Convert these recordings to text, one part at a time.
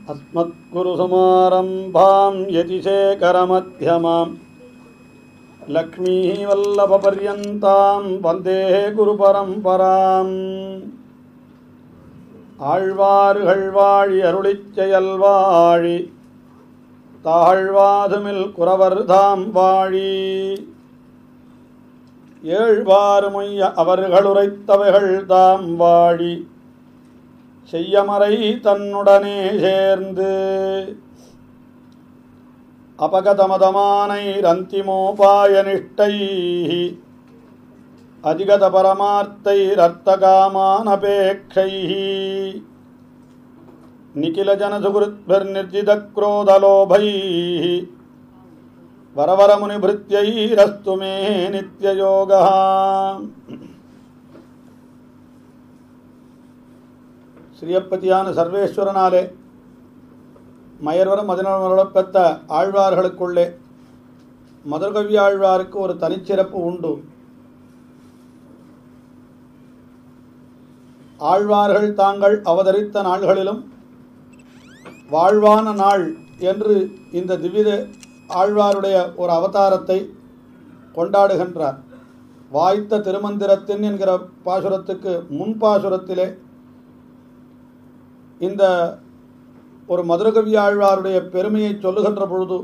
अस्मत्कुरुसमारम्भां यतिशेखरमध्यमां लक्ष्मीवल्लभपर्यन्तां वन्दे गुरुपरम्पराम् ஆழ்வார்கள் வாழி அருளிச் செயல்வாழி தாழ்வாதுமில் குறவர்தாம் வாழி ஏழ்வாறு மொய்ய அவர்கள் உரைத்தவைகள் தாம் வாழி செய்யமறை தன்னுடனே சேர்ந்து அபகதமதமானை ரந்திமோபாய நிஷ்டை அதிகத பரமார்த்தைரர்த்தகாமானபேட்சை निखिलजनसुहृद्भिर्निर्जितक्रोधलोभैः वरवरमुनिभृत्यैरस्तु मे नित्ययोगः ஸ்ரீயப்பதியான சர்வேஸ்வரனாலே மயர்வரம் மதினவரோட பெற்ற ஆழ்வார்களுக்குள்ளே மதுரகவி ஆழ்வாருக்கு ஒரு தனிச்சிறப்பு உண்டு ஆழ்வார்கள் தாங்கள் அவதரித்த நாள்களிலும் வாழ்வான நாள் என்று இந்த திவ்ய ஆழ்வாருடைய ஒரு அவதாரத்தை கொண்டாடுகின்றார் வாய்த்த திருமந்திரத்தின் என்கிற பாசுரத்துக்கு முன் பாசுரத்திலே இந்த ஒரு மதுரகவி ஆழ்வாருடைய பெருமையை சொல்லுகின்ற பொழுது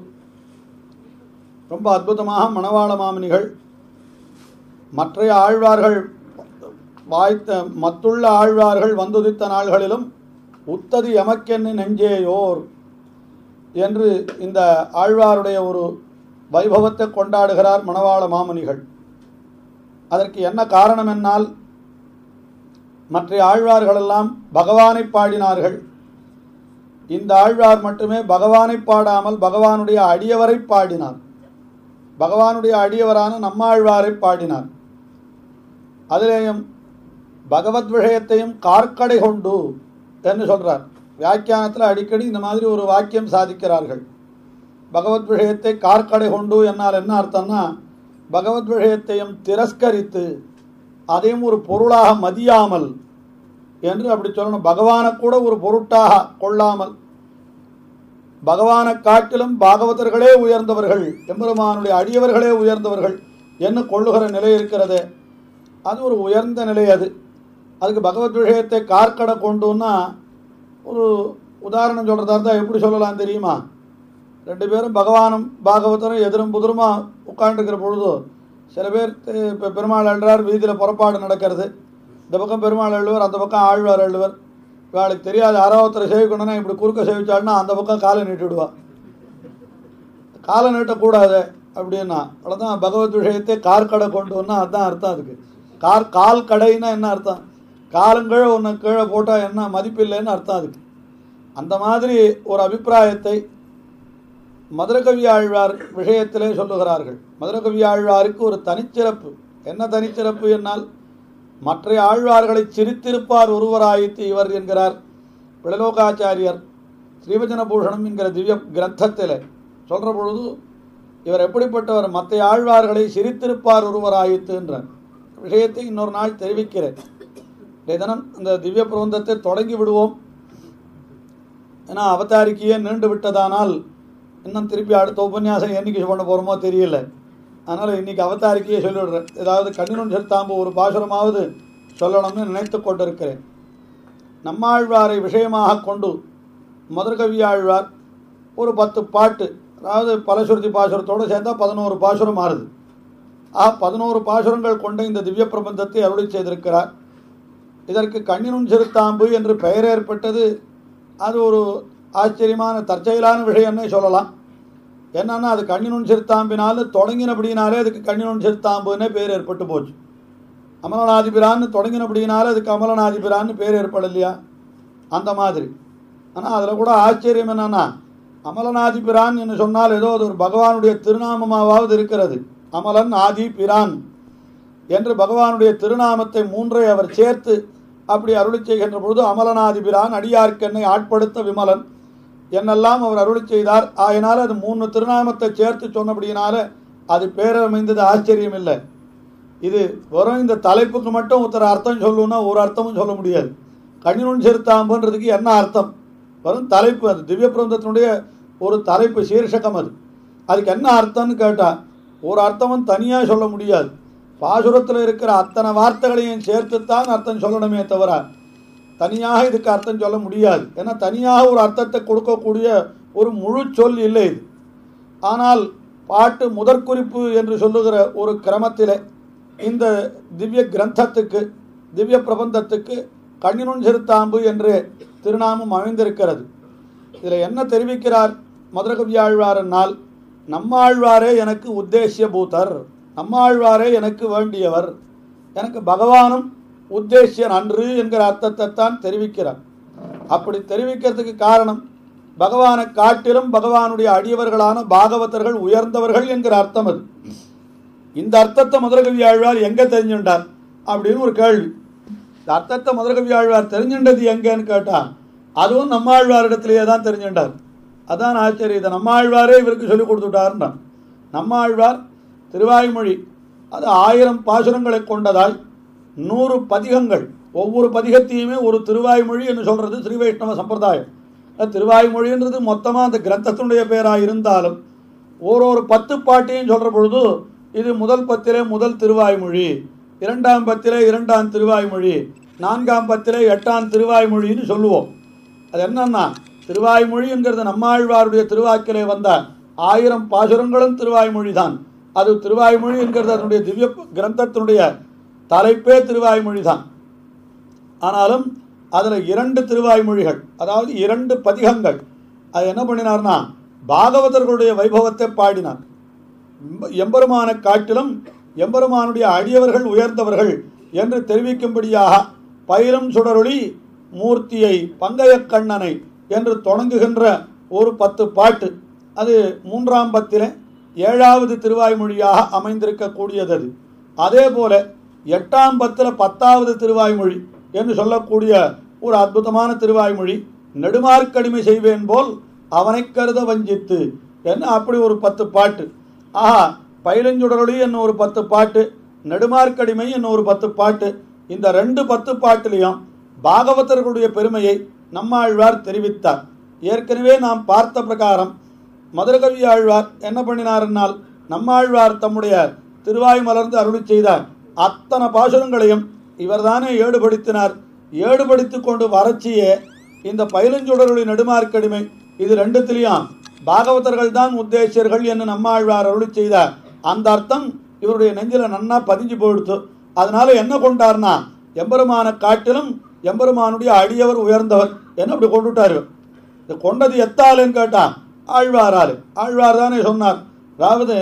ரொம்ப அற்புதமாக மணவாள மாமனிகள் மற்றைய ஆழ்வார்கள் வாய்த்த மத்துள்ள ஆழ்வார்கள் வந்துதித்த நாள்களிலும் உத்தது எமக்கென்னு நெஞ்சேயோர் என்று இந்த ஆழ்வாருடைய ஒரு வைபவத்தை கொண்டாடுகிறார் மணவாள மாமுனிகள் அதற்கு என்ன காரணம் என்னால் மற்ற ஆழ்வார்களெல்லாம் பகவானை பாடினார்கள் இந்த ஆழ்வார் மட்டுமே பகவானை பாடாமல் பகவானுடைய அடியவரை பாடினார் பகவானுடைய அடியவரான நம்மாழ்வாரை பாடினார் அதிலேயும் பகவத் விஷயத்தையும் கார்க்கடை கொண்டு என்று சொல்றார் வியாக்கியானத்தில் அடிக்கடி இந்த மாதிரி ஒரு வாக்கியம் சாதிக்கிறார்கள் பகவத் விஷயத்தை கார்க்கடை கொண்டு என்னால் என்ன அர்த்தம்னா பகவத் விஷயத்தையும் திரஸ்கரித்து அதையும் ஒரு பொருளாக மதியாமல் என்று அப்படி சொல்லணும் பகவானை கூட ஒரு பொருட்டாக கொள்ளாமல் பகவானை காட்டிலும் பாகவதர்களே உயர்ந்தவர்கள் எம்பெருமானுடைய அடியவர்களே உயர்ந்தவர்கள் என்று கொள்ளுகிற நிலை இருக்கிறது அது ஒரு உயர்ந்த நிலை அது அதுக்கு பகவத் விஷயத்தை கார்க்கடை கொண்டுன்னா ஒரு உதாரணம் சொல்கிறதா இருந்தால் எப்படி சொல்லலாம் தெரியுமா ரெண்டு பேரும் பகவானும் பாகவதரும் எதிரும் புதிருமா உட்காந்துருக்கிற பொழுது சில பேர் இப்போ பெருமாள் அழுறார் வீதியில் புறப்பாடு நடக்கிறது இந்த பக்கம் பெருமாள் அழுவர் அந்த பக்கம் ஆழ்வார் அழுவர் இவாளுக்கு தெரியாது யாராவத்தரை சேவிக்கணும்னா இப்படி குறுக்க சேவிச்சாள்னா அந்த பக்கம் காலை நீட்டிவிடுவா காலை நீட்டக்கூடாது அப்படின்னா அவ்வளோதான் பகவத் விஷயத்தை கார்க்கடை கொண்டு வந்தா அதுதான் அர்த்தம் அதுக்கு கார் கால் கடைன்னா என்ன அர்த்தம் காலங்கீழே ஒன்று கீழே போட்டால் என்ன மதிப்பில்லைன்னு அர்த்தம் அதுக்கு அந்த மாதிரி ஒரு அபிப்பிராயத்தை மதுரகவி ஆழ்வார் விஷயத்திலே சொல்லுகிறார்கள் மதுரகவி ஆழ்வாருக்கு ஒரு தனிச்சிறப்பு என்ன தனிச்சிறப்பு என்னால் மற்ற ஆழ்வார்களை சிரித்திருப்பார் ஒருவராயித்து இவர் என்கிறார் பிளலோகாச்சாரியர் ஸ்ரீவச்சன பூஷணம் என்கிற திவ்ய கிரந்தத்தில் சொல்கிற பொழுது இவர் எப்படிப்பட்டவர் மற்ற ஆழ்வார்களை சிரித்திருப்பார் ஒருவராயித்து என்றார் விஷயத்தை இன்னொரு நாள் தெரிவிக்கிறேன் தினம் இந்த திவ்ய பிரபந்தத்தை தொடங்கி விடுவோம் ஏன்னா அவதாரிக்கையே நீண்டு விட்டதானால் இன்னும் திருப்பி அடுத்த உபன்யாசம் என்னைக்கு பண்ண போகிறோமோ தெரியல அதனால் இன்றைக்கி அவதாரிக்கையே சொல்லிவிடுறேன் ஏதாவது கண்ணினும் செலுத்தாம்பு ஒரு பாசுரமாவது சொல்லணும்னு நினைத்து கொண்டிருக்கிறேன் நம்மாழ்வாரை விஷயமாக கொண்டு மதுரகவி ஆழ்வார் ஒரு பத்து பாட்டு அதாவது பலசுருதி பாசுரத்தோடு சேர்ந்தால் பதினோரு பாசுரம் மாறுது ஆ பதினோரு பாசுரங்கள் கொண்ட இந்த திவ்ய பிரபந்தத்தை அருளி செய்திருக்கிறார் இதற்கு கண்ணினும் சிறுத்தாம்பு என்று பெயர் ஏற்பட்டது அது ஒரு ஆச்சரியமான தற்செயலான விஷயம்னே சொல்லலாம் என்னன்னா அது கண்ணினுன் சிறுத்தாம்பினால தொடங்கினபடினாலே அதுக்கு கண்ணினுன் சிறுத்தாம்புன்னே பேர் ஏற்பட்டு போச்சு அமலநாதிபிரான்னு தொடங்கினபடினாலே அதுக்கு அமலநாதிபிரான்னு பேர் ஏற்படலையா அந்த மாதிரி ஆனால் அதில் கூட ஆச்சரியம் என்னன்னா அமலநாதிபிரான் என்று சொன்னால் ஏதோ அது ஒரு பகவானுடைய திருநாமமாவது இருக்கிறது அமலன் ஆதி பிரான் என்று பகவானுடைய திருநாமத்தை மூன்றை அவர் சேர்த்து அப்படி அருளி செய்கின்ற பொழுது அமலநாதிபிரான் அடியார்க்கென்னை ஆட்படுத்த விமலன் என்னெல்லாம் அவர் அருளி செய்தார் ஆயினால் அது மூணு திருநாமத்தை சேர்த்து சொன்னபடியினால அது பேரமைந்தது ஆச்சரியம் இல்லை இது வெறும் இந்த தலைப்புக்கு மட்டும் ஒருத்தர் அர்த்தம் சொல்லணும்னா ஒரு அர்த்தமும் சொல்ல முடியாது கண்ணினுன் சிறுத்தாம்புன்றதுக்கு என்ன அர்த்தம் வரும் தலைப்பு அது திவ்ய பிரபந்தத்தினுடைய ஒரு தலைப்பு சீர்ஷகம் அது அதுக்கு என்ன அர்த்தம்னு கேட்டால் ஒரு அர்த்தமும் தனியாக சொல்ல முடியாது பாசுரத்தில் இருக்கிற அத்தனை வார்த்தைகளையும் சேர்த்துத்தான் அர்த்தம் சொல்லணுமே தவிர தனியாக இதுக்கு அர்த்தம் சொல்ல முடியாது ஏன்னா தனியாக ஒரு அர்த்தத்தை கொடுக்கக்கூடிய ஒரு முழு சொல் இல்லை இது ஆனால் பாட்டு முதற்குறிப்பு என்று சொல்லுகிற ஒரு கிரமத்திலே இந்த திவ்ய கிரந்தத்துக்கு திவ்ய பிரபந்தத்துக்கு கண்ணினுன் சிறுத்தாம்பு என்று திருநாமம் அமைந்திருக்கிறது இதில் என்ன தெரிவிக்கிறார் மதுரகவியாழ்வாரென்னால் நம்மாழ்வாரே எனக்கு உத்தேசிய பூதர் நம்மாழ்வாரே எனக்கு வேண்டியவர் எனக்கு பகவானும் உத்தேசியன் அன்று என்கிற அர்த்தத்தை தான் தெரிவிக்கிறார் அப்படி தெரிவிக்கிறதுக்கு காரணம் பகவானை காட்டிலும் பகவானுடைய அடியவர்களான பாகவதர்கள் உயர்ந்தவர்கள் என்கிற அர்த்தம் அது இந்த அர்த்தத்தை மதுரகவி ஆழ்வார் எங்கே தெரிஞ்சுட்டார் அப்படின்னு ஒரு கேள்வி இந்த அர்த்தத்தை மதுரகவி ஆழ்வார் தெரிஞ்சுட்டது எங்கேன்னு கேட்டால் அதுவும் நம்மாழ்வாரிடத்திலேயே தான் தெரிஞ்சுட்டார் அதான் ஆச்சரியம் இதை நம்மாழ்வாரே இவருக்கு சொல்லிக் கொடுத்துட்டாருன்னா நம்மாழ்வார் திருவாய்மொழி அது ஆயிரம் பாசுரங்களை கொண்டதாய் நூறு பதிகங்கள் ஒவ்வொரு பதிகத்தையுமே ஒரு திருவாய்மொழி என்று சொல்கிறது ஸ்ரீ வைஷ்ணவ சம்பிரதாயம் அது திருவாய்மொழின்றது மொத்தமாக அந்த கிரந்தத்தினுடைய பேராக இருந்தாலும் ஓரொரு பத்து பாட்டையும் சொல்கிற பொழுது இது முதல் பத்திலே முதல் திருவாய்மொழி இரண்டாம் பத்திலே இரண்டாம் திருவாய்மொழி நான்காம் பத்திலே எட்டாம் திருவாய்மொழின்னு சொல்லுவோம் அது என்னன்னா திருவாய்மொழிங்கிறது நம்மாழ்வாருடைய திருவாக்கிலே வந்த ஆயிரம் பாசுரங்களும் திருவாய்மொழி தான் அது திருவாய்மொழி என்கிறது அதனுடைய திவ்ய கிரந்தத்தினுடைய தலைப்பே திருவாய்மொழி தான் ஆனாலும் அதில் இரண்டு திருவாய்மொழிகள் அதாவது இரண்டு பதிகங்கள் அது என்ன பண்ணினார்னா பாகவதர்களுடைய வைபவத்தை பாடினார் எம்ப- எம்பெருமானை காட்டிலும் எம்பெருமானுடைய அடியவர்கள் உயர்ந்தவர்கள் என்று தெரிவிக்கும்படியாக பயிரும் சுடரொளி மூர்த்தியை பங்கையக் கண்ணனை என்று தொடங்குகின்ற ஒரு பத்து பாட்டு அது மூன்றாம் பத்திலே ஏழாவது திருவாய்மொழியாக அமைந்திருக்கக்கூடியது அது அதே போல எட்டாம் பத்தில் பத்தாவது திருவாய்மொழி என்று சொல்லக்கூடிய ஒரு அற்புதமான திருவாய்மொழி நெடுமார்க்கடிமை செய்வேன் போல் அவனை கருத வஞ்சித்து என்ன அப்படி ஒரு பத்து பாட்டு ஆஹா பயிலஞ்சுடரொளி என்ன ஒரு பத்து பாட்டு நெடுமார்க்கடிமை என்ன ஒரு பத்து பாட்டு இந்த ரெண்டு பத்து பாட்டிலையும் பாகவதர்களுடைய பெருமையை நம்மாழ்வார் தெரிவித்தார் ஏற்கனவே நாம் பார்த்த பிரகாரம் மதுரகவி ஆழ்வார் என்ன பண்ணினார்னால் நம்மாழ்வார் தம்முடைய திருவாய் மலர்ந்து அருளி செய்தார் அத்தனை பாசுரங்களையும் இவர்தானே ஏடுபடுத்தினார் ஏடுபடுத்தி கொண்டு வரச்சியே இந்த பயிலஞ்சுடருடைய நெடுமார்க்கடிமை இது ரெண்டுத்திலையும் பாகவதர்கள் தான் உத்தேசியர்கள் என்று நம்மாழ்வார் அருளி செய்தார் அந்த அர்த்தம் இவருடைய நெஞ்சில நன்னா பதிஞ்சு போயிடுத்து அதனால என்ன கொண்டார்னா எம்பெருமானை காட்டிலும் எம்பெருமானுடைய அடியவர் உயர்ந்தவர் என்ன அப்படி கொண்டுட்டாரு இது கொண்டது எத்தாலுன்னு கேட்டா ஆழ்வாரால் ஆழ்வார் தானே சொன்னார் அதாவது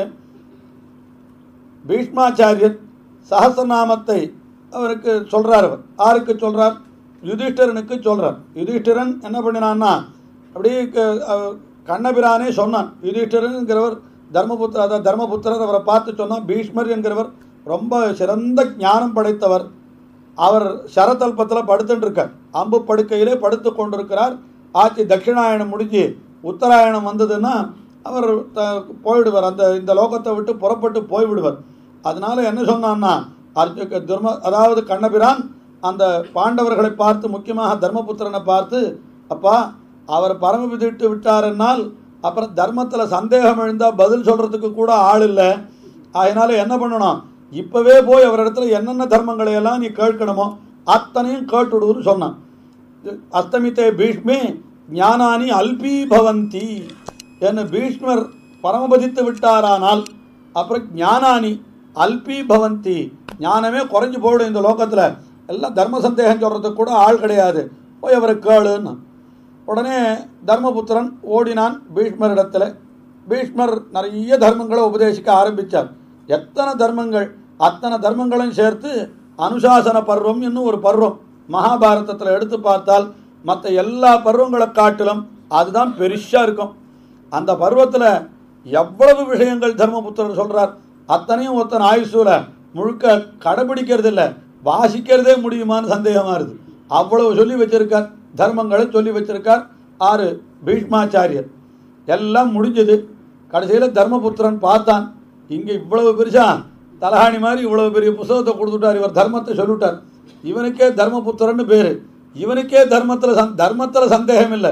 பீஷ்மாச்சாரியர் சஹசிரநாமத்தை அவருக்கு சொல்றார் அவர் யாருக்கு சொல்றார் யுதிஷ்டரனுக்கு சொல்றார் யுதிஷ்டிரன் என்ன பண்ணினான்னா அப்படியே க- அஹ் கண்ணபிரானே சொன்னான் யுதிஷ்டிரன்கிறவர் தர்மபுத்திர அதாவது தர்மபுத்திரர் அவரை பார்த்து சொன்னான் பீஷ்மர் என்கிறவர் ரொம்ப சிறந்த ஞானம் படைத்தவர் அவர் சரதல்பத்தில் படுத்துட்டு இருக்கார் அம்பு படுக்கையிலே படுத்து கொண்டிருக்கிறார் ஆட்சி தட்சிணாயனம் முடிஞ்சு உத்தராயணம் வந்ததுன்னா அவர் த போயிடுவார் அந்த இந்த லோகத்தை விட்டு புறப்பட்டு போய்விடுவார் அதனால என்ன சொன்னான்னா அர்ஜு தர்ம அதாவது கண்ணபிரான் அந்த பாண்டவர்களை பார்த்து முக்கியமாக தர்மபுத்திரனை பார்த்து அப்பா அவர் பரமபிதிட்டு விட்டாருன்னால் அப்புறம் தர்மத்தில் சந்தேகம் எழுந்தால் பதில் சொல்கிறதுக்கு கூட ஆள் இல்லை அதனால என்ன பண்ணணும் இப்போவே போய் அவரிடத்துல என்னென்ன தர்மங்களை எல்லாம் நீ கேட்கணுமோ அத்தனையும் கேட்டுடுன்னு சொன்னான் அஸ்தமித்தே பீஷ்மே ஞானானி அல்பீ பவந்தி என்று பீஷ்மர் பரமபதித்து விட்டாரானால் அப்புறம் ஞானானி அல்பீ பவந்தி ஞானமே குறைஞ்சு போயிடும் இந்த லோகத்தில் எல்லாம் தர்ம சந்தேகம் சொல்கிறதுக்கு கூட ஆள் கிடையாது போய் அவரை கேளுன்னு உடனே தர்மபுத்திரன் ஓடினான் பீஷ்மரிடத்துல பீஷ்மர் நிறைய தர்மங்களை உபதேசிக்க ஆரம்பித்தார் எத்தனை தர்மங்கள் அத்தனை தர்மங்களையும் சேர்த்து அனுசாசன பருவம் என்னும் ஒரு பருவம் மகாபாரதத்தில் எடுத்து பார்த்தால் மற்ற எல்லா பருவங்களை காட்டிலும் அதுதான் பெருசாக இருக்கும் அந்த பருவத்தில் எவ்வளவு விஷயங்கள் தர்மபுத்திரர் சொல்றார் அத்தனையும் ஒருத்தன் ஆயுசூல முழுக்க கடைபிடிக்கிறது இல்லை வாசிக்கிறதே முடியுமான்னு சந்தேகமா இருக்கு அவ்வளவு சொல்லி வச்சிருக்கார் தர்மங்களை சொல்லி வச்சிருக்கார் ஆறு பீஷ்மாச்சாரியர் எல்லாம் முடிஞ்சது கடைசியில் தர்மபுத்திரன் பார்த்தான் இங்கே இவ்வளவு பெருசா தலகாணி மாதிரி இவ்வளவு பெரிய புஸ்தகத்தை கொடுத்துட்டார் இவர் தர்மத்தை சொல்லிவிட்டார் இவனுக்கே தர்மபுத்திரன்னு பேர் இவனுக்கே தர்மத்தில் சந் தர்மத்தில் சந்தேகம் இல்லை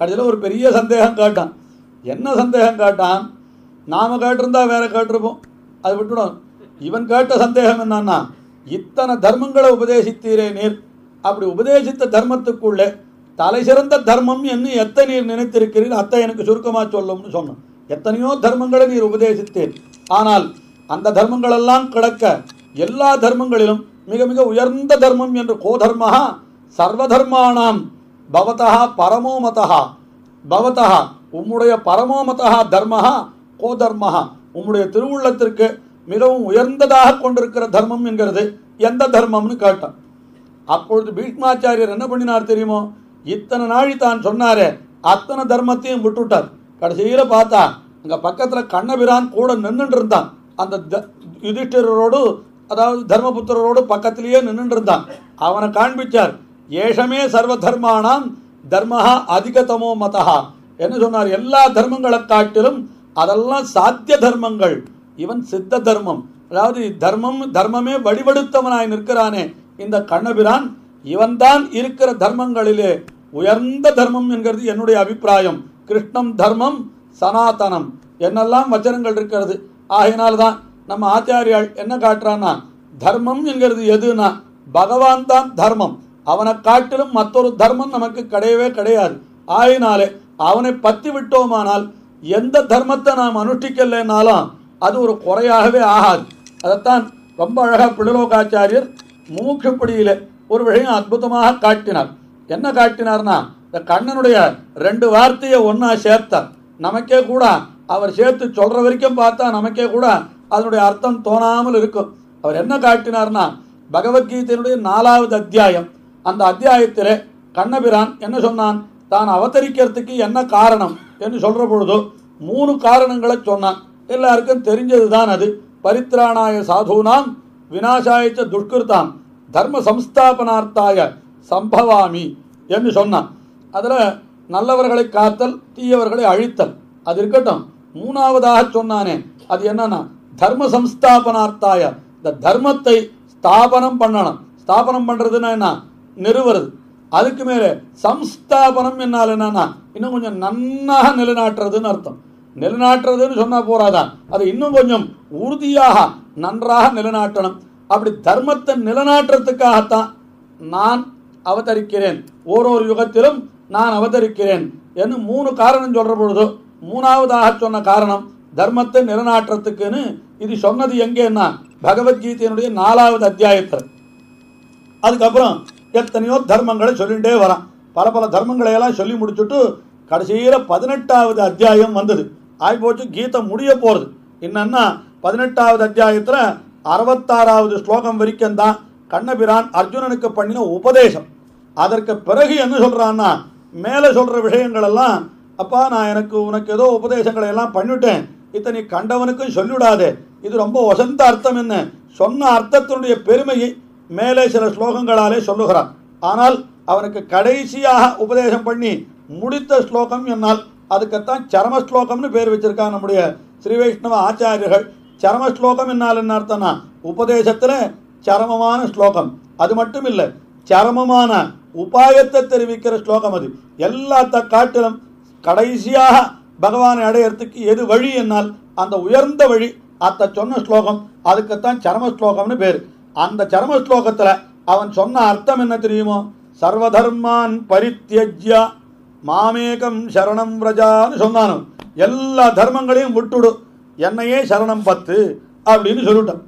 கடைசியில் ஒரு பெரிய சந்தேகம் கேட்டான் என்ன சந்தேகம் கேட்டான் நாம கேட்டிருந்தா வேற கேட்டிருப்போம் அது விட்டுடும் இவன் கேட்ட சந்தேகம் என்னன்னா இத்தனை தர்மங்களை உபதேசித்தீரே நீர் அப்படி உபதேசித்த தர்மத்துக்குள்ளே தலை சிறந்த தர்மம் என்று எத்தனை நீர் நினைத்திருக்கிறீர் அத்தை எனக்கு சுருக்கமாக சொல்லும்னு சொன்னான் எத்தனையோ தர்மங்களை நீர் உபதேசித்தீர் ஆனால் அந்த தர்மங்களெல்லாம் கிடக்க எல்லா தர்மங்களிலும் மிக மிக உயர்ந்த தர்மம் என்று கோதர்மஹா சர்வதர்மானாம் பவதா பரமோமதா பவதா உம்முடைய பரமோமதா தர்மஹா கோதர்மஹா உம்முடைய திருவுள்ளத்திற்கு மிகவும் உயர்ந்ததாக கொண்டிருக்கிற தர்மம் என்கிறது எந்த தர்மம்னு கேட்டான் அப்பொழுது பீஷ்மாச்சாரியர் என்ன பண்ணினார் தெரியுமோ இத்தனை நாழி தான் சொன்னாரே அத்தனை தர்மத்தையும் விட்டுட்டார் கடைசியில பார்த்தா அங்க பக்கத்துல கண்ணபிரான் கூட நின்றுட்டு இருந்தான் அந்த த- யுதிஷ்டிரரோடு அதாவது தர்மபுத்திரரோடு பக்கத்திலேயே நின்றுட்டு இருந்தான் அவனை காண்பிச்சார் ஏஷமே சர்வ தர்மானாம் தர்மஹா அதிகதமோ மதஹா என்ன சொன்னார் எல்லா தர்மங்களை காட்டிலும் அதெல்லாம் சாத்திய தர்மங்கள் இவன் சித்த தர்மம் அதாவது தர்மம் தர்மமே வடிவெடுத்தவனாய் நிற்கிறானே இந்த கண்ணபிரான் இவன்தான் இருக்கிற தர்மங்களிலே உயர்ந்த தர்மம் என்கிறது என்னுடைய அபிப்பிராயம் கிருஷ்ணம் தர்மம் சனாதனம் என்னெல்லாம் வச்சனங்கள் இருக்கிறது ஆகையினால்தான் நம்ம ஆச்சாரியால் என்ன காட்டுறான்னா தர்மம் என்கிறது எதுனா பகவான் தான் தர்மம் அவனை காட்டிலும் மற்றொரு தர்மம் நமக்கு கிடையவே கிடையாது ஆயினாலே அவனை பத்தி விட்டோமானால் எந்த தர்மத்தை நாம் அனுஷ்டிக்கலைனாலும் அது ஒரு குறையாகவே ஆகாது அதைத்தான் ரொம்ப அழகா பிள்ளலோகாச்சாரியர் மூக்குப்படியில ஒரு விஷயம் அற்புதமாக காட்டினார் என்ன காட்டினார்னா இந்த கண்ணனுடைய ரெண்டு வார்த்தையை ஒண்ணா சேர்த்தார் நமக்கே கூட அவர் சேர்த்து சொல்ற வரைக்கும் பார்த்தா நமக்கே கூட அதனுடைய அர்த்தம் தோணாமல் இருக்கும் அவர் என்ன காட்டினார்னா பகவத்கீதையினுடைய நாலாவது அத்தியாயம் அந்த அத்தியாயத்திலே கண்ணபிரான் என்ன சொன்னான் தான் அவதரிக்கிறதுக்கு என்ன காரணம் என்று சொல்ற பொழுது மூணு காரணங்களை சொன்னான் எல்லாருக்கும் தெரிஞ்சதுதான் அது பரித்ராணாய சாதுனாம் விநாசாயச்ச துஷ்கிருதாம் தர்ம சம்ஸ்தாபனார்த்தாய சம்பவாமி என்று சொன்னான் அதுல நல்லவர்களை காத்தல் தீயவர்களை அழித்தல் அது இருக்கட்டும் மூணாவதாக சொன்னானே அது என்னன்னா தர்ம சம்ஸ்தாபனார்த்தாய இந்த தர்மத்தை ஸ்தாபனம் பண்ணணும் ஸ்தாபனம் பண்றதுன்னா என்ன நிறுவுறது அதுக்கு மேலே சம்ஸ்தாபனம் என்னால் என்னன்னா இன்னும் கொஞ்சம் நன்னாக நிலைநாட்டுறதுன்னு அர்த்தம் நிலைநாட்டுறதுன்னு சொன்னா போறாதான் அது இன்னும் கொஞ்சம் உறுதியாக நன்றாக நிலைநாட்டணும் அப்படி தர்மத்தை நிலைநாட்டுறதுக்காகத்தான் நான் அவதரிக்கிறேன் ஓரொரு யுகத்திலும் நான் அவதரிக்கிறேன் என்று மூணு காரணம் சொல்ற பொழுது மூணாவதாக சொன்ன காரணம் தர்மத்தை நிலைநாட்டுறதுக்குன்னு இது சொன்னது எங்கேன்னா பகவத்கீதையினுடைய நாலாவது அத்தியாயத்தில் அதுக்கப்புறம் எத்தனையோ தர்மங்களை சொல்லிகிட்டே வரான் பல பல தர்மங்களை எல்லாம் சொல்லி முடிச்சுட்டு கடைசியில பதினெட்டாவது அத்தியாயம் வந்தது ஆகிப்போச்சு கீதை முடிய போறது என்னன்னா பதினெட்டாவது அத்தியாயத்துல அறுபத்தாறாவது ஸ்லோகம் வரைக்கும் தான் கண்ணபிரான் அர்ஜுனனுக்கு பண்ணின உபதேசம் அதற்கு பிறகு என்ன சொல்றான்னா மேலே சொல்ற விஷயங்கள் எல்லாம் அப்பா நான் எனக்கு உனக்கு ஏதோ உபதேசங்களை எல்லாம் பண்ணிவிட்டேன் இத்தனை கண்டவனுக்கும் சொல்லிவிடாதே இது ரொம்ப வசந்த அர்த்தம் என்ன சொன்ன அர்த்தத்தினுடைய பெருமையை மேலே சில ஸ்லோகங்களாலே சொல்லுகிறான் ஆனால் அவனுக்கு கடைசியாக உபதேசம் பண்ணி முடித்த ஸ்லோகம் என்னால் அதுக்குத்தான் சரம ஸ்லோகம்னு பேர் வச்சிருக்காங்க நம்முடைய ஸ்ரீ வைஷ்ணவ ஆச்சாரியர்கள் சரம ஸ்லோகம் என்னால் என்ன அர்த்தம்னா உபதேசத்துல சரமமான ஸ்லோகம் அது மட்டும் இல்லை சரமமான உபாயத்தை தெரிவிக்கிற ஸ்லோகம் அது எல்லாத்த காட்டிலும் கடைசியாக பகவானை அடையறதுக்கு எது வழி என்னால் அந்த உயர்ந்த வழி அத்த சொன்ன ஸ்லோகம் அதுக்குத்தான் சரம ஸ்லோகம்னு பேர் அந்த சரம ஸ்லோகத்துல அவன் சொன்ன அர்த்தம் என்ன தெரியுமோ சர்வதர்மான் பரித்தியஜ்யா மாமேகம் சரணம் பிரஜான்னு சொன்னானோ எல்லா தர்மங்களையும் விட்டுடு என்னையே சரணம் பத்து அப்படின்னு சொல்லிட்டான்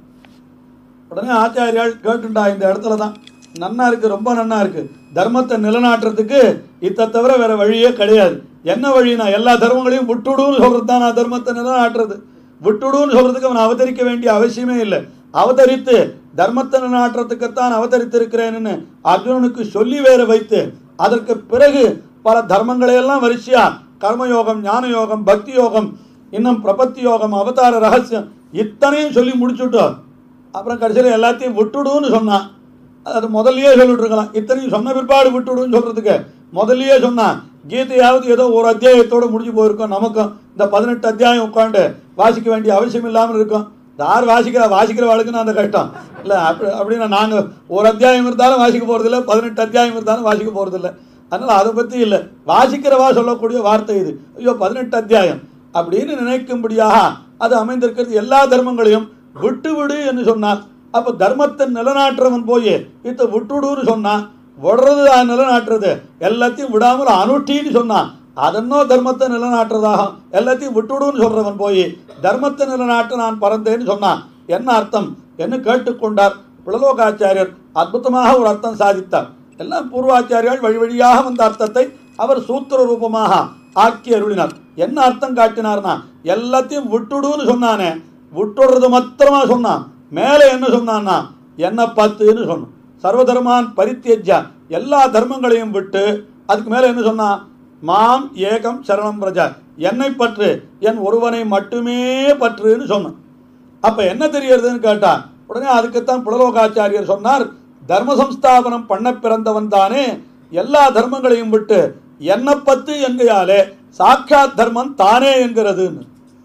உடனே ஆச்சாரியால் கேட்டுண்டா இந்த இடத்துல தான் நன்னா இருக்கு ரொம்ப நன்னா இருக்கு தர்மத்தை நிலைநாட்டுறதுக்கு இதை தவிர வேற வழியே கிடையாது என்ன வழினா எல்லா தர்மங்களையும் விட்டுடுன்னு சொல்றது தான் நான் தர்மத்தை நிலைநாட்டுறது விட்டுடுன்னு சொல்றதுக்கு அவன் அவதரிக்க வேண்டிய அவசியமே இல்லை அவதரித்து தர்மத்தை நிலைநாட்டுறதுக்குத்தான் அவதரித்திருக்கிறேன்னு அர்ஜுனனுக்கு சொல்லி வேற வைத்து அதற்கு பிறகு பல தர்மங்களை எல்லாம் வரிசையா கர்மயோகம் ஞான யோகம் பக்தி யோகம் இன்னும் பிரபத்தி யோகம் அவதார ரகசியம் இத்தனையும் சொல்லி முடிச்சுட்டோம் அப்புறம் கடைசியில் எல்லாத்தையும் விட்டுடுன்னு சொன்னான் அது முதல்லயே சொல்லிட்டு இருக்கலாம் இத்தனையும் சொன்ன பிற்பாடு விட்டுடுன்னு சொல்றதுக்கு முதல்லயே சொன்னான் கீதையாவது ஏதோ ஒரு அத்தியாயத்தோட முடிஞ்சு போயிருக்கும் நமக்கும் இந்த பதினெட்டு அத்தியாயம் உட்காந்து வாசிக்க வேண்டிய அவசியம் இல்லாமல் இருக்கும் யார் வாசிக்கிற வாசிக்கிற வாழ்க்குன்னு அந்த கஷ்டம் இல்லை அப்படி அப்படின்னா நாங்கள் ஒரு அத்தியாயம் இருந்தாலும் வாசிக்க போகிறதில்ல பதினெட்டு அத்தியாயம் இருந்தாலும் வாசிக்க போகிறதில்ல அதனால அதை பத்தி இல்லை வாசிக்கிறவா சொல்லக்கூடிய வார்த்தை இது ஐயோ பதினெட்டு அத்தியாயம் அப்படின்னு நினைக்கும்படியாக அது அமைந்திருக்கிறது எல்லா தர்மங்களையும் விட்டு விடு என்று சொன்னான் அப்ப தர்மத்தை நிலநாட்டுறவன் போய் இத்த விட்டுடுன்னு சொன்னான் விடுறது தான் நிலநாட்டுறது எல்லாத்தையும் விடாமல் அனுட்டின்னு சொன்னான் அதன்னோ தர்மத்தை நிலநாட்டுறதாகும் எல்லாத்தையும் விட்டுடுன்னு சொல்றவன் போய் தர்மத்தை நிலநாட்டு நான் பறந்தேன்னு சொன்னான் என்ன அர்த்தம் என்று கேட்டுக்கொண்டார் புலலோகாச்சாரியர் அற்புதமாக ஒரு அர்த்தம் சாதித்தார் எல்லாம் பூர்வாச்சாரியால் வழி வழியாக வந்த அர்த்தத்தை அவர் சூத்திர ரூபமாக ஆக்கி அருளினார் என்ன அர்த்தம் காட்டினார்னா எல்லாத்தையும் விட்டுடுன்னு சொன்னானே விட்டுடுறது மாத்திரமா சொன்னான் மேலே என்ன சொன்னான்னா என்ன பத்துன்னு சொன்னான் சர்வதர்மான் பரித்தியஜா எல்லா தர்மங்களையும் விட்டு அதுக்கு மேல என்ன சொன்னான் மாம் ஏகம் சரணம் பிரஜா என்னை பற்று என் ஒருவனை மட்டுமே பற்றுன்னு சொன்னான் அப்ப என்ன தெரியறதுன்னு கேட்டா உடனே அதுக்குத்தான் புலலோகாச்சாரியர் சொன்னார் தர்ம சம்ஸ்தாபனம் பண்ண பிறந்தவன் தானே எல்லா தர்மங்களையும் விட்டு என்ன பத்து என்கையாலே சாட்சாத் தர்மம் தானே என்கிறதுன்னு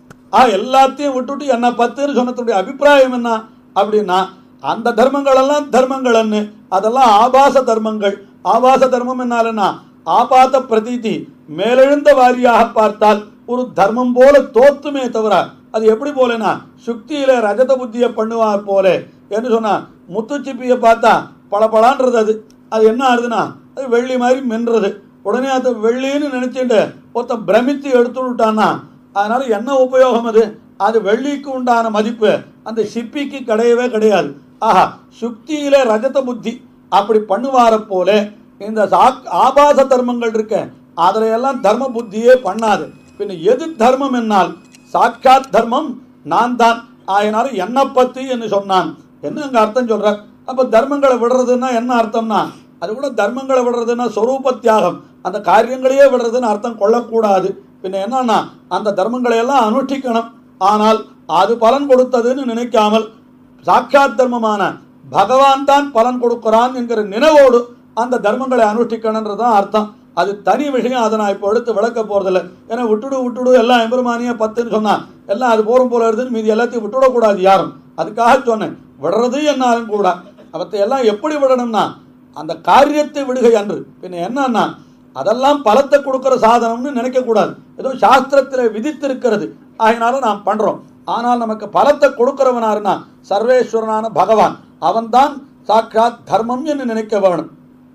ஆ எல்லாத்தையும் விட்டுட்டு என்ன பத்துன்னு சொன்னதுடைய அபிப்பிராயம் என்ன அப்படின்னா அந்த தர்மங்கள் எல்லாம் தர்மங்கள்னு அதெல்லாம் ஆபாச தர்மங்கள் ஆபாச தர்மம் என்னாலன்னா ஆபாத பிரதீதி மேலெழுந்த வாரியாக பார்த்தால் ஒரு தர்மம் போல தோத்துமே தவிர அது எப்படி போலனா சுக்தியில ரஜத புத்தியை பண்ணுவார் போல என்று சொன்னா முத்துச்சிப்பியை பார்த்தா பளபளான்றது அது அது என்ன ஆகுதுன்னா அது வெள்ளி மாதிரி மின்றது உடனே அது வெள்ளின்னு நினைச்சிட்டு ஒருத்தன் பிரமித்து எடுத்து விட்டான்னா அதனால என்ன உபயோகம் அது அது வெள்ளிக்கு உண்டான மதிப்பு அந்த சிப்பிக்கு கிடையவே கிடையாது ஆஹா சுக்தியில ரஜத புத்தி அப்படி பண்ணுவார போல இந்த சாக் ஆபாச தர்மங்கள் இருக்க அதுல எல்லாம் தர்ம புத்தியே பண்ணாது பின்ன எது தர்மம் என்னால் சாட்சாத் தர்மம் நான் தான் ஆயினால என்ன பத்தி என்று சொன்னான் என்ன அங்க அர்த்தம் சொல்ற அப்ப தர்மங்களை விடுறதுன்னா என்ன அர்த்தம்னா அது கூட தர்மங்களை விடுறதுன்னா சொரூப தியாகம் அந்த காரியங்களையே விடுறதுன்னு அர்த்தம் கொள்ளக்கூடாது பின்ன என்னன்னா அந்த தர்மங்களை எல்லாம் அனுஷ்டிக்கணும் ஆனால் அது பலன் கொடுத்ததுன்னு நினைக்காமல் சாட்சாத் தர்மமான பகவான் தான் பலன் கொடுக்கிறான் என்கிற நினைவோடு அந்த தர்மங்களை அனுஷ்டிக்கணுன்றது தான் அர்த்தம் அது தனி விஷயம் அதை நான் இப்போ எடுத்து விளக்க போறதில்ல ஏன்னா விட்டுடு விட்டுடு எல்லாம் எம்பெருமானியே பத்துன்னு சொன்னான் எல்லாம் அது போரும் போல இருக்குதுன்னு மீதி எல்லாத்தையும் விட்டுடக்கூடாது யாரும் அதுக்காக சொன்னேன் விடுறது என்னாலும் கூட அவத்தை எல்லாம் எப்படி விடணும்னா அந்த காரியத்தை விடுகை அன்று பின்ன என்னன்னா அதெல்லாம் பலத்தை கொடுக்கிற சாதனம்னு நினைக்கக்கூடாது ஏதோ சாஸ்திரத்தில் விதித்திருக்கிறது அதனால நாம் பண்றோம் ஆனால் நமக்கு பலத்தை கொடுக்கிறவனாருன்னா சர்வேஸ்வரனான பகவான் அவன்தான் சாட்சாத் தர்மம் என்று நினைக்க வேணும்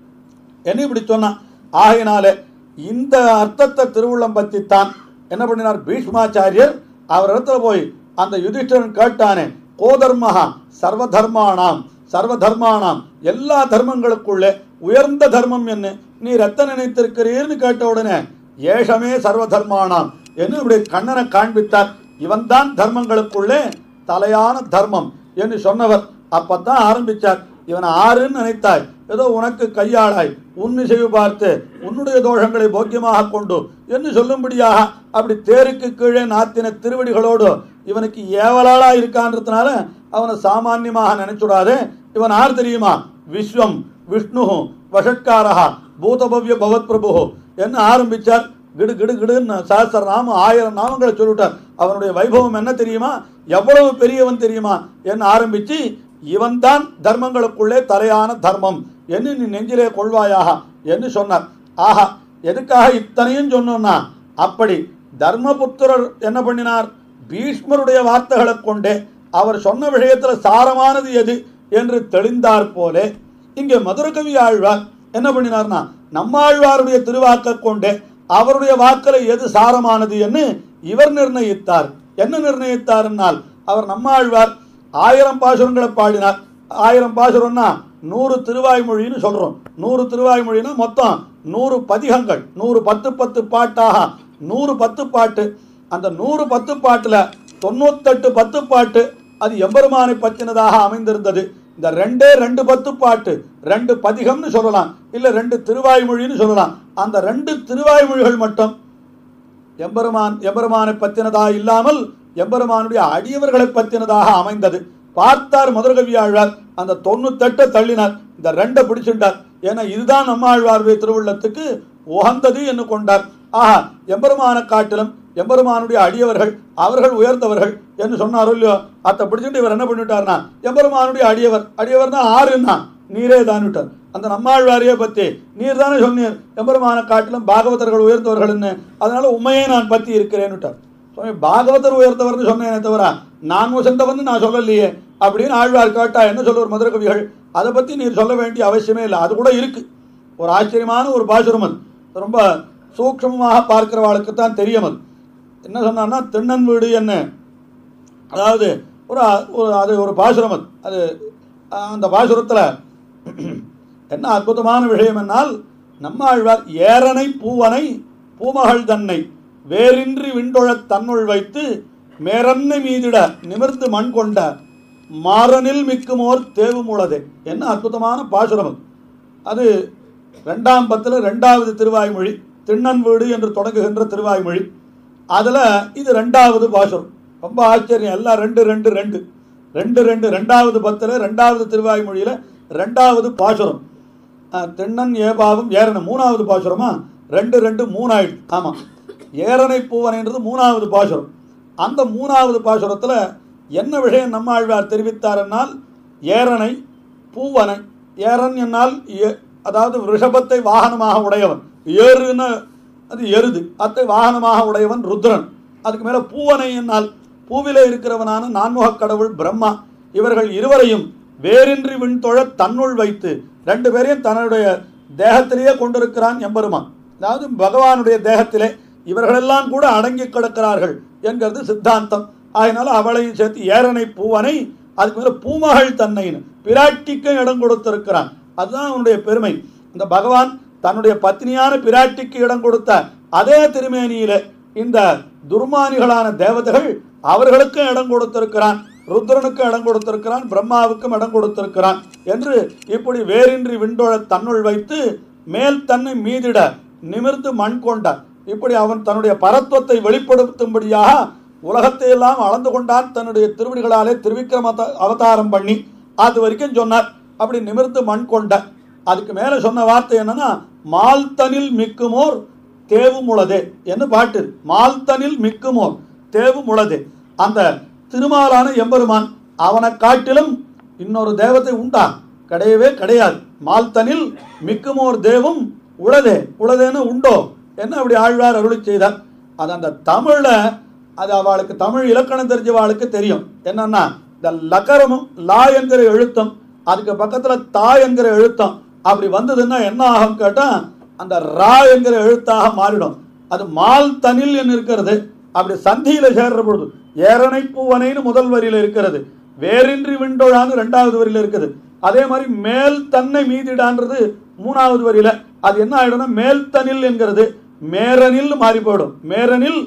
என்ன இப்படி சொன்னான் ஆகையினாலே இந்த அர்த்தத்தை திருவுள்ளம் பற்றித்தான் என்ன பண்ணினார் பீஷ்மாச்சாரியர் அவர் இடத்துல போய் அந்த யுதிஷ்டரன் கேட்டானே கோதர்மஹா சர்வதர்மானாம் சர்வதர்மானாம் எல்லா தர்மங்களுக்குள்ளே உயர்ந்த தர்மம் என்ன நீர் எத்த நினைத்திருக்கிறீர்னு கேட்ட உடனே ஏஷமே சர்வதர்மானாம் என்று இப்படி கண்ணனை காண்பித்தார் இவன்தான் தர்மங்களுக்குள்ளே தலையான தர்மம் என்று சொன்னவர் அப்பதான் ஆரம்பிச்சார் இவன் ஆறுன்னு நினைத்தாய் ஏதோ உனக்கு கையாளாய் உன்னு செய்து பார்த்து உன்னுடைய தோஷங்களை போக்கியமாக கொண்டு என்று சொல்லும்படியாக அப்படி தேருக்கு கீழே நாத்தின திருவடிகளோடு இவனுக்கு ஏவலாளா இருக்கான்றதுனால அவனை சாமான்யமாக நினைச்சுடாதே இவன் ஆர் தெரியுமா விஸ்வம் விஷ்ணு வஷட்காரா பூதபவ்ய பவத் பிரபு என்ன ஆரம்பிச்சார் கிடு கிடு கிடுன்னு சாஸ்திர நாமம் ஆயிரம் நாமங்களை சொல்லிவிட்டார் அவனுடைய வைபவம் என்ன தெரியுமா எவ்வளவு பெரியவன் தெரியுமா என்ன ஆரம்பிச்சு இவன்தான் தர்மங்களுக்குள்ளே தலையான தர்மம் என்று நீ நெஞ்சிலே கொள்வாயாக என்று சொன்னார் ஆஹா எதுக்காக இத்தனையும் சொன்னோம்னா அப்படி தர்மபுத்திரர் என்ன பண்ணினார் பீஷ்மருடைய வார்த்தைகளை கொண்டே அவர் சொன்ன விஷயத்துல சாரமானது எது என்று தெளிந்தார் போல இங்கே மதுரகவி ஆழ்வார் என்ன பண்ணினார்னா நம்மாழ்வாருடைய திருவாக்க கொண்டே அவருடைய வாக்கில் எது சாரமானது என்று இவர் நிர்ணயித்தார் என்ன நிர்ணயித்தார்னால் அவர் நம்மாழ்வார் ஆயிரம் பாசுரங்களை பாடினார் ஆயிரம் பாசுரம்னா நூறு திருவாய்மொழின்னு சொல்றோம் நூறு திருவாய்மொழினா மொத்தம் நூறு பதிகங்கள் நூறு பத்து பத்து பாட்டாக நூறு பத்து பாட்டு அந்த நூறு பத்து பாட்டுல தொண்ணூத்தெட்டு பத்து பாட்டு அது எம்பெருமானை பற்றினதாக அமைந்திருந்தது இந்த ரெண்டே ரெண்டு பத்து பாட்டு ரெண்டு பதிகம்னு சொல்லலாம் இல்ல ரெண்டு திருவாய்மொழின்னு சொல்லலாம் அந்த ரெண்டு திருவாய்மொழிகள் மட்டும் எம்பெருமான் எம்பெருமானை பற்றினதா இல்லாமல் எம்பெருமானுடைய அடியவர்களை பற்றினதாக அமைந்தது பார்த்தார் மதுரகவி ஆழ்வார் அந்த தொண்ணூத்தெட்டை தள்ளினார் இந்த ரெண்டை பிடிச்சிட்டார் ஏன்னா இதுதான் நம்ம ஆழ்வாருடைய திருவுள்ளத்துக்கு உகந்தது என்று கொண்டார் ஆஹா எம்பெருமான காட்டிலும் எம்பெருமானுடைய அடியவர்கள் அவர்கள் உயர்ந்தவர்கள் என்று சொன்னாரோ இல்லையோ அத்தை பிடிச்சிட்டு இவர் என்ன பண்ணிட்டார்னா எம்பெருமானுடைய அடியவர் அடியவர்னா ஆறுன்னா நீரே தான் விட்டார் அந்த நம்மாழ்வாரையே பற்றி நீர் தானே சொன்னீர் எம்பெருமான காட்டிலும் பாகவதர்கள் உயர்ந்தவர்கள்னு அதனால உண்மையே நான் பற்றி இருக்கிறேன்னுட்டார் சுவாமி பாகவதர் உயர்ந்தவர்னு சொன்னேனே தவிர நான் உசந்தவன் நான் சொல்லலையே அப்படின்னு ஆழ்வார் கேட்டா என்ன சொல்லுவார் மதுர கவிகள் அதை பற்றி நீர் சொல்ல வேண்டிய அவசியமே இல்லை அது கூட இருக்கு ஒரு ஆச்சரியமான ஒரு பாசுரம் அது ரொம்ப சூக்ஷ்மமாக பார்க்கிறவாளுக்கு தான் தெரியும் அது என்ன சொன்னான்னா திண்ணன் வீடு என்ன அதாவது ஒரு ஒரு அது ஒரு பாசுரம் அது அது அஹ், அந்த பாசுரத்தில் என்ன அற்புதமான விஷயம் என்னால் நம்மாழ்வார் ஏரனை பூவனை பூமகள் தன்னை வேரின்றி விண்டொழத் தன்னுள் வைத்து மேரன்னை மீதிட நிமிர்ந்து மண் கொண்ட மாறனில் மிக்குமோர் தேவுமுளதே என்ன அற்புதமான பாசுரம் அது அது ரெண்டாம் பத்தில் ரெண்டாவது திருவாய்மொழி திண்ணன் வீடு என்று தொடங்குகின்ற திருவாய்மொழி அதில் இது ரெண்டாவது பாசுரம் ரொம்ப ஆச்சரியம் எல்லாம் ரெண்டு ரெண்டு ரெண்டு ரெண்டு ரெண்டு ரெண்டாவது பத்தில் ரெண்டாவது திருவாய்மொழியில் ரெண்டாவது பாசுரம் அஹ், திண்ணன் ஏபாவும் ஏறனை மூணாவது பாசுரமா ரெண்டு ரெண்டு மூணாயிடுது ஆமாம் ஏறனை பூவனைன்றது மூணாவது பாசுரம் அந்த மூணாவது பாசுரத்தில் என்ன விஷயம் நம்ம ஆழ்வார் தெரிவித்தார் ஏறனை பூவனை ஏறன் என்னால் ஏ- அதாவது ரிஷபத்தை வாகனமாக உடையவன் ஏறுன்னு அது எருது அத்தை வாகனமாக உடையவன் ருத்ரன் அதுக்கு மேலே பூவனை என்னால் பூவிலே இருக்கிறவனான நான்முகக் கடவுள் பிரம்மா இவர்கள் இருவரையும் வேறின்றி விண்தொழ தன்னுள் வைத்து ரெண்டு பேரையும் தன்னுடைய தேகத்திலேயே கொண்டிருக்கிறான் எம்பெருமான் அதாவது பகவானுடைய தேகத்திலே இவர்களெல்லாம் கூட அடங்கி கிடக்கிறார்கள் என்கிறது சித்தாந்தம் அதனால அவளையும் சேர்த்து ஏறனை பூவனை அதுக்கு மேல பூமகள் தன்னைன்னு பிராட்டிக்கும் இடம் கொடுத்திருக்கிறான் அதுதான் அவனுடைய பெருமை இந்த பகவான் தன்னுடைய பத்னியான பிராட்டிக்கு இடம் கொடுத்த அதே திருமேனியில இந்த துர்மானிகளான தேவதைகள் அவர்களுக்கும் இடம் கொடுத்திருக்கிறான் ருத்ரனுக்கும் இடம் கொடுத்திருக்கிறான் பிரம்மாவுக்கும் இடம் கொடுத்திருக்கிறான் என்று இப்படி வேறின்றி விண்டோழ தன்னுள் வைத்து மேல் தன்னை மீதிட நிமிர்ந்து மண் கொண்டான் இப்படி அவன் தன்னுடைய பரத்துவத்தை வெளிப்படுத்தும்படியாக உலகத்தை எல்லாம் அளந்து கொண்டான் தன்னுடைய திருவடிகளாலே திருவிக்ரம அவத- அவதாரம் பண்ணி அது வரைக்கும் சொன்னார் அப்படி நிமிர்ந்து மண் கொண்ட அதுக்கு மேல சொன்ன வார்த்தை என்னன்னா மால்தனில் மிக்குமோர் தேவுமுளதே என்று பாட்டு மால்தனில் மிக்குமோர் தேவுமுளதே அந்த திருமாலான எம்பெருமான் அவனை காட்டிலும் இன்னொரு தேவதை உண்டா கிடையவே கிடையாது மால்தனில் மிக்குமோர் தேவும் உளதே உளதேன்னு உண்டோ என்ன அப்படி ஆழ்வார் அருளி செய்தார் அது அந்த தமிழ்ல அது அவளுக்கு தமிழ் இலக்கணம் தெரிஞ்சவாளுக்கு தெரியும் என்னன்னா இந்த லகரமும் லா என்கிற எழுத்தம் அதுக்கு பக்கத்துல தா என்கிற எழுத்தம் அப்படி வந்ததுன்னா என்ன ஆகும் கேட்டா அந்த ரா என்கிற எழுத்தாக மாறிடும் அது மால் தனில் என்று இருக்கிறது அப்படி சந்தியில சேர்ற பொழுது ஏறனை பூவனைன்னு முதல் வரியில இருக்கிறது வேறின்றி விண்டோழான்னு ரெண்டாவது வரியில இருக்குது அதே மாதிரி மேல் தன்னை மீதிடான்றது மூணாவது வரியில அது என்ன ஆயிடும்னா மேல் தனில் என்கிறது மேரனில் மாறி போயிடும் மேரனில்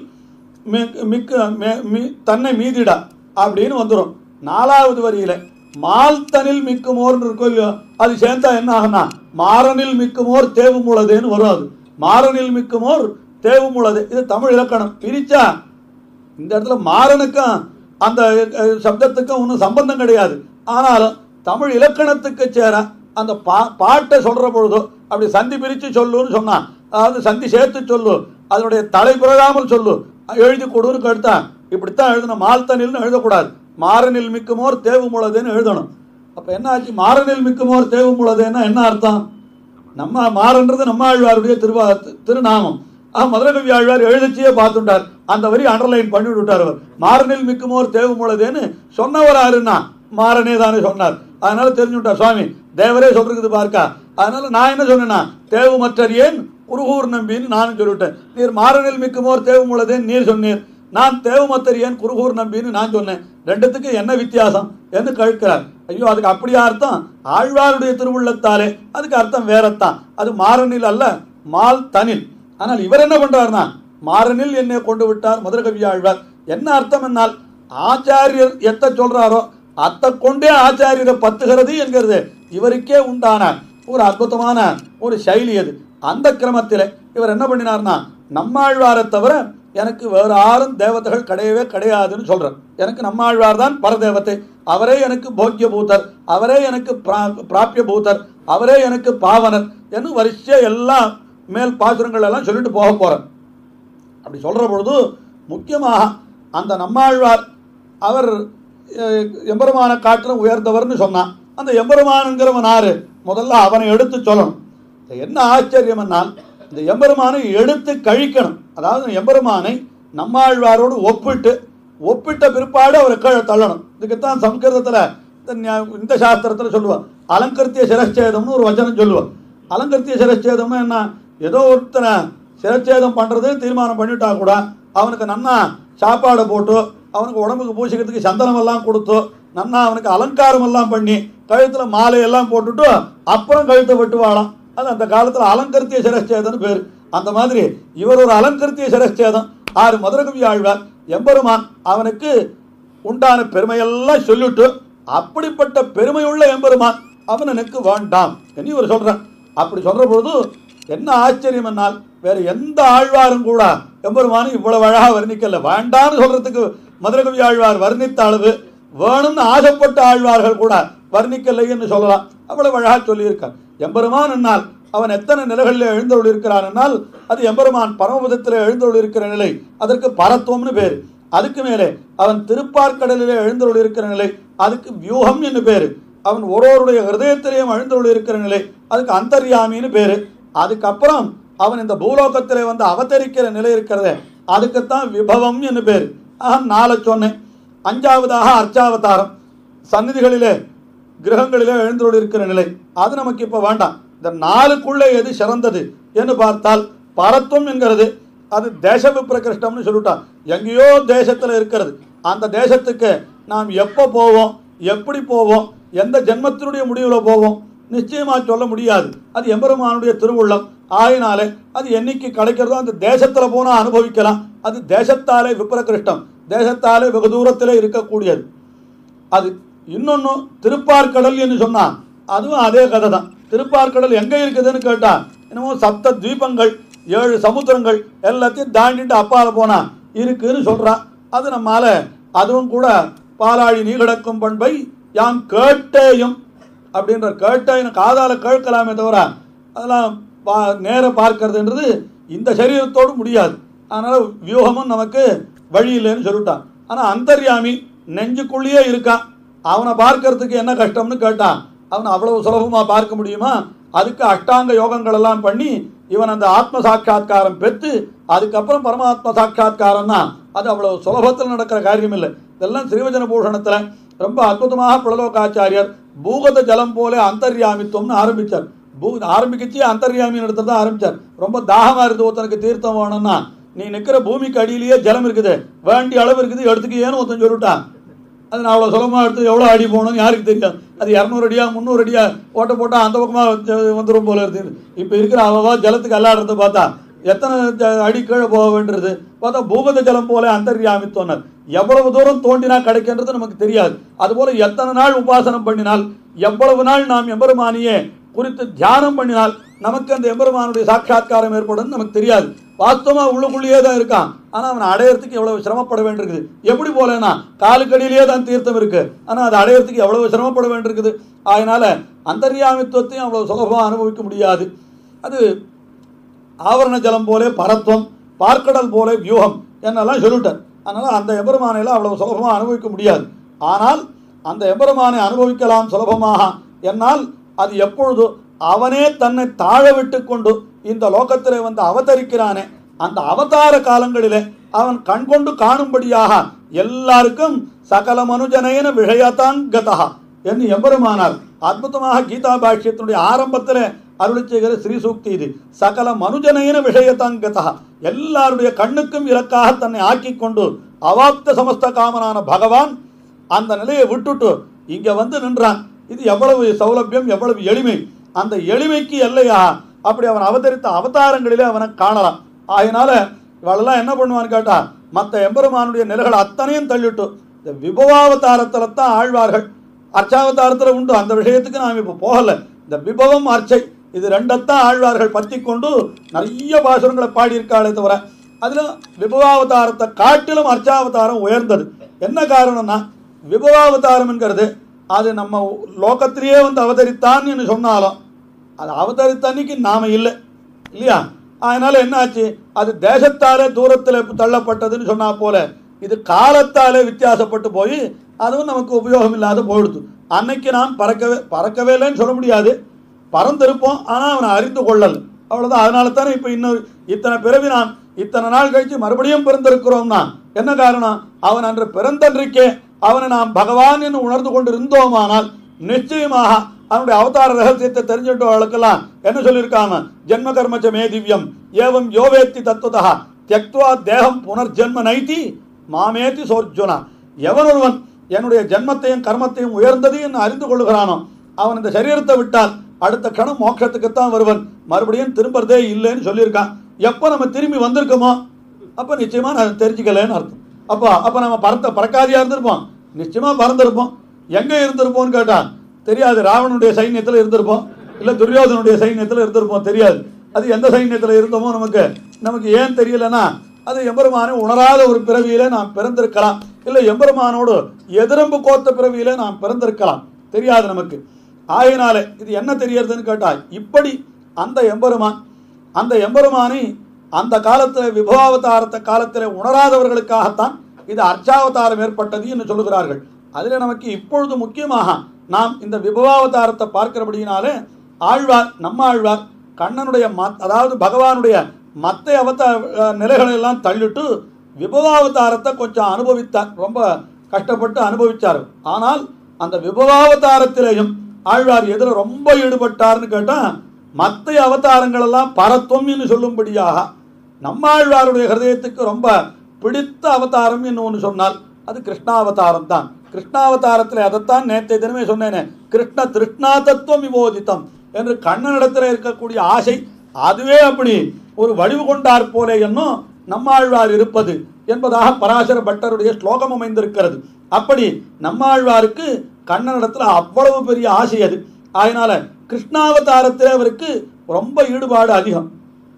மி- மிக்க மே- மி- தன்னை மீதிடா அப்படின்னு வந்துடும் நாலாவது வரியில மால்தனில் மிக்குமோர்னு இருக்கும் இல்லையோ அது சேர்ந்தா என்ன ஆகும்னா மாறனில் மிக்குமோர் தேவுமுளதேன்னு வரும் அது மாறனில் மிக்குமோர் தேவுமுளது இது தமிழ் இலக்கணம் பிரிச்சா இந்த இடத்துல மாறனுக்கும் அந்த அஹ், சப்தத்துக்கும் ஒன்றும் சம்பந்தம் கிடையாது ஆனாலும் தமிழ் இலக்கணத்துக்கு சேர அந்த பா பாட்டை சொல்ற பொழுதோ அப்படி சந்தி பிரித்து சொல்லுன்னு சொன்னான் அதாவது சந்தி சேர்த்து சொல்லு அதனுடைய தலை பிறகாமல் சொல்லு எழுதி கொடுன்னு கேட்டான் இப்படித்தான் எழுதணும் மால்தனில்னு எழுதக்கூடாது மாறனில் மிக்குமோர் தேவுமுளதுன்னு எழுதணும் அப்போ என்ன ஆச்சு மாறனில் மிக்குமோர் தேவுமுளதுன்னா என்ன அர்த்தம் நம்ம மாறன்றது நம்ம ஆழ்வாருடைய திருவா திருநாமம் ஆ மதுரகவி ஆழ்வார் எழுதிச்சியே பார்த்துட்டார் அந்த வரி அண்டர்லைன் பண்ணி விட்டார் அவர் மாறனில் மிக்குமோர் தேவமுள்ளதேன்னு சொன்னவர் யாருன்னா மாறனே தானே சொன்னார் அதனால தெரிஞ்சு விட்டார் சுவாமி தேவரே சொல்றது பார்க்கா அதனால நான் என்ன சொன்னேன்னா தேவுமற்றர் ஏன் குருகூர் நம்பின்னு நானும் சொல்லிவிட்டேன் நீர் மாறனில் மிக்குமோர் தேவமுள்ளதேன்னு நீர் சொன்னீர் நான் தேவமத்தர் ஏன் குருகூர் நம்பின்னு நான் சொன்னேன் ரெண்டுத்துக்கு என்ன வித்தியாசம் என்று கழுக்கிறார் ஐயோ அதுக்கு அப்படியா அர்த்தம் ஆழ்வாருடைய திருவுள்ளத்தாலே அதுக்கு அர்த்தம் வேறத்தான் அது மாறனில் அல்ல மால் தனில் ஆனால் இவர் என்ன பண்றாருன்னா மாறனில் என்னை கொண்டு விட்டார் மதுரகவி ஆழ்வார் என்ன அர்த்தம் என்னால் ஆச்சாரியர் எத்த சொல்றாரோ அத்தை கொண்டே ஆச்சாரியரை பத்துகிறது என்கிறது இவருக்கே உண்டான ஒரு அற்புதமான ஒரு சைலி அது அந்த கிரமத்தில் இவர் என்ன பண்ணினார்னா நம்மாழ்வாரை தவிர எனக்கு வேறு யாரும் தேவதைகள் கிடையவே கிடையாதுன்னு சொல்றார் எனக்கு நம்மாழ்வார் தான் பரதேவத்தை அவரே எனக்கு போக்கிய பூதர் அவரே எனக்கு பிரா- பிராபிய பூதர் அவரே எனக்கு பாவனர் என்று வரிசையா எல்லாம் மேல் பாசுரங்கள் எல்லாம் சொல்லிட்டு போக போறார் அப்படி சொல்ற பொழுது முக்கியமாக அந்த நம்மாழ்வார் அவர் அஹ், எம்பெருமான காட்டிலும் உயர்ந்தவர்னு சொன்னான் அந்த எம்பெருமானுங்கிறவன் ஆறு முதல்ல அவனை எடுத்து சொல்லணும் இது என்ன ஆச்சரியம் என்னால் இந்த எம்பெருமானை எடுத்து கழிக்கணும் அதாவது எம்பெருமானை நம்மாழ்வாரோடு ஒப்பிட்டு ஒப்பிட்ட பிற்பாடு அவரை கீழே தள்ளணும் இதுக்குத்தான் சம்ஸ்கிருதத்தில் இந்த ஞா- இந்த சாஸ்திரத்தில் சொல்லுவாள் அலங்கர்த்திய சிரச்சேதம்னு ஒரு வச்சனம் சொல்லுவாள் அலங்கர்த்திய சிரச்சேதம்னா என்ன ஏதோ ஒருத்தனை சிரச்சேதம் பண்ணுறது தீர்மானம் பண்ணிட்டா கூட அவனுக்கு நன்னா சாப்பாடை போட்டு அவனுக்கு உடம்புக்கு பூசிக்கிறதுக்கு சந்தனம் எல்லாம் கொடுத்து நன்னா அவனுக்கு அலங்காரம் எல்லாம் பண்ணி கழுத்துல மாலை எல்லாம் போட்டுட்டு அப்புறம் கழுத்தை வெட்டுவாளாம் அது அந்த காலத்துல அலங்கர்த்திய சிரச்சேதம்னு பேர் அந்த மாதிரி இவர் ஒரு அலங்கர்த்திய சிரச்சேதம் ஆறு மதுரகவி ஆழ்வார் எம்பெருமான் அவனுக்கு உண்டான பெருமையெல்லாம் சொல்லிட்டு அப்படிப்பட்ட பெருமையுள்ள எம்பெருமான் அவன் எனக்கு வேண்டாம் என்று இவர் சொல்றார் அப்படி சொல்ற பொழுது என்ன ஆச்சரியம் என்னால் வேற எந்த ஆழ்வாரும் கூட எம்பெருமானும் இவ்வளவு அழகா வர்ணிக்கல வேண்டான்னு சொல்றதுக்கு மதுரகவி ஆழ்வார் வர்ணித்த அளவு வேணும்னு ஆசைப்பட்ட ஆழ்வார்கள் கூட வர்ணிக்கலை என்று சொல்லலாம் அவ்வளவு அழகா சொல்லியிருக்கார் எம்பெருமான் என்னால் அவன் எத்தனை நிலைகளில் எழுந்தருள் இருக்கிறான் என்னால் அது எம்பெருமான் பரமபதத்தில் எழுந்தருள் இருக்கிற நிலை அதற்கு பரத்துவம்னு பேர் அதுக்கு மேலே அவன் திருப்பார்க்கடலிலே எழுந்தருள் இருக்கிற நிலை அதுக்கு வியூகம் என்று பேரு அவன் ஒருவருடைய ஹிருதயத்திலேயும் எழுந்தருள் இருக்கிற நிலை அதுக்கு அந்தர்யாமின்னு பேரு அதுக்கப்புறம் அவன் இந்த பூலோகத்திலே வந்து அவதரிக்கிற நிலை இருக்கிறதே அதுக்குத்தான் விபவம் என்று பேர் ஆக நாளை சொன்னேன் அஞ்சாவதாக அர்ச்சாவதாரம் சந்நிதிகளிலே கிரகங்களிலே எழுந்தருள் இருக்கிற நிலை அது நமக்கு இப்போ வேண்டாம் இந்த நாலுக்குள்ளே எது சிறந்தது என்று பார்த்தால் பரத்துவம் என்கிறது அது தேச விப்ரகிருஷ்டம்னு சொல்லிட்டான் எங்கேயோ தேசத்தில் இருக்கிறது அந்த தேசத்துக்கு நாம் எப்போ போவோம் எப்படி போவோம் எந்த ஜென்மத்தினுடைய முடிவில் போவோம் நிச்சயமா சொல்ல முடியாது அது எம்பெருமானுடைய திருவுள்ளம் ஆயினாலே அது என்னைக்கு கிடைக்கிறதோ அந்த தேசத்தில் போனால் அனுபவிக்கலாம் அது தேசத்தாலே விப்ரகிருஷ்டம் தேசத்தாலே வெகு தூரத்திலே இருக்கக்கூடியது அது இன்னொன்று திருப்பார்கடல் என்று சொன்னான் அதுவும் அதே கதை தான் திருப்பார்கடல் எங்கே இருக்குதுன்னு கேட்டா என்னமோ சப்த தீபங்கள் ஏழு சமுத்திரங்கள் எல்லாத்தையும் தாண்டிட்டு அப்பால போனா இருக்குன்னு சொல்றான் அது நம்மால அதுவும் கூட பாலாழி நீ கிடக்கும் பண்பை யாம் கேட்டேயும் அப்படின்ற கேட்டேன் காதால கேட்கலாமே தவிர அதெல்லாம் பா நேர பார்க்கறதுன்றது இந்த சரீரத்தோடு முடியாது அதனால வியூகமும் நமக்கு வழி இல்லைன்னு சொல்லிட்டான் ஆனா அந்தர்யாமி நெஞ்சுக்குள்ளேயே இருக்கான் அவனை பார்க்கறதுக்கு என்ன கஷ்டம்னு கேட்டான் அவனை அவ்வளவு சுலபமா பார்க்க முடியுமா அதுக்கு அஷ்டாங்க யோகங்கள் எல்லாம் பண்ணி இவன் அந்த ஆத்ம சாட்சா்காரம் பெற்று அதுக்கப்புறம் பரமாத்ம சாட்சா்காரம் தான் அது அவ்வளவு சுலபத்தில் நடக்கிற காரியம் இல்லை இதெல்லாம் ஸ்ரீவஜன பூஷணத்துல ரொம்ப அற்புதமாக புலலோகாச்சாரியர் பூகத ஜலம் போல அந்தர்யாமித்துவம்னு ஆரம்பிச்சார் பூ ஆரம்பிக்கச்சு அந்தர்யாமின்னு இடத்துல தான் ஆரம்பிச்சார் ரொம்ப தாகமா இருந்து ஒருத்தனுக்கு தீர்த்தம் வேணும்னா நீ நிக்கிற பூமிக்கு அடியிலேயே ஜலம் இருக்குது வேண்டிய அளவு இருக்குது எடுத்துக்க ஏன்னு ஒருத்தன் சொல்லிட்டான் அது நான் அவ்வளோ சுலபமாக எடுத்து எவ்வளோ அடி போகணும்னு யாருக்கு தெரியும் அது இரநூறு அடியா முந்நூறு அடியா ஓட்ட போட்டால் அந்த பக்கமாக வந்துடும் போல இருக்குது இப்போ இருக்கிற அவவா ஜலத்துக்கு அல்லாடுறத பார்த்தா எத்தனை ஜ- அடி கீழே போக வேண்டியது பார்த்தா பூகத ஜலம் போல அந்தர்யாமித்தோனர் எவ்வளவு தூரம் தோண்டினா கிடைக்கின்றது நமக்கு தெரியாது அதுபோல எத்தனை நாள் உபாசனம் பண்ணினால் எவ்வளவு நாள் நாம் எம்பெருமானியே குறித்து தியானம் பண்ணினால் நமக்கு அந்த எம்பெருமானுடைய சாட்சாத்காரம் ஏற்படும் நமக்கு தெரியாது வாஸ்தவமா உள்ளுக்குள்ளேயே தான் இருக்கான் ஆனா அவன் அடையறதுக்கு எவ்வளவு சிரமப்பட வேண்டியிருக்குது எப்படி போலனா காலுக்கடியிலேயே தான் தீர்த்தம் இருக்கு ஆனா அதை அடையறதுக்கு எவ்வளவு சிரமப்பட வேண்டியிருக்குது அதனால அந்தர்யாமித்துவத்தையும் அவ்வளவு சுலபமா அனுபவிக்க முடியாது அது ஆவரண ஜலம் போலே பரத்வம் பார்க்கடல் போலே வியூகம் என்னெல்லாம் சொல்லிட்டார் அதனால அந்த எம்பெருமானையெல்லாம் அவ்வளவு சுலபமாக அனுபவிக்க முடியாது ஆனால் அந்த எம்பெருமானை அனுபவிக்கலாம் சுலபமாக என்னால் அது எப்பொழுது அவனே தன்னை தாழ விட்டு கொண்டு இந்த லோகத்திலே வந்து அவதரிக்கிறானே அந்த அவதார காலங்களிலே அவன் கண்கொண்டு காணும்படியாக எல்லாருக்கும் சகல மனுஜனையன விஷயத்தான் கதா என்று எம்பெருமானார் அற்புதமாக கீதா பாஷ்யத்தினுடைய ஆரம்பத்தில் அருளி செய்கிற ஸ்ரீ சூக்தி இது சகல மனுஜனையின விஷயத்தங்கதா எல்லாருடைய கண்ணுக்கும் இலக்காக தன்னை ஆக்கிக் கொண்டு அவாப்த சமஸ்த காமனான பகவான் அந்த நிலையை விட்டுட்டு இங்க வந்து நின்றான் இது எவ்வளவு சௌலபியம் எவ்வளவு எளிமை அந்த எளிமைக்கு எல்லையா அப்படி அவன் அவதரித்த அவதாரங்களிலே அவனை காணலாம் ஆகையினால இவளெல்லாம் என்ன பண்ணுவான்னு கேட்டா மற்ற எம்பெருமானுடைய நிலைகள் அத்தனையும் தள்ளிட்டு இந்த விபவாவதாரத்துல தான் ஆழ்வார்கள் அர்ச்சாவதாரத்தில் உண்டு அந்த விஷயத்துக்கு நாம் இப்போ போகல இந்த விபவம் அர்ச்சை இது ரெண்டத்தான் ஆழ்வார்கள் பற்றி கொண்டு நிறைய பாசுரங்களை பாடியிருக்காளே தவிர அதில் விபவாவதாரத்தை காட்டிலும் அர்ச்சாவதாரம் உயர்ந்தது என்ன காரணம்னா விபவாவதாரம்ங்கிறது அது நம்ம லோகத்திலேயே வந்து அவதரித்தான் என்று சொன்னாலும் அது அவதரித்த அன்னைக்கு நாம இல்லை இல்லையா அதனால என்ன ஆச்சு அது தேசத்தாலே தூரத்தில் தள்ளப்பட்டதுன்னு சொன்னா போல இது காலத்தாலே வித்தியாசப்பட்டு போய் அதுவும் நமக்கு உபயோகம் இல்லாத போயிடுது அன்னைக்கு நாம் பறக்கவே பறக்கவே இல்லைன்னு சொல்ல முடியாது பறந்திருப்போம் ஆனால் அவனை அறிந்து கொள்ளல் அவ்வளவுதான் அதனால தானே இப்போ இன்னொரு இத்தனை பிறவி நான் இத்தனை நாள் கழிச்சு மறுபடியும் பிறந்திருக்கிறோம்னா என்ன காரணம் அவன் அன்று பிறந்தன்றைக்கே அவனை நாம் பகவான் என்று உணர்ந்து கொண்டு இருந்தோமானால் நிச்சயமாக அவனுடைய அவதார ரகசியத்தை தெரிஞ்சுட்டவர்களுக்கெல்லாம் என்ன சொல்லியிருக்காங்க ஜென்ம கர்மச்ச மே திவ்யம் ஏவம் யோவேத்தி தத்துவதா தியக்துவா தேகம் புனர்ஜென்ம நைதி மாமேதி சோர்ஜுனா எவன் ஒருவன் என்னுடைய ஜென்மத்தையும் கர்மத்தையும் உயர்ந்தது என்று அறிந்து கொள்கிறானோ அவன் இந்த சரீரத்தை விட்டால் அடுத்த கணம் மோட்சத்துக்குத்தான் வருவன் மறுபடியும் திரும்புறதே இல்லைன்னு சொல்லியிருக்கான் எப்போ நம்ம திரும்பி வந்திருக்கோமோ அப்போ நிச்சயமா நான் தெரிஞ்சுக்கலன்னு அர்த்தம் அப்போ அப்போ நம்ம பறந்த பறக்காதியா இருந்திருப்போம் நிச்சயமா பறந்திருப்போம் எங்க இருந்திருப்போம்னு கேட்டா தெரியாது ராவணனுடைய சைன்யத்தில் இருந்திருப்போம் இல்ல துரியோதனுடைய சைன்யத்தில் இருந்திருப்போம் தெரியாது அது எந்த சைன்யத்தில் இருந்தோமோ நமக்கு நமக்கு ஏன் தெரியலன்னா அது எம்பெருமானை உணராத ஒரு பிறவியில நாம் பிறந்திருக்கலாம் இல்லை எம்பெருமானோடு எதிரம்பு கோத்த பிறவியில நாம் பிறந்திருக்கலாம் தெரியாது நமக்கு ஆகையினாலே இது என்ன தெரியறதுன்னு கேட்டா இப்படி அந்த எம்பெருமான் அந்த எம்பெருமானை அந்த காலத்தில் விபவாவதாரத்த காலத்தில் உணராதவர்களுக்காகத்தான் இது அர்ச்சாவதாரம் ஏற்பட்டது என்று சொல்லுகிறார்கள் அதில் நமக்கு இப்பொழுது முக்கியமாக நாம் இந்த விபவாவதாரத்தை பார்க்கிறபடியினாலே ஆழ்வார் நம்ம ஆழ்வார் கண்ணனுடைய மத் அதாவது பகவானுடைய மத்த அவத நிலைகளை எல்லாம் தள்ளிட்டு விபவாவதாரத்தை கொஞ்சம் அனுபவித்தார் ரொம்ப கஷ்டப்பட்டு அனுபவிச்சார் ஆனால் அந்த விபவாவதாரத்திலேயும் ஆழ்வார் எதில் ரொம்ப ஈடுபட்டார்னு கேட்டால் மற்ற அவதாரங்கள் எல்லாம் பரத்துவம் என்று சொல்லும்படியாக நம்மாழ்வாருடைய ஹிருதயத்துக்கு ரொம்ப பிடித்த அவதாரம் என்று ஒன்று சொன்னால் அது கிருஷ்ணாவதாரம் தான் கிருஷ்ணாவதாரத்தில் அதைத்தான் நேற்றைய தினமே சொன்னேனே கிருஷ்ண திருஷ்ணா தத்துவம் விமோதித்தம் என்று கண்ணனிடத்தில் இருக்கக்கூடிய ஆசை அதுவே அப்படி ஒரு வடிவு கொண்டார் போலே என்னும் நம்மாழ்வார் இருப்பது என்பதாக பராசர பட்டருடைய ஸ்லோகம் அமைந்திருக்கிறது அப்படி நம்மாழ்வாருக்கு கண்ணனிடத்தில் அவ்வளவு பெரிய ஆசை அது அதனால கிருஷ்ணாவதாரத்தில் அவருக்கு ரொம்ப ஈடுபாடு அதிகம்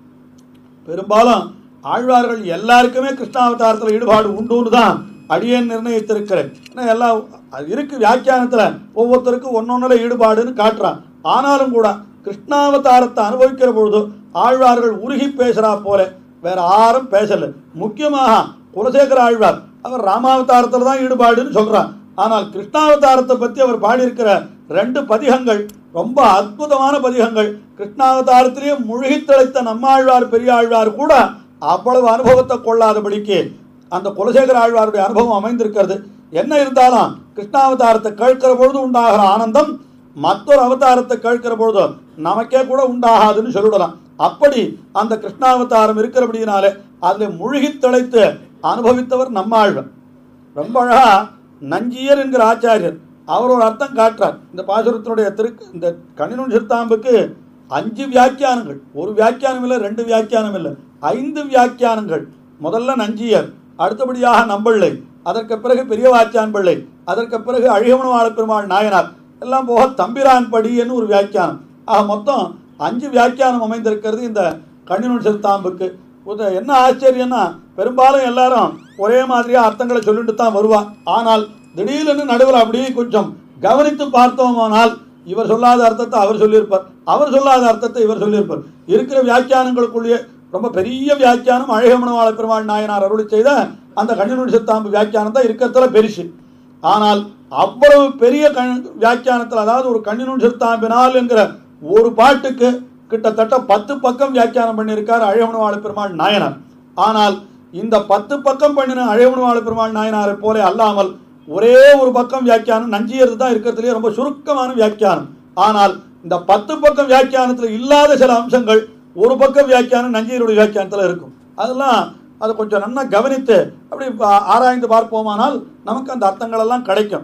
பெரும்பாலும் ஆழ்வார்கள் எல்லாருக்குமே கிருஷ்ணாவதாரத்தில் ஈடுபாடு உண்டுன்னு தான் அடியேன் நிர்ணயித்திருக்கிறேன் ஏன்னா எல்லாம் அது இருக்கு வியாக்கியானத்தில் ஒவ்வொருத்தருக்கும் ஒன்னொன்னுல ஈடுபாடுன்னு காட்டுறான் ஆனாலும் கூட கிருஷ்ணாவதாரத்தை அனுபவிக்கிற பொழுது ஆழ்வார்கள் உருகி பேசுறா போல வேற யாரும் பேசல முக்கியமாக குலசேகர ஆழ்வார் அவர் ராமாவதாரத்தில் தான் ஈடுபாடுன்னு சொல்றார் ஆனால் கிருஷ்ணாவதாரத்தை பற்றி அவர் பாடியிருக்கிற ரெண்டு பதிகங்கள் ரொம்ப அற்புதமான பதிகங்கள் கிருஷ்ணாவதாரத்திலேயே முழுகி திளைத்த நம்மாழ்வார் பெரியாழ்வார் கூட அவ்வளவு அனுபவத்தை கொள்ளாதபடிக்கு அந்த குலசேகர ஆழ்வாருடைய அனுபவம் அமைந்திருக்கிறது என்ன இருந்தாலும் கிருஷ்ணாவதாரத்தை கேட்கிற பொழுது உண்டாகிற ஆனந்தம் மற்றொரு அவதாரத்தை கேட்கிற பொழுது நமக்கே கூட உண்டாகாதுன்னு சொல்லிடலாம் அப்படி அந்த கிருஷ்ணாவதாரம் இருக்கிறபடியினாலே அதில் முழுகி திளைத்து அனுபவித்தவர் நம்மாழ்வர் ரொம்ப அழகா நஞ்சியர் என்கிற ஆச்சாரியர் அவர் ஒரு அர்த்தம் காட்டுறார் இந்த பாசுரத்தினுடைய திரு இந்த கணினு சிறுத்தாம்புக்கு அஞ்சு வியாக்கியானங்கள் ஒரு வியாக்கியானம் இல்லை ரெண்டு வியாக்கியானம் இல்லை ஐந்து வியாக்கியானங்கள் முதல்ல நஞ்சியர் அடுத்தபடியாக நம்பள்ளை அதற்கு பிறகு பெரியவாச்சான் பிள்ளை அதற்கு பிறகு அழிகமனவாள பெருமாள் நாயனார் எல்லாம் போக தம்பிரான் படின்னு ஒரு வியாக்கியானம் ஆக மொத்தம் அஞ்சு வியாக்கியானம் அமைந்திருக்கிறது இந்த கண்ணினுள் சிறுத்தாம்புக்கு உத- என்ன ஆச்சரியம்னா பெரும்பாலும் எல்லாரும் ஒரே மாதிரியா அர்த்தங்களை சொல்லிட்டு தான் வருவா ஆனால் திடீர்னு நடுவில் அப்படியே கொஞ்சம் கவனித்து பார்த்தோமானால் இவர் சொல்லாத அர்த்தத்தை அவர் சொல்லியிருப்பார் அவர் சொல்லாத அர்த்தத்தை இவர் சொல்லியிருப்பார் இருக்கிற வியாக்கியானங்களுக்குள்ளேயே ரொம்ப பெரிய வியாக்கியானம் அழகமனவாள பெருமாள் நாயனார் அருளி செய்த அந்த கண்ணினுள் சித்தாம்பு வியாக்கியானம் தான் இருக்கிறதுல பெருசு ஆனால் அவ்வளவு பெரிய கண் வியாக்கியானத்தில் அதாவது ஒரு கண்ணினுள் சிறுத்தாம்பினால் என்கிற ஒரு பாட்டுக்கு கிட்டத்தட்ட பத்து பக்கம் வியாக்கியானம் பண்ணியிருக்கார் அழகமனவாள பெருமாள் நாயனார் ஆனால் இந்த பத்து பக்கம் பண்ணின அழகமனவாள பெருமாள் நாயனாரை போல அல்லாமல் ஒரே ஒரு பக்கம் வியாக்கியானம் நஞ்சியது தான் இருக்கிறதுலேயே ரொம்ப சுருக்கமான வியாக்கியானம் ஆனால் இந்த பத்து பக்கம் வியாக்கியானத்தில் இல்லாத சில அம்சங்கள் ஒரு பக்கம் வியாக்கியானம் நஞ்சியருடைய வியாக்கியானத்தில் இருக்கும் அதெல்லாம் அதை கொஞ்சம் நன்னா கவனித்து அப்படி பா- ஆராய்ந்து பார்ப்போமானால் நமக்கு அந்த அர்த்தங்கள் எல்லாம் கிடைக்கும்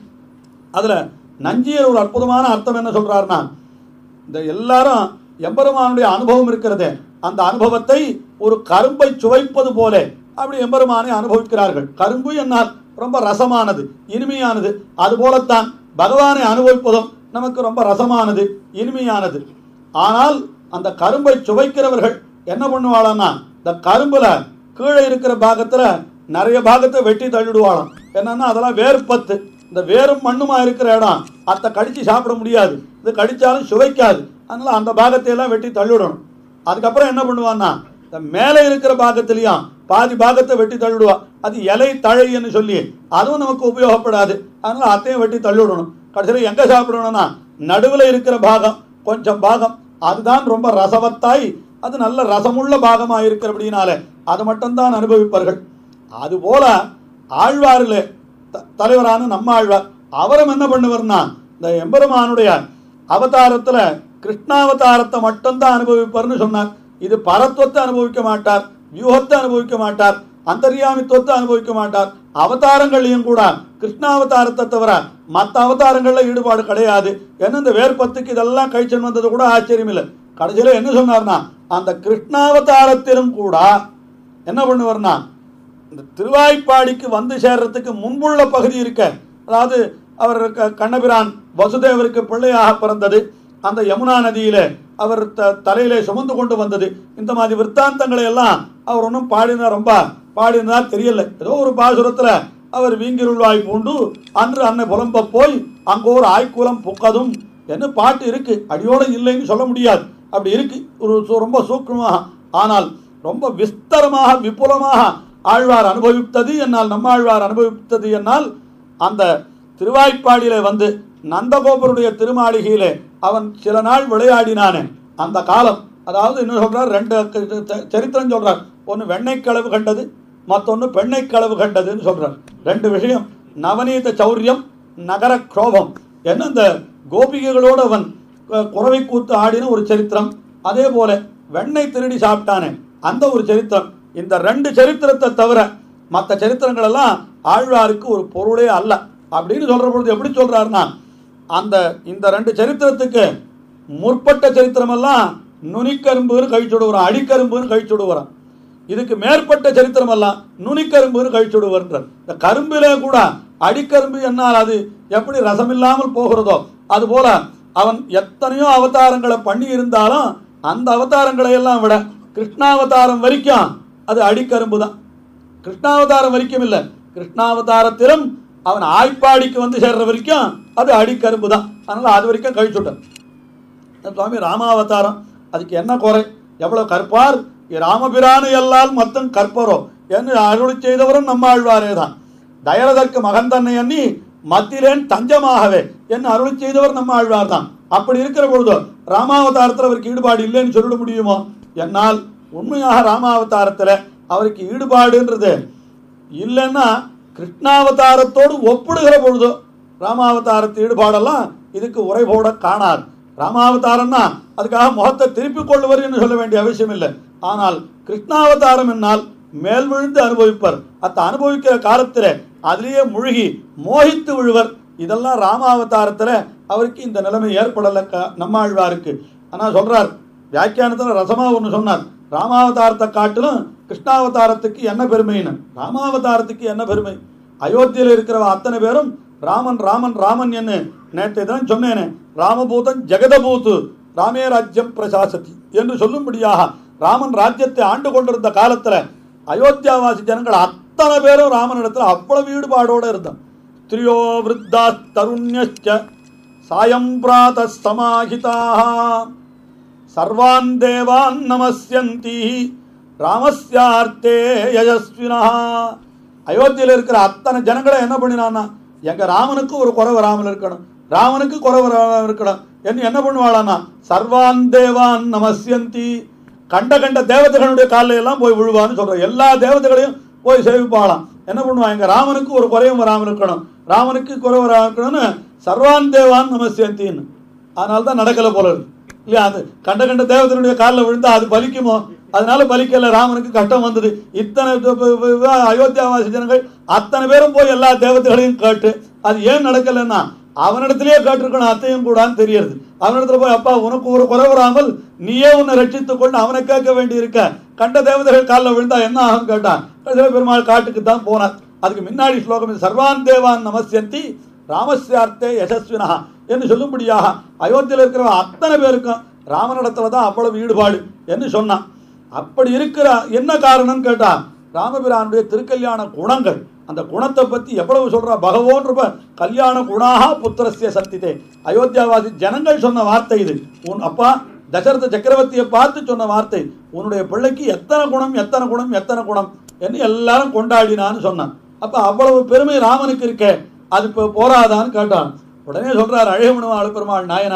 அதுல நஞ்சியர் ஒரு அற்புதமான அர்த்தம் என்ன சொல்றாருன்னா இந்த எல்லாரும் எம்பெருமானுடைய அனுபவம் இருக்கிறதே அந்த அனுபவத்தை ஒரு கரும்பை சுவைப்பது போல அப்படி எம்பெருமானை அனுபவிக்கிறார்கள் கரும்பு என்னால் ரொம்ப ரசமானது இனிமையானது அதுபோலத்தான் பகவானை அனுபவிப்பதும் நமக்கு ரொம்ப ரசமானது இனிமையானது ஆனால் அந்த கரும்பை சுவைக்கிறவர்கள் என்ன பண்ணுவாளான்னா இந்த கரும்புல கீழே இருக்கிற பாகத்துல நிறைய பாகத்தை வெட்டி தள்ளிடுவாளாம் என்னன்னா அதெல்லாம் வேர்பத்து இந்த வேரும் மண்ணுமா இருக்கிற இடம் அத்தை கடிச்சு சாப்பிட முடியாது இது கடிச்சாலும் சுவைக்காது அதனால அந்த பாகத்தை எல்லாம் வெட்டி தள்ளிடணும் அதுக்கப்புறம் என்ன பண்ணுவான்னா இந்த மேலே இருக்கிற பாகத்திலையும் பாதி பாகத்தை வெட்டி தள்ளிடுவா அது இலை தழைன்னு சொல்லி அதுவும் நமக்கு உபயோகப்படாது அதனால அத்தையும் வெட்டி தள்ளிவிடணும் கடைசியில் எங்க சாப்பிடணும்னா நடுவில் இருக்கிற பாகம் கொஞ்சம் பாகம் அதுதான் ரொம்ப ரசவத்தாய் அது நல்ல ரசமுள்ள பாகமாக இருக்கிறபடினால அதை மட்டும்தான் அனுபவிப்பார்கள் அதுபோல ஆழ்வாரில் த- தலைவரான நம்ம ஆழ்வார் அவரும் என்ன பண்ணுவார்னா இந்த எம்பெருமானுடைய அவதாரத்துல கிருஷ்ணாவதாரத்தை மட்டும்தான் அனுபவிப்பார்னு சொன்னார் இது பரத்துவத்தை அனுபவிக்க மாட்டார் வியூகத்தை அனுபவிக்க மாட்டார் அந்தர்யாமித்துவத்தை அனுபவிக்க மாட்டார் அவதாரங்களையும் கூட கிருஷ்ணாவதாரத்தை தவிர மற்ற அவதாரங்கள்ல ஈடுபாடு கிடையாது என்ன இந்த வேர்பத்துக்கு இதெல்லாம் கழிச்சன் வந்தது கூட ஆச்சரியம் இல்லை கடைசியில என்ன சொன்னார்னா அந்த கிருஷ்ணாவதாரத்திலும் கூட என்ன பண்ணுவார்னா இந்த திருவாய்ப்பாடிக்கு வந்து சேர்றதுக்கு முன்புள்ள பகுதி இருக்க அதாவது அவர் க- கண்ணபிரான் வசுதேவருக்கு பிள்ளையாக பிறந்தது அந்த யமுனா நதியில அவர் த தலையிலே சுமந்து கொண்டு வந்தது இந்த மாதிரி விற்த்தாந்தங்களை எல்லாம் அவர் ஒன்றும் பாடினா ரொம்ப பாடினா தெரியல ஏதோ ஒரு பாசுரத்துல அவர் வீங்கிருள்வாய் பூண்டு அன்று அன்னை புலம்ப போய் அங்கோர் ஆய்க்குலம் புக்கதும் என்ன பாட்டு இருக்கு அடியோட இல்லைன்னு சொல்ல முடியாது அப்படி இருக்கு ஒரு சு- ரொம்ப சூக்மமாக ஆனால் ரொம்ப விஸ்தரமாக விபுலமாக ஆழ்வார் அனுபவித்தது என்னால் நம்ம ஆழ்வார் அனுபவித்தது என்னால் அந்த திருவாய்ப்பாடியில வந்து நந்தகோபருடைய திருமாளிகையிலே அவன் சில நாள் விளையாடினானே அந்த காலம் அதாவது என்ன சொல்றார் ரெண்டு க- க- சரித்திரம் சொல்றார் ஒன்று வெண்ணெய் களவு கண்டது மற்றொன்று பெண்ணை களவு கண்டதுன்னு சொல்றார் ரெண்டு விஷயம் நவநீத சௌரியம் நகர குரோபம் என்ன இந்த கோபிகைகளோடு அவன் அஹ், குறவை கூத்து ஆடின ஒரு சரித்திரம் அதே போல வெண்ணெய் திருடி சாப்பிட்டானே அந்த ஒரு சரித்திரம் இந்த ரெண்டு சரித்திரத்தை தவிர மற்ற சரித்திரங்கள் எல்லாம் ஆழ்வாருக்கு ஒரு பொருளே அல்ல அப்படின்னு சொல்ற பொழுது எப்படி சொல்றாருன்னா அந்த இந்த ரெண்டு சரித்திரத்துக்கு முற்பட்ட சரித்திரமெல்லாம் நுனிக்கரும்புன்னு கழிச்சுடுவான் அடிக்கரும்புன்னு கழிச்சுடுவான் இதுக்கு மேற்பட்ட சரித்திரம் எல்லாம் நுனிக்கரும்புன்னு கழிச்சுடுவர்ன்றார் இந்த கரும்பிலே கூட அடிக்கரும்பு என்னால் அது எப்படி ரசமில்லாமல் போகிறதோ அதுபோல அவன் எத்தனையோ அவதாரங்களை பண்ணி இருந்தாலும் அந்த அவதாரங்களை எல்லாம் விட கிருஷ்ணாவதாரம் வரைக்கும் அது அடிக்கரும்பு தான் கிருஷ்ணாவதாரம் வரைக்கும் இல்லை கிருஷ்ணாவதாரத்திலும் அவன் ஆய்ப்பாடிக்கு வந்து சேர்ற வரைக்கும் அது அடிக்கரும்பு தான் அதனால அது வரைக்கும் கழிச்சுட்டான் சுவாமி ராமாவதாரம் அதுக்கு என்ன குறை எவ்வளவு கற்பார் ராமபிரானு எல்லால் மொத்தம் கற்பரோ என்று அருளி செய்தவரும் நம்ம ஆழ்வாரே தான் தயரதற்கு மகன் தன்னை எண்ணி மத்திலேன் தஞ்சமாகவே என்று அருளி செய்தவர் நம்ம ஆழ்வார் தான் அப்படி இருக்கிற பொழுது ராமாவதாரத்தில் அவருக்கு ஈடுபாடு இல்லைன்னு சொல்லிட முடியுமோ என்னால் உண்மையாக ராமாவதாரத்தில் அவருக்கு ஈடுபாடுன்றது இல்லைன்னா கிருஷ்ணாவதாரத்தோடு ஒப்பிடுகிற பொழுது ராமாவதாரத்து ஈடுபாடெல்லாம் இதுக்கு உரை போட காணாது ராமாவதாரம்னா அதுக்காக முகத்தை திருப்பிக் கொள்ளுவர் என்று சொல்ல வேண்டிய அவசியம் இல்லை ஆனால் கிருஷ்ணாவதாரம் என்னால் மேல் விழுந்து அனுபவிப்பர் அத்த அனுபவிக்கிற காலத்தில் அதிலேயே முழுகி மோகித்து விழுவர் இதெல்லாம் ராமாவதாரத்தில் அவருக்கு இந்த நிலைமை ஏற்படலை க- நம்மாழ்வாருக்கு ஆனால் சொல்றார் வியாக்கியானத்தில் ரசமா ஒன்று சொன்னார் ராமாவதாரத்தை காட்டிலும் கிருஷ்ணாவதாரத்துக்கு என்ன பெருமைன்னு ராமாவதாரத்துக்கு என்ன பெருமை அயோத்தியில் இருக்கிறவ அத்தனை பேரும் ராமன் ராமன் ராமன் என்று நேற்று தான் சொன்னேனே ராமபூதன் ஜெகதபூத்து ராமே ராஜ்யம் பிரசாசதி என்று சொல்லும்படியாக ராமன் ராஜ்யத்தை ஆண்டு கொண்டிருந்த காலத்துல அயோத்தியாவாசி ஜனங்கள் அத்தனை பேரும் ராமனிடத்துல அவ்வளவு ஈடுபாடோட இருந்தான் திரியோ விருத்தா தருண்யச்ச சாயம் பிராத சமாஹிதாக சர்வான் தேவான் நமஸ்யந்தி ராமஸ்யார்த்தே யஜஸ்வினா அயோத்தியில் இருக்கிற அத்தனை ஜனங்களை என்ன பண்ணினான்னா எங்க ராமனுக்கு ஒரு குறை வராமல் இருக்கணும் ராமனுக்கு குறை வராமல் இருக்கணும் என்று என்ன பண்ணுவாளானா சர்வான் தேவான் நமஸ்யந்தி கண்ட கண்ட தேவதைகளுடைய காலில் எல்லாம் போய் விழுவான்னு சொல்ற எல்லா தேவதைகளையும் போய் சேவிப்பாளாம் என்ன பண்ணுவான் எங்க ராமனுக்கு ஒரு குறையும் வராமல் இருக்கணும் ராமனுக்கு குறை வராமல் இருக்கணும்னு சர்வான் தேவான் நமஸ்யந்தின்னு அதனால தான் நடக்கல போல இருக்கு இல்லையா அது கண்ட கண்ட தேவதனுடைய காலில் விழுந்தா அது பலிக்குமோ அதனால பலிக்கல ராமனுக்கு கஷ்டம் வந்தது இத்தனை து- பு- பு- பு- அயோத்தியாவாசி ஜனங்கள் அத்தனை பேரும் போய் எல்லா தேவதைகளையும் கேட்டு அது ஏன் நடக்கலைன்னா அவனிடத்திலேயே கேட்டிருக்கணும் அத்தையும் கூடான்னு தெரியுது அவனிடத்துல போய் அப்பா உனக்கு ஒரு குறை வராமல் நீயே உன்னை ரட்சித்துக் கொண்டு அவனை கேட்க வேண்டி இருக்க கண்ட தேவதைகள் காலில் விழுந்தா என்ன ஆகும் கேட்டான் கடைசியில பெருமாள் காட்டுக்கு தான் போனான் அதுக்கு முன்னாடி ஸ்லோகம் இது, சர்வான் தேவான் நமஸ்யந்தி ராமஸ்யார்த்தே யசஸ்வினா என்று சொல்லும்படியாக அயோத்தியில் இருக்கிற அத்தனை பேருக்கும் ராமனிடத்துல தான் அவ்வளவு ஈடுபாடு என்று சொன்னான் அப்படி இருக்கிற என்ன காரணம்னு கேட்டா ராமபிரானுடைய திருக்கல்யாண குணங்கள் அந்த குணத்தை பத்தி எவ்வளவு சொல்றா பகவோன்றப்ப கல்யாண குணாக புத்திரஸ்ய சத்திதே அயோத்தியாவாசி ஜனங்கள் சொன்ன வார்த்தை இது உன் அப்பா தசரத சக்கரவர்த்தியை பார்த்து சொன்ன வார்த்தை உன்னுடைய பிள்ளைக்கு எத்தனை குணம் எத்தனை குணம் எத்தனை குணம் என்று எல்லாரும் கொண்டாடினான்னு சொன்னான் அப்ப அவ்வளவு பெருமை ராமனுக்கு இருக்கே அது இப்போ போராதான்னு கேட்டான் உடனே சொல்றார் அழகுமணவாள பெருமாள் நாயனார்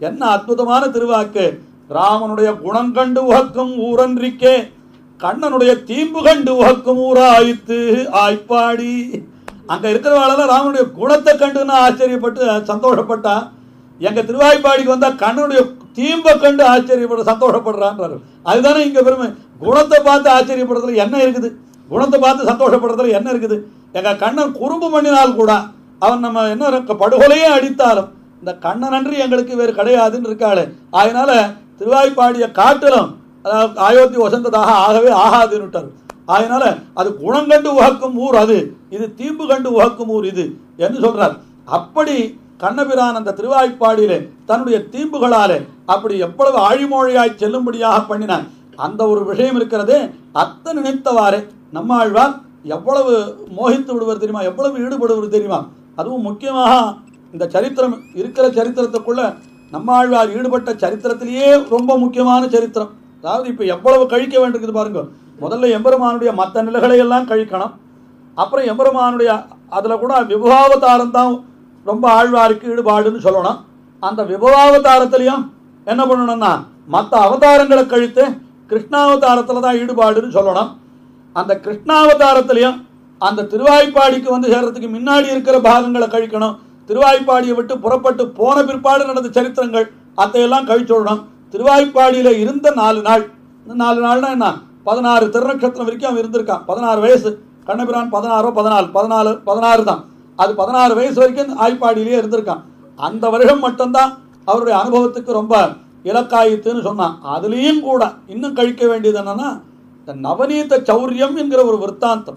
என்ன அற்புதமான திருவாக்கு ராமனுடைய குணம் கண்டு உகக்கும் ஊரன்றிக்கே கண்ணனுடைய தீம்பு கண்டு உகக்கும் ஊராயித்து ஆய்ப்பாடி அங்க இருக்கிறவாளெல்லாம் ராமனுடைய குணத்தை கண்டு நான் ஆச்சரியப்பட்டு சந்தோஷப்பட்டா எங்க திருவாய்ப்பாடிக்கு வந்தா கண்ணனுடைய தீம்பை கண்டு ஆச்சரியப்பட சந்தோஷப்படுறான்றாரு அதுதானே இங்க பெருமை குணத்தை பார்த்து ஆச்சரியப்படுறதுல என்ன இருக்குது குணத்தை பார்த்து சந்தோஷப்படுறதுல என்ன இருக்குது எங்க கண்ணன் குறும்பு பண்ணினால் கூட அவன் நம்ம என்ன இருக்க- படுகொலையே அடித்தாலும் இந்த கண்ணன் அன்றி எங்களுக்கு வேறு கிடையாதுன்னு இருக்காளே அதனால திருவாய்ப்பாடிய காட்டிலும் அதாவது அயோத்தி வசந்ததாக ஆகவே ஆகாதுன்னு விட்டார் அதனால அது குணம் கண்டு உகக்கும் ஊர் அது இது தீம்பு கண்டு உகக்கும் ஊர் இது என்று சொல்றார் அப்படி கண்ணபிரான் அந்த திருவாய்ப்பாடியிலே தன்னுடைய தீம்புகளாலே அப்படி எவ்வளவு ஆழிமொழியாய் செல்லும்படியாக பண்ணினான் அந்த ஒரு விஷயம் இருக்கிறதே அத்த நினைத்தவாறே நம்மாழ்வார் எவ்வளவு மோகித்து விடுவர் தெரியுமா எவ்வளவு ஈடுபடுவர் தெரியுமா அதுவும் முக்கியமாக இந்த சரித்திரம் இருக்கிற சரித்திரத்துக்குள்ள நம்மாழ்வார் ஈடுபட்ட சரித்திரத்திலேயே ரொம்ப முக்கியமான சரித்திரம் அதாவது இப்போ எவ்வளவு கழிக்க வேண்டியிருக்குது பாருங்க முதல்ல எம்பெருமானுடைய மற்ற நிலைகளை எல்லாம் கழிக்கணும் அப்புறம் எம்பெருமானுடைய அதில் கூட விபவாவதாரம் தான் ரொம்ப ஆழ்வாருக்கு ஈடுபாடுன்னு சொல்லணும் அந்த விபவாவதாரத்திலையும் என்ன பண்ணணும்னா மற்ற அவதாரங்களை கழித்து கிருஷ்ணாவதாரத்தில் தான் ஈடுபாடுன்னு சொல்லணும் அந்த கிருஷ்ணாவதாரத்திலையும் அந்த திருவாய்ப்பாடிக்கு வந்து சேர்றதுக்கு முன்னாடி இருக்கிற பாகங்களை கழிக்கணும் திருவாய்ப்பாடியை விட்டு புறப்பட்டு போன பிற்பாடு நடந்த சரித்திரங்கள் அதையெல்லாம் கழிச்சுடணும் திருவாய்ப்பாடியில இருந்த நாலு நாள் இந்த நாலு நாள்னா என்ன பதினாறு திருநட்சத்திரம் வரைக்கும் அவன் இருந்திருக்கான் பதினாறு வயசு கண்ணபிரான் பதினாறோ பதினாலு பதினாலு பதினாறு தான் அது பதினாறு வயசு வரைக்கும் ஆய்ப்பாடியிலேயே இருந்திருக்கான் அந்த வருஷம் மட்டும்தான் அவருடைய அனுபவத்துக்கு ரொம்ப இலக்காயித்துன்னு சொன்னான் அதுலேயும் கூட இன்னும் கழிக்க வேண்டியது என்னன்னா இந்த நவநீத சௌரியம் என்கிற ஒரு விற்த்தாந்தம்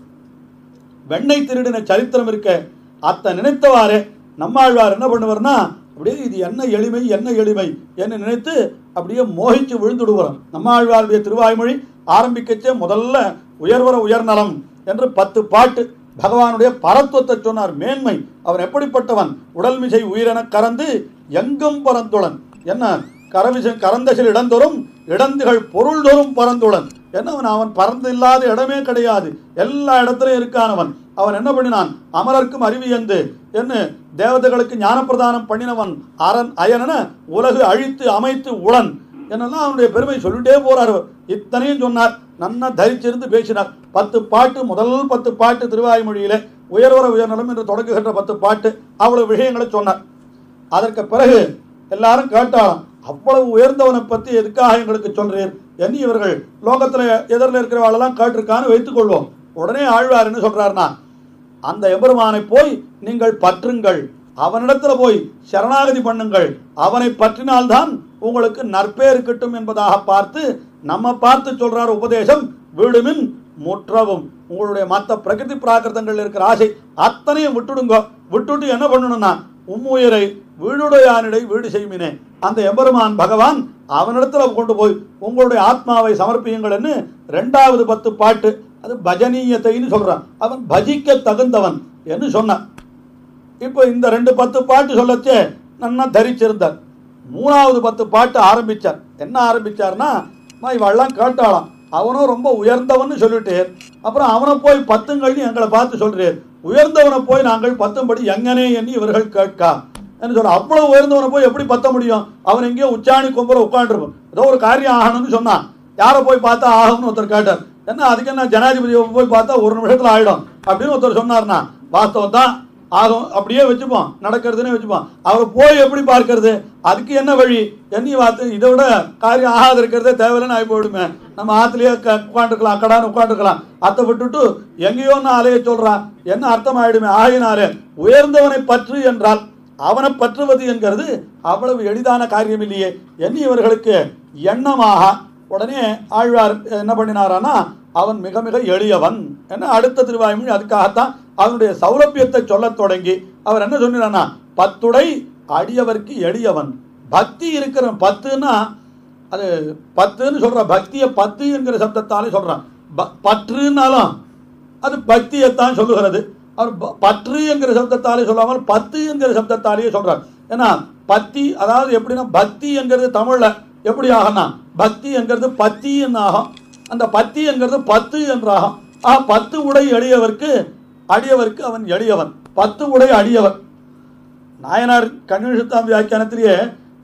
வெண்ணெய் திருடின சரித்திரம் இருக்க அத்தை நினைத்தவாறே நம்மாழ்வார் என்ன பண்ணுவார்னா அப்படியே இது என்ன எளிமை என்ன எளிமை என்று நினைத்து அப்படியே மோகிச்சு விழுந்துடுவார் நம்மாழ்வாருடைய திருவாய்மொழி ஆரம்பிக்கச்சே முதல்ல உயர்வர உயர்நலம் என்று பத்து பாட்டு பகவானுடைய பரத்துவத்தை சொன்னார் மேன்மை அவன் எப்படிப்பட்டவன் உடல் மிசை உயிரென கறந்து எங்கும் பரந்துளன் என்ன கரவிசை கரந்தசில் இடந்தோறும் இடந்துகள் பொருள்தோறும் பரந்துளன் என்ன அவன் அவன் பறந்து இல்லாத இடமே கிடையாது எல்லா இடத்துலையும் இருக்கானவன் அவன் என்ன பண்ணினான் அமரர்க்கும் அறிவியந்து என்ன தேவதைகளுக்கு ஞானப்பிரதானம் பண்ணினவன் அரண் அயனென உலகு அழித்து அமைத்து உளன் என்னெல்லாம் அவனுடைய பெருமை சொல்லிட்டே போறார் அவர். இத்தனையும் சொன்னார் நன்னா தரிச்சிருந்து பேசினார் பத்து பாட்டு முதல் பத்து பாட்டு திருவாய்மொழியிலே உயர்வர உயர்நலம் என்று தொடங்குகின்ற பத்து பாட்டு அவ்வளவு விஷயங்களை சொன்னார் அதற்கு பிறகு எல்லாரும் கேட்டாலும் அவ்வளவு உயர்ந்தவனை பத்தி எதுக்காக எங்களுக்கு சொல்றீர் என்று இவர்கள் லோகத்துல எதிரில் இருக்கிறவாளெல்லாம் கேட்டிருக்கான்னு வைத்துக் கொள்வோம் உடனே ஆழ்வார் என்ன சொல்றாருன்னா அந்த எபெருமானை போய் நீங்கள் பற்றுங்கள் அவனிடத்துல போய் சரணாகதி பண்ணுங்கள் அவனை பற்றினால்தான் உங்களுக்கு நற்பேறு கிட்டும் என்பதாக பார்த்து நம்ம பார்த்து சொல்றார் உபதேசம் வீடுமின் முற்றவும் உங்களுடைய மற்ற பிரகிருதி பிராகிருதங்கள் இருக்கிற ஆசை அத்தனையும் விட்டுடுங்க விட்டுட்டு என்ன பண்ணணும்னா உம்முயிரை வீடுடையானிடை வீடு செய்மினே அந்த எம்பெருமான் பகவான் அவனிடத்துல கொண்டு போய் உங்களுடைய ஆத்மாவை சமர்ப்பியுங்கள்னு ரெண்டாவது பத்து பாட்டு அது பஜனீயத்தைன்னு சொல்றான் அவன் பஜிக்க தகுந்தவன் என்று சொன்னான் இப்போ இந்த ரெண்டு பத்து பாட்டு சொல்லச்சே நன்னா தரிச்சிருந்தார் மூணாவது பத்து பாட்டு ஆரம்பிச்சார் என்ன ஆரம்பிச்சார்னா "அம்மா, இவெல்லாம் கேட்டாளாம் அவனும் ரொம்ப உயர்ந்தவன்னு சொல்லிட்டு அப்புறம் அவனை போய் பத்துங்கள்னு எங்களை பார்த்து சொல்றீர் உயர்ந்தவனை போய் நாங்கள் பத்தும்படி எங்கனே எண்ணி இவர்கள் கேட்கா என்று சொல்ல அவ்வளவு உயர்ந்தவனை போய் எப்படி பத்த முடியும் அவன் எங்கேயோ உச்சாணி கொம்புல உட்காந்துருப்பான் ஏதோ ஒரு காரியம் ஆகணும்னு சொன்னான் யாரை போய் பார்த்தா ஆகும்னு ஒருத்தர் கேட்டார் என்ன அதுக்கு என்ன ஜனாதிபதியை போய் பார்த்தா ஒரு நிமிஷத்துல ஆயிடும் அப்படின்னு ஒருத்தர் சொன்னார்னா வாஸ்தவம் தான் ஆகும் அப்படியே வச்சுப்போம் நடக்கிறதுனே வச்சுப்போம் அவரை போய் எப்படி பார்க்கறது அதுக்கு என்ன வழி எண்ணி பார்த்து இதை விட காரியம் ஆகாது இருக்கிறதே தேவையில்லைன்னு ஆகி போயிடுமே நம்ம ஆத்துலயே உட்காந்துருக்கலாம் அக்கடான்னு உட்காந்துருக்கலாம் அத்தை விட்டுட்டு எங்கேயோ நான் அலைய சொல்றான் என்ன அர்த்தம் ஆயிடுமே ஆகினாரே உயர்ந்தவனை பற்று என்றால் அவனை பற்றுவது என்கிறது அவ்வளவு எளிதான காரியம் இல்லையே எண்ணி இவர்களுக்கு எண்ணமாக உடனே ஆழ்வார் என்ன பண்ணினாரானா அவன் மிக மிக எளியவன் என்ன அடுத்த திருவாய்மொழி அதுக்காகத்தான் அவனுடைய சௌலபியத்தை சொல்லத் தொடங்கி அவர் என்ன சொன்னார்னா பத்துடை அடியவர்க்கு எளியவன் பக்தி இருக்கிற பத்துன்னா அது பத்துன்னு சொல்ற பக்தியை பத்து என்கிற சப்தத்தாலே சொல்றான் ப- பற்றுனாலும் அது பக்தியைத்தான் சொல்லுகிறது அவர் ப- பற்று என்கிற சப்தத்தாலே சொல்லாமல் பத்து என்கிற சப்தத்தாலேயே சொல்றார் ஏன்னா பத்தி அதாவது எப்படின்னா பக்தி என்கிறது தமிழ்ல எப்படி ஆகும்னா பக்தி என்கிறது பத்தி என்று ஆகும் அந்த பத்தி என்கிறது பத்து என்றாகும் ஆ பத்து உடை எளியவர்க்கு அடியவர்க்கு அவன் எளியவன் பத்து உடை அடியவன் நாயனார் கண்ணிழுத்தாம் வியாக்கியானத்திலேயே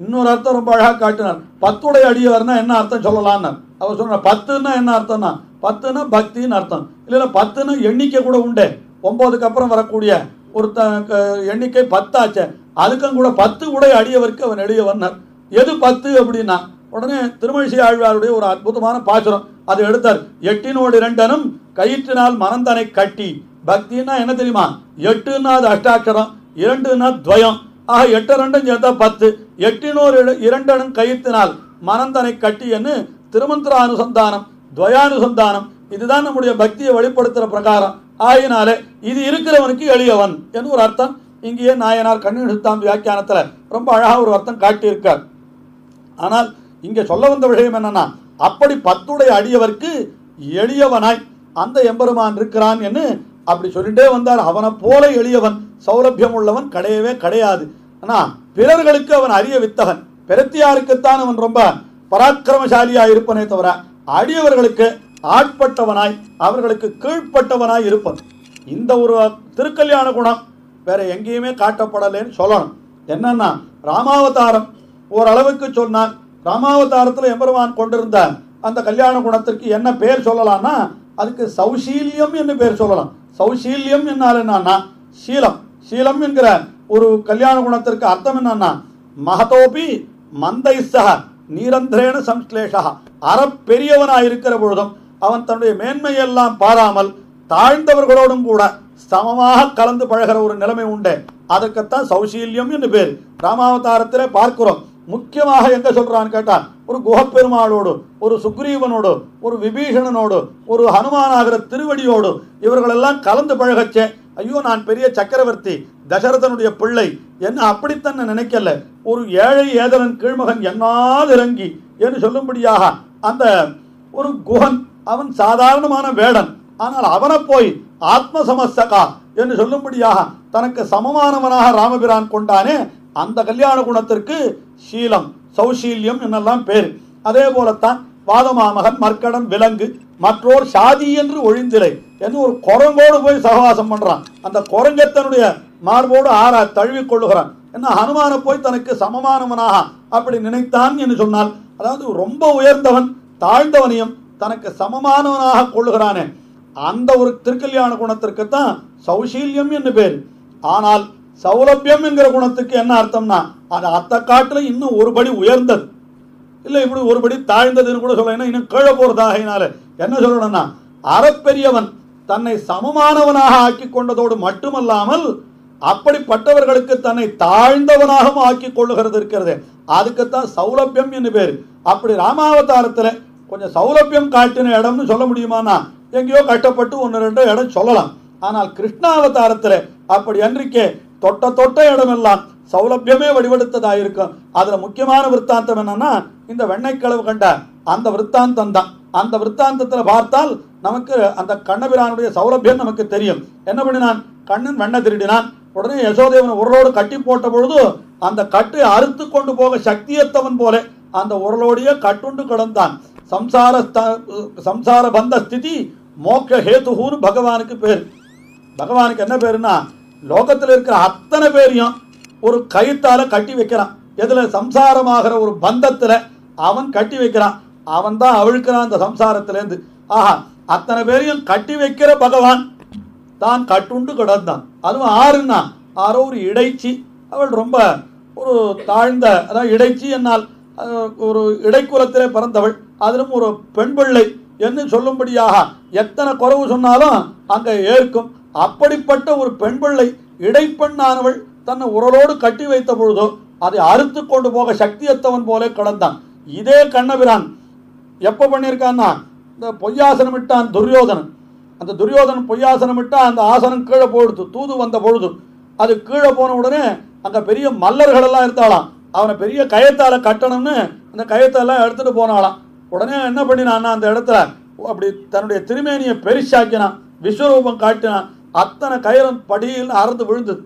இன்னொரு அர்த்தம் ரொம்ப அழகாக காட்டினார் பத்துடைய அடியவர்னா என்ன அர்த்தம் சொல்லலாம்னார் அவர் சொன்னார் பத்துன்னா என்ன அர்த்தம்னா பத்துன்னா பக்தின்னு அர்த்தம் இல்லை பத்துன்னா எண்ணிக்கை கூட உண்டு ஒன்பதுக்கு அப்புறம் வரக்கூடிய ஒரு த க- எண்ணிக்கை பத்தாச்சே அதுக்கும் கூட பத்து உடைய அடியவருக்கு அவன் எளியவன்னார் எது பத்து அப்படின்னா உடனே திருமழிசை ஆழ்வாருடைய ஒரு அற்புதமான பாசுரம் அதை எடுத்தார் எட்டினோடு இரண்டனும் கயிற்றினால் மனந்தனை கட்டி பக்தின்னா என்ன தெரியுமா எட்டுன்னா அது அஷ்டாட்சரம் இரண்டுன்னா துவயம் ஆக எட்டு ரெண்டும் சேர்த்தா பத்து எட்டினோர் இர- இரண்டனும் கயிற்றினால் மனந்தனை கட்டியன்னு திருமந்திர அனுசந்தானம் துவயானுசந்தானம் இதுதான் நம்முடைய பக்தியை வெளிப்படுத்துற பிரகாரம் ஆயினாலே இது இருக்கிறவனுக்கு எளியவன் என்று ஒரு அர்த்தம் இங்கேயே நாயனார் கண்ணெழுத்தாம் வியாக்கியானத்துல ரொம்ப அழகா ஒரு அர்த்தம் காட்டியிருக்கார் ஆனால் இங்கே சொல்ல வந்த விஷயம் என்னன்னா அப்படி பத்துடைய அடியவர்க்கு எளியவனாய் அந்த எம்பெருமான் இருக்கிறான் என்று அப்படி சொல்லிட்டே வந்தார் அவனை போல எளியவன் சௌலபியம் உள்ளவன் கிடையவே கிடையாது ஆனா பிறர்களுக்கு அவன் அரிய வித்தகன் பிரத்தியாருக்குத்தான் அவன் ரொம்ப பராக்கிரமசாலியா இருப்பனே தவிர அடியவர்களுக்கு ஆட்பட்டவனாய் அவர்களுக்கு கீழ்ப்பட்டவனாய் இருப்பன் இந்த ஒரு திருக்கல்யாண குணம் வேற எங்கேயுமே காட்டப்படலைன்னு சொல்லணும் என்னன்னா ராமாவதாரம் ஓரளவுக்கு சொன்னான் ராமாவதாரத்தில் எம்பெருமான் கொண்டிருந்த அந்த கல்யாண குணத்திற்கு என்ன பேர் சொல்லலாம்னா அதுக்கு சௌசீல்யம் என்று பேர் சொல்லலாம் சௌசீல்யம் என்னால் என்னன்னா சீலம் சீலம் என்கிற ஒரு கல்யாண குணத்திற்கு அர்த்தம் என்னன்னா மகதோபி மந்தை சக நீரந்திரேன சம்ஸ்லேஷா அறப்பெரியவனாய் இருக்கிற பொழுதும் அவன் தன்னுடைய மேன்மையெல்லாம் பாராமல் தாழ்ந்தவர்களோடும் கூட சமமாக கலந்து பழகிற ஒரு நிலைமை உண்டு அதற்குத்தான் சௌசீல்யம் என்று பேர் ராமாவதாரத்திலே பார்க்கிறோம் முக்கியமாக எங்க சொல்றான்னு கேட்டா ஒரு குகப்பெருமாளோடு ஒரு சுக்ரீவனோடு ஒரு விபீஷணனோடு ஒரு ஹனுமானாகிற திருவடியோடு இவர்களெல்லாம் கலந்து பழகச்சே ஐயோ நான் பெரிய சக்கரவர்த்தி தசரதனுடைய பிள்ளை என்ன அப்படித்தான் நான் நினைக்கல ஒரு ஏழை ஏதலன் கீழ்மகன் என்னால் இறங்கி என்று சொல்லும்படியாக அந்த ஒரு குகன் அவன் சாதாரணமான வேடன் ஆனால் அவனை போய் ஆத்ம சமஸ்தகா என்று சொல்லும்படியாக தனக்கு சமமானவனாக ராமபிரான் கொண்டானே அந்த கல்யாண குணத்திற்கு சீலம் சௌசீல்யம் என்னெல்லாம் பேர் அதே போலத்தான் வாதமாமகன் மர்க்கடன் விலங்கு மற்றோர் சாதி என்று ஒழிந்திலை என்று ஒரு குரங்கோடு போய் சகவாசம் பண்றான் அந்த குரங்கத்தனுடைய மார்போடு ஆறா தழுவிக் கொள்ளுகிறான் என்ன ஹனுமான போய் தனக்கு சமமானவனாக அப்படி நினைத்தான் என்று சொன்னால் அதாவது ரொம்ப உயர்ந்தவன் தாழ்ந்தவனையும் தனக்கு சமமானவனாக கொள்ளுகிறானே அந்த ஒரு திருக்கல்யாண குணத்திற்கு தான் சௌசீல்யம் என்று பேர் ஆனால் சௌலபியம் என்கிற குணத்துக்கு என்ன அர்த்தம்னா அது அத்த காட்டுல இன்னும் ஒரு படி உயர்ந்தது இல்லை இப்படி ஒருபடி தாழ்ந்ததுன்னு கூட சொல்லலாம் இன்னும் கீழே போறதாகினால என்ன சொல்லணும்னா அறப்பெரியவன் தன்னை சமமானவனாக ஆக்கி கொண்டதோடு மட்டுமல்லாமல் அப்படிப்பட்டவர்களுக்கு தன்னை தாழ்ந்தவனாகவும் ஆக்கி கொள்ளுகிறது இருக்கிறது அதுக்குத்தான் சௌலபியம் என்று பேர் அப்படி ராமாவதாரத்துல கொஞ்சம் சௌலபியம் காட்டின இடம்னு சொல்ல முடியுமானா எங்கேயோ கட்டப்பட்டு ஒன்று ரெண்டு இடம் சொல்லலாம் ஆனால் கிருஷ்ணாவதாரத்துல அப்படி அன்றைக்கே தொட்ட தொட்ட இடமெல்லாம் சௌலபியமே வடிவெடுத்ததாயிருக்கும் அதுல முக்கியமான விற்த்தாந்தம் என்னன்னா இந்த வெண்ணைக்களவு கண்ட அந்த விற்த்தாந்தம் தான் அந்த விற்த்தாந்தத்துல பார்த்தால் நமக்கு அந்த கண்ணபிரானுடைய சௌலபியம் நமக்கு தெரியும் என்ன பண்ணினான் கண்ணன் வெண்ணை திருடினான் உடனே யசோதேவன் உரலோடு கட்டி போட்ட பொழுது அந்த கட்டை அறுத்து கொண்டு போக சக்தியத்தவன் போல அந்த உரலோடையே கட்டுண்டு கிடந்தான் சம்சார ஸ்த- சம்சார பந்த ஸ்திதி மோட்ச ஹேதுஹூன்னு பகவானுக்கு பேர் பகவானுக்கு என்ன பேருன்னா லோகத்தில் இருக்கிற அத்தனை பேரையும் ஒரு கயித்தால கட்டி வைக்கிறான் எதுல சம்சாரமாகிற ஒரு பந்தத்துல அவன் கட்டி வைக்கிறான் அவன் தான் அவிழ்க்கிறான் அந்த சம்சாரத்திலேருந்து ஆஹா அத்தனை பேரையும் கட்டி வைக்கிற பகவான் தான் கட்டுண்டு கிடந்தான் அதுவும் ஆறுன்னா ஆரோ ஒரு இடைச்சி அவள் ரொம்ப ஒரு தாழ்ந்த அதாவது இடைச்சி என்னால் அஹ், ஒரு இடைக்குலத்திலே பிறந்தவள் அதிலும் ஒரு பெண் பிள்ளை என்று சொல்லும்படியாக எத்தனை குறைவு சொன்னாலும் அங்கே ஏற்கும் அப்படிப்பட்ட ஒரு பெண் பிள்ளை இடைப்பெண்ணானவள் தன்னை உரலோடு கட்டி வைத்த பொழுதோ அதை அறுத்து கொண்டு போக சக்தியத்தவன் போல கிடந்தான் இதே கண்ணபிரான் எப்போ பண்ணியிருக்கான்னா இந்த பொய்யாசனம் இட்டான் துரியோதனன் அந்த துரியோதனன் பொய்யாசனம் இட்டா அந்த ஆசனம் கீழே போடுது தூது வந்த பொழுது அது கீழே போன உடனே அங்கே பெரிய மல்லர்கள் எல்லாம் இருந்தாளாம் அவனை பெரிய கயத்தால கட்டணும்னு அந்த கயத்தெல்லாம் எடுத்துட்டு போனாளாம் உடனே என்ன பண்ணினான்னா அந்த இடத்துல அப்படி தன்னுடைய திருமேனியை பெருசாக்கினான் விஸ்வரூபம் காட்டினான் அத்தனை கயிறும் படியில் அறுந்து விழுந்தது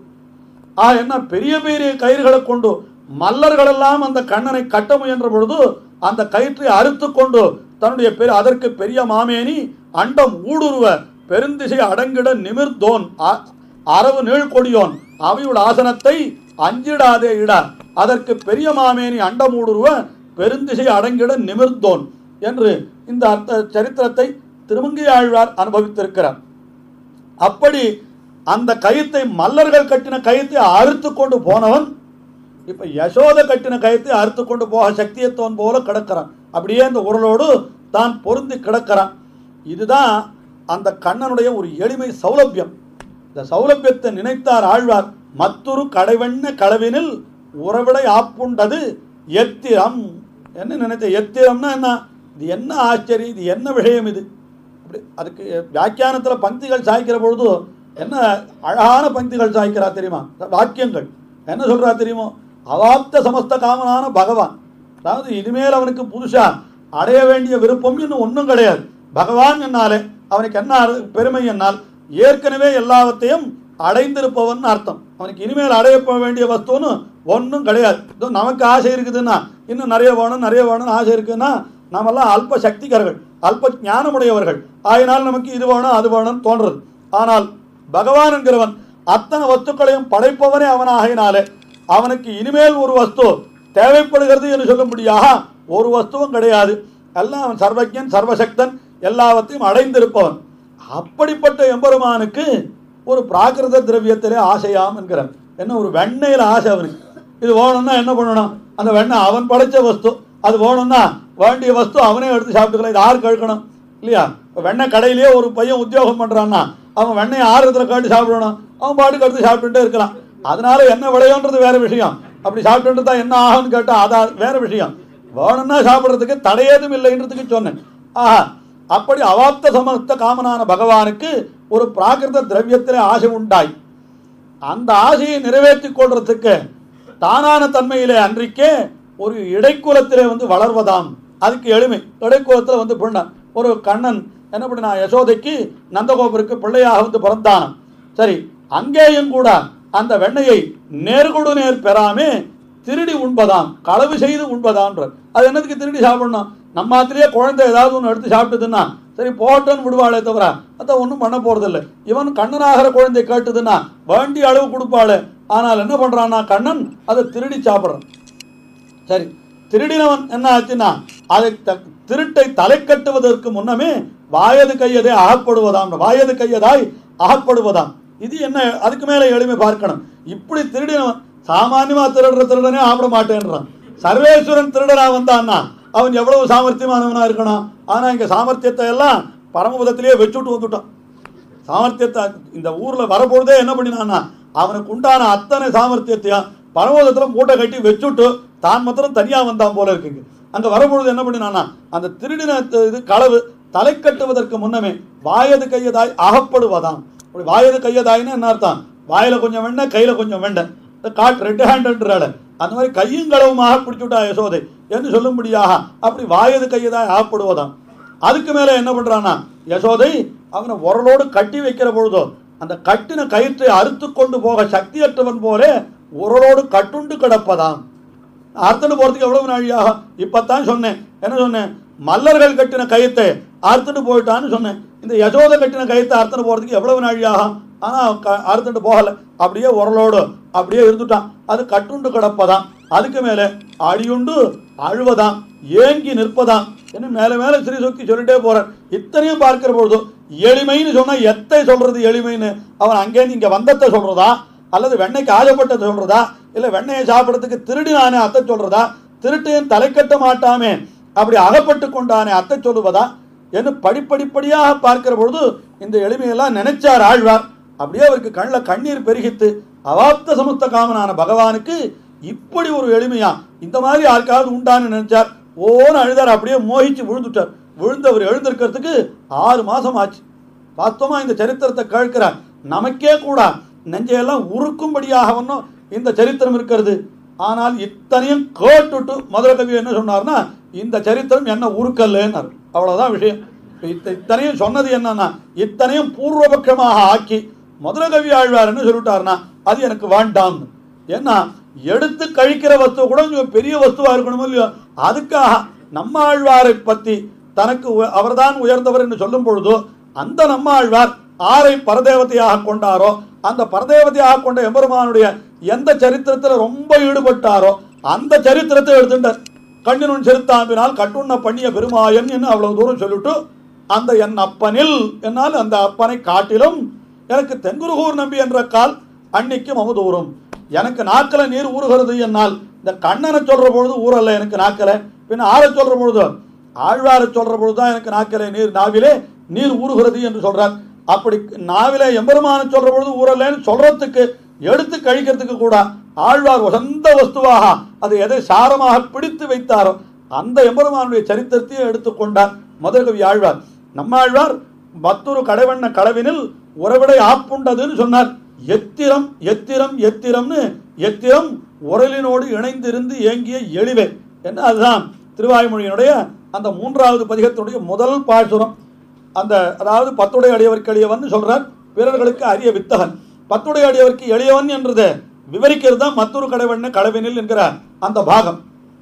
ஆ என்ன பெரிய பெரிய கயிறுகளை கொண்டு மல்லர்களெல்லாம் அந்த கண்ணனை கட்ட முயன்ற பொழுது அந்த கயிற்றை அறுத்து கொண்டு தன்னுடைய பெரு அதற்கு பெரிய மாமேனி அண்டம் ஊடுருவ பெருந்திசை அடங்கிட நிமிர்ந்தோன் அ- அரவு நீழ்கொடியோன் அவையுள் ஆசனத்தை அஞ்சிடாதே இட அதற்கு பெரிய மாமேனி அண்டமூடுருவ பெருந்திசை அடங்கிட நிமிர்ந்தோன் என்று இந்த அர்த்த சரித்திரத்தை திருமங்கையாழ்வார் அனுபவித்திருக்கிறார் அப்படி அந்த கயித்தை மல்லர்கள் கட்டின கயித்தை அறுத்து கொண்டு போனவன் இப்ப யசோத கட்டின கயித்தை அறுத்து கொண்டு போக சக்தியத்தவன் போல கிடக்கிறான் அப்படியே அந்த உரலோடு தான் பொருந்தி கிடக்கிறான் இதுதான் அந்த கண்ணனுடைய ஒரு எளிமை சௌலபியம் இந்த சௌலபியத்தை நினைத்தார் ஆழ்வார் மற்றொரு கடைவெண்ண களவினில் உறவிடை ஆப்புண்டது எத்திரம் என்ன நினைத்த எத்திரம்னா என்ன இது என்ன ஆச்சரியம் இது என்ன விஷயம் இது அப்படி அதுக்கு வியாக்கியானத்தில் பங்கிகள் சாய்க்கிற பொழுது என்ன அழகான பங்கிகள் சாய்க்கிறா தெரியுமா வாக்கியங்கள் என்ன சொல்றா தெரியுமோ அவாப்த சமஸ்த காமனான பகவான் அதாவது இனிமேல் அவனுக்கு புதுசா அடைய வேண்டிய விருப்பம் இன்னும் ஒன்றும் கிடையாது பகவான் என்னாலே அவனுக்கு என்ன அரு- பெருமை என்னால் ஏற்கனவே எல்லாவற்றையும் அடைந்திருப்பவன் அர்த்தம் அவனுக்கு இனிமேல் அடைய வேண்டிய வஸ்துன்னு ஒன்றும் கிடையாது இதோ நமக்கு ஆசை இருக்குதுன்னா இன்னும் நிறைய வேணும் நிறைய வேணும்னு ஆசை இருக்குன்னா நாமெல்லாம் அல்ப சக்திகர்கள் அல்ப ஞானமுடையவர்கள் ஆயினால் நமக்கு இது வேணும் அது வேணும்னு தோன்றது ஆனால் பகவான் என்கிறவன் அத்தனை வஸ்துக்களையும் படைப்பவனே அவனாகினாலே அவனுக்கு இனிமேல் ஒரு வஸ்து தேவைப்படுகிறது என்று சொல்லும்படியாக ஒரு வஸ்துவும் கிடையாது எல்லாம் அவன் சர்வஜன் சர்வசக்தன் எல்லாவற்றையும் அடைந்திருப்பவன் அப்படிப்பட்ட எம்பெருமானுக்கு ஒரு பிராகிருத திரவியத்திலே ஆசையாம் என்கிறார் என்ன ஒரு வெண்ணெயில் ஆசை அவனுக்கு இது வேணும்னா என்ன பண்ணணும் அந்த வெண்ணெய் அவன் படைச்ச வஸ்து அது வேணும்னா வேண்டிய வஸ்து அவனே எடுத்து சாப்பிட்டுக்கலாம் இது யார் கழுக்கணும் இல்லையா இப்போ வெண்ணெய் கடையிலேயே ஒரு பையன் உத்தியோகம் பண்றான்னா அவன் வெண்ணெய் ஆறுதல காட்டி சாப்பிடணும் அவன் பாட்டுக்கு எடுத்து சாப்பிட்டுட்டே இருக்கலாம் அதனால என்ன விளையோன்றது வேற விஷயம் அப்படி சாப்பிட்டு தான் என்ன ஆகும்னு கேட்டா அதான் வேற விஷயம் வேணும்னா சாப்பிட்றதுக்கு தடையேதும் இல்லைன்றதுக்கு சொன்னேன் ஆஹா அப்படி அவாப்த சமஸ்த காமனான பகவானுக்கு ஒரு பிராகிருத திரவியத்திலே ஆசை உண்டாய் அந்த ஆசையை நிறைவேற்றிக் கொள்றதுக்கு தானான தன்மையிலே அன்றைக்கே ஒரு இடைக்குலத்திலே வந்து வளர்வதாம் அதுக்கு எளிமை இடைக்குலத்தில் வந்து பிறந்தான் ஒரு கண்ணன் என்ன பண்ணினா யசோதைக்கு நந்தகோபுருக்கு பிள்ளையாக வந்து பிறந்தானாம் சரி அங்கேயும் கூட அந்த வெண்ணையை நேர்கொடு நேர் பெறாமே திருடி உண்பதாம் களவு செய்து உண்பதான்ற அது என்னதுக்கு திருடி சாப்பிடணும் நம்ம ஆத்திலேயே குழந்தை ஏதாவது ஒன்று எடுத்து சாப்பிட்டுதுன்னா சரி போட்டோன்னு விடுவாளே தவிர அதான் ஒன்றும் பண்ண போறதில்லை இவன் கண்ணனாகிற குழந்தை கேட்டுதுன்னா வேண்டிய அளவு கொடுப்பாளே ஆனால் என்ன பண்றான்னா கண்ணன் அதை திருடி சாப்பிட்றான் சரி திருடினவன் என்ன ஆச்சுன்னா அதை த- திருட்டை தலை கட்டுவதற்கு முன்னமே வாயது கையதே அகப்படுவதாம் வாயது கையதாய் அகப்படுவதாம் இது என்ன அதுக்கு மேல எளிமை பார்க்கணும் இப்படி திருடினவன் சாமானியமா திருடுற திருடனே ஆப்பிட மாட்டேன்றான் சர்வேஸ்வரன் திருடனா வந்தான்னா அவன் எவ்வளவு சாமர்த்தியமானவனா இருக்கணும் ஆனா இங்க சாமர்த்தியத்தை எல்லாம் பரமபதத்திலேயே வச்சுட்டு வந்துட்டான் சாமர்த்தியத்தை இந்த ஊர்ல வரப்பொழுதே என்ன பண்ணினான்னா அவனுக்கு உண்டான அத்தனை சாமர்த்தியத்தையும் பரமோதத்துல மூட்டை கட்டி வச்சுட்டு தான் மாத்திரம் தனியா வந்தான் போல இருக்குங்க அங்க வரும்பொழுது என்ன பண்ணினான்னா அந்த திருடின த- இது களவு தலை கட்டுவதற்கு முன்னமே வாயது கையதாய் அகப்படுவதாம் அப்படி வாயது கையதாய்னா என்ன அர்த்தம் வாயில கொஞ்சம் வெண்ணெய் கையில கொஞ்சம் வெண்ணெய் இந்த காட் ரெட் ஹேண்ட்ன்றால அந்த மாதிரி கையும் களவுமாக பிடிச்சுட்டா யசோதை என்று சொல்லும்படியாக அப்படி வாயது கையதாய் அகப்படுவதாம் அதுக்கு மேல என்ன பண்றானா யசோதை அவனை உரலோடு கட்டி வைக்கிற பொழுதோ அந்த கட்டின கயிற்றை அறுத்து கொண்டு போக சக்தியற்றவன் போலே உரலோடு கட்டுண்டு கிடப்பதாம் அறுத்துட்டு போறதுக்கு எவ்வளவு நாழியாகும் இப்பத்தான் சொன்னேன் என்ன சொன்னேன் மல்லர்கள் கட்டின கயித்தை அறுத்துட்டு போயிட்டான்னு சொன்னேன் இந்த யசோத கட்டின கயித்தை அறுத்துட்டு போறதுக்கு எவ்வளவு நாழியாகும் ஆனா க- அறுத்துட்டு போகல அப்படியே உரலோடு அப்படியே இருந்துட்டான் அது கட்டுண்டு கிடப்பதாம் அதுக்கு மேல அடியுண்டு அழுவதாம் ஏங்கி நிற்பதாம் என்ன மேல மேல ஸ்ரீ சுக்கி சொல்லிட்டே போறார் இத்தனையும் பார்க்கிற பொழுது எளிமைன்னு சொன்னா எத்தை சொல்றது எளிமைன்னு அவன் அங்கேருந்து இங்க வந்தத்தை சொல்றதா அல்லது வெண்ணெய்க்கு ஆசைப்பட்டதை சொல்றதா இல்ல வெண்ணெயை சாப்பிடறதுக்கு திருடினானே அத்தை சொல்றதா திருட்டையும் தலை கட்ட மாட்டாமே அப்படி அகப்பட்டு கொண்டானே அத்தை சொல்லுவதா என்று படிப்படிப்படியாக பார்க்கிற பொழுது இந்த எளிமையெல்லாம் நினைச்சார் ஆழ்வார் அப்படியே அவருக்கு கண்ணில் கண்ணீர் பெருகித்து அவாப்த சமஸ்த காமனான பகவானுக்கு இப்படி ஒரு எளிமையா இந்த மாதிரி யாருக்காவது உண்டான்னு நினைச்சார் ஓன்னு அழுதார் அப்படியே மோகிச்சு விழுந்துட்டார் விழுந்து அவர் எழுந்திருக்கிறதுக்கு ஆறு மாசம் ஆச்சு வாஸ்தவமா இந்த சரித்திரத்தை கேட்கிறார் நமக்கே கூட நெஞ்சையெல்லாம் உருக்கும்படியாக ஒன்றும் இந்த சரித்திரம் இருக்கிறது ஆனால் இத்தனையும் கேட்டுட்டு மதுர கவி என்ன சொன்னார்னா இந்த சரித்திரம் என்ன உருக்கல்லைன்னார் அவ்வளவுதான் விஷயம் இப்ப இத்த- இத்தனையும் சொன்னது என்னன்னா இத்தனையும் பூர்வபட்சமாக ஆக்கி மதுர கவி ஆழ்வார் என்ன சொல்லிட்டாருன்னா அது எனக்கு வேண்டாம் ஏன்னா எடுத்து கழிக்கிற வஸ்து கூட கொஞ்சம் பெரிய வஸ்துவா இருக்கணுமோ இல்லையோ அதுக்காக நம்ம ஆழ்வாரை பத்தி தனக்கு உ- அவர்தான் உயர்ந்தவர் என்று சொல்லும் பொழுது அந்த நம்ம ஆழ்வார் ஆரை பரதேவதையாக கொண்டாரோ அந்த பரதேவதையாக கொண்ட எம்பெருமானுடைய எந்த சரித்திரத்தில் ரொம்ப ஈடுபட்டாரோ அந்த சரித்திரத்தை எடுத்துட்டார் கண்ணினுன் செலுத்தாம்பினால் கட்டுண்ண பண்ணிய பெருமாயன் என்று அவ்வளவு தூரம் சொல்லிட்டு அந்த என் அப்பனில் என்னால் அந்த அப்பனை காட்டிலும் எனக்கு தென்குருகூர் நம்பி என்ற கால் அன்னைக்கு மமதூரும் எனக்கு நாக்கல நீர் ஊறுகிறது என்னால் இந்த கண்ணனை சொல்ற பொழுது ஊறல்ல எனக்கு நாக்கல பின்ன ஆற சொல்ற பொழுது ஆழ்வார சொல்ற பொழுது தான் எனக்கு நாக்கல நீர் நாவிலே நீர் ஊறுகிறது என்று சொல்றார் அப்படி நாவிலே எம்பெருமான சொல்ற பொழுது ஊறலைன்னு சொல்றதுக்கு எடுத்து கழிக்கிறதுக்கு கூட ஆழ்வார் வசந்த வஸ்துவாக அது எதை சாரமாக பிடித்து வைத்தாரோ அந்த எம்பெருமானுடைய சரித்திரத்தையும் எடுத்துக்கொண்டார் மதுரகவி ஆழ்வார் நம்ம ஆழ்வார் மற்றொரு கடைவண்ண களவினில் உறவிடை ஆப்புண்டதுன்னு சொன்னார் எத்திரம் எத்திரம் எத்திரம்னு எத்திரம் உரலினோடு இணைந்திருந்து ஏங்கிய எளிவே என்ன அதுதான் திருவாய்மொழியினுடைய அந்த மூன்றாவது பதிகத்தினுடைய முதல் பாசுரம் அந்த அதாவது பத்துடைய அடியவருக்கு எளியவன் சொல்றார் பிறர்களுக்கு அரிய வித்தகன் பத்துடைய அடியவருக்கு எளியவன் என்றது விவரிக்கிறது தான் மற்றொரு கடைவண்ண களவினில் என்கிற அந்த பாகம்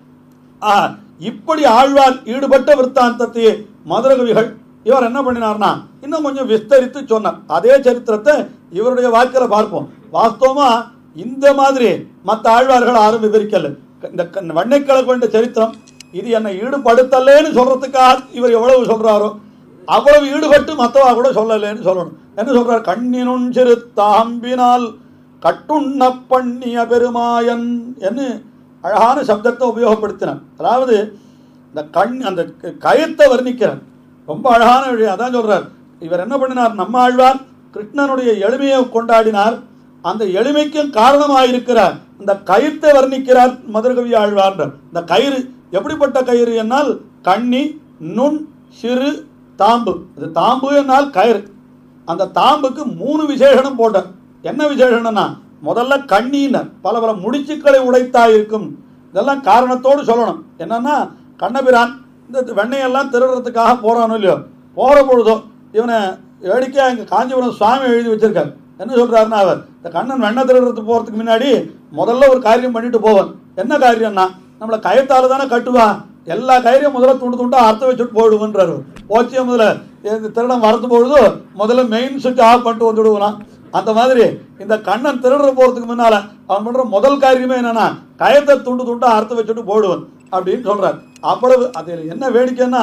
ஆ, இப்படி ஆழ்வார் ஈடுபட்ட விற்த்தாந்தத்தையே மதுரகவிகள் இவர் என்ன பண்ணினார்னா இன்னும் கொஞ்சம் விஸ்தரித்து சொன்னார் அதே சரித்திரத்தை இவருடைய வாக்கில பார்ப்போம் வாஸ்தவமா இந்த மாதிரி மற்ற ஆழ்வார்கள் யாரும் விவரிக்கல இந்த க- வண்ணைக்கிழக்கு வேண்ட சரித்திரம் இது என்னை ஈடுபடுத்தலேன்னு சொல்றதுக்காக இவர் எவ்வளவு சொல்றாரோ அவ்வளவு ஈடுபட்டு மத்தவா கூட சொல்லலைன்னு சொல்லணும் என்ன சொல்றார் கண்ணினுன் சிறு தாம்பினால் கட்டுண்ண பண்ணிய பெருமாயன் என்று அழகான சப்தத்தை உபயோகப்படுத்தினார் அதாவது இந்த கண் அந்த க- கயத்தை வர்ணிக்கிறார் ரொம்ப அழகான விஷயம் அதான் சொல்றார் இவர் என்ன பண்ணினார் நம்ம ஆழ்வார் கிருஷ்ணனுடைய எளிமையை கொண்டாடினார் அந்த எளிமைக்கும் காரணமாயிருக்கிறார் இந்த கயிற்றை வர்ணிக்கிறார் மதுரகவி ஆழ்வார்ன்றார் இந்த கயிறு எப்படிப்பட்ட கயிறு என்னால் கண்ணி நுண் சிறு தாம்பு இது தாம்பு என்னால் கயிறு அந்த தாம்புக்கு மூணு விசேஷனம் போட்டார் என்ன விசேஷனம்னா முதல்ல கண்ணீனர் பல பல முடிச்சுக்களை உடைத்தா இருக்கும் இதெல்லாம் காரணத்தோடு சொல்லணும் என்னன்னா கண்ணபிரான் இந்த வெண்ணையெல்லாம் திருடுறதுக்காக போறானோ இல்லையோ போற பொழுதோ இவனை வேடிக்கையா இங்க காஞ்சிபுரம் சுவாமி எழுதி வச்சிருக்காரு என்ன சொல்றாருன்னா அவர் இந்த கண்ணன் வெண்ணெய் திருடுறதுக்கு போறதுக்கு முன்னாடி முதல்ல ஒரு காரியம் பண்ணிட்டு போவான் என்ன காரியம்னா நம்மளை கயத்தால தானே கட்டுவா எல்லா கயிறையும் முதல்ல துண்டு துண்டா அர்த்தம் வச்சுட்டு போயிடுவோன்றாரு போச்சிய முதல்ல இந்த திருடம் வரது பொழுது முதல்ல மெயின் சுவிட்ச் ஆஃப் பண்ணிட்டு வந்துடுவான் அந்த மாதிரி இந்த கண்ணன் திருடுற போறதுக்கு முன்னால அவன் பண்ற முதல் காரியமே என்னன்னா கயத்தை துண்டு துண்டா அறுத்து வச்சுட்டு போடுவன் அப்படின்னு சொல்றார் அவ்வளவு அதில் என்ன வேடிக்கைன்னா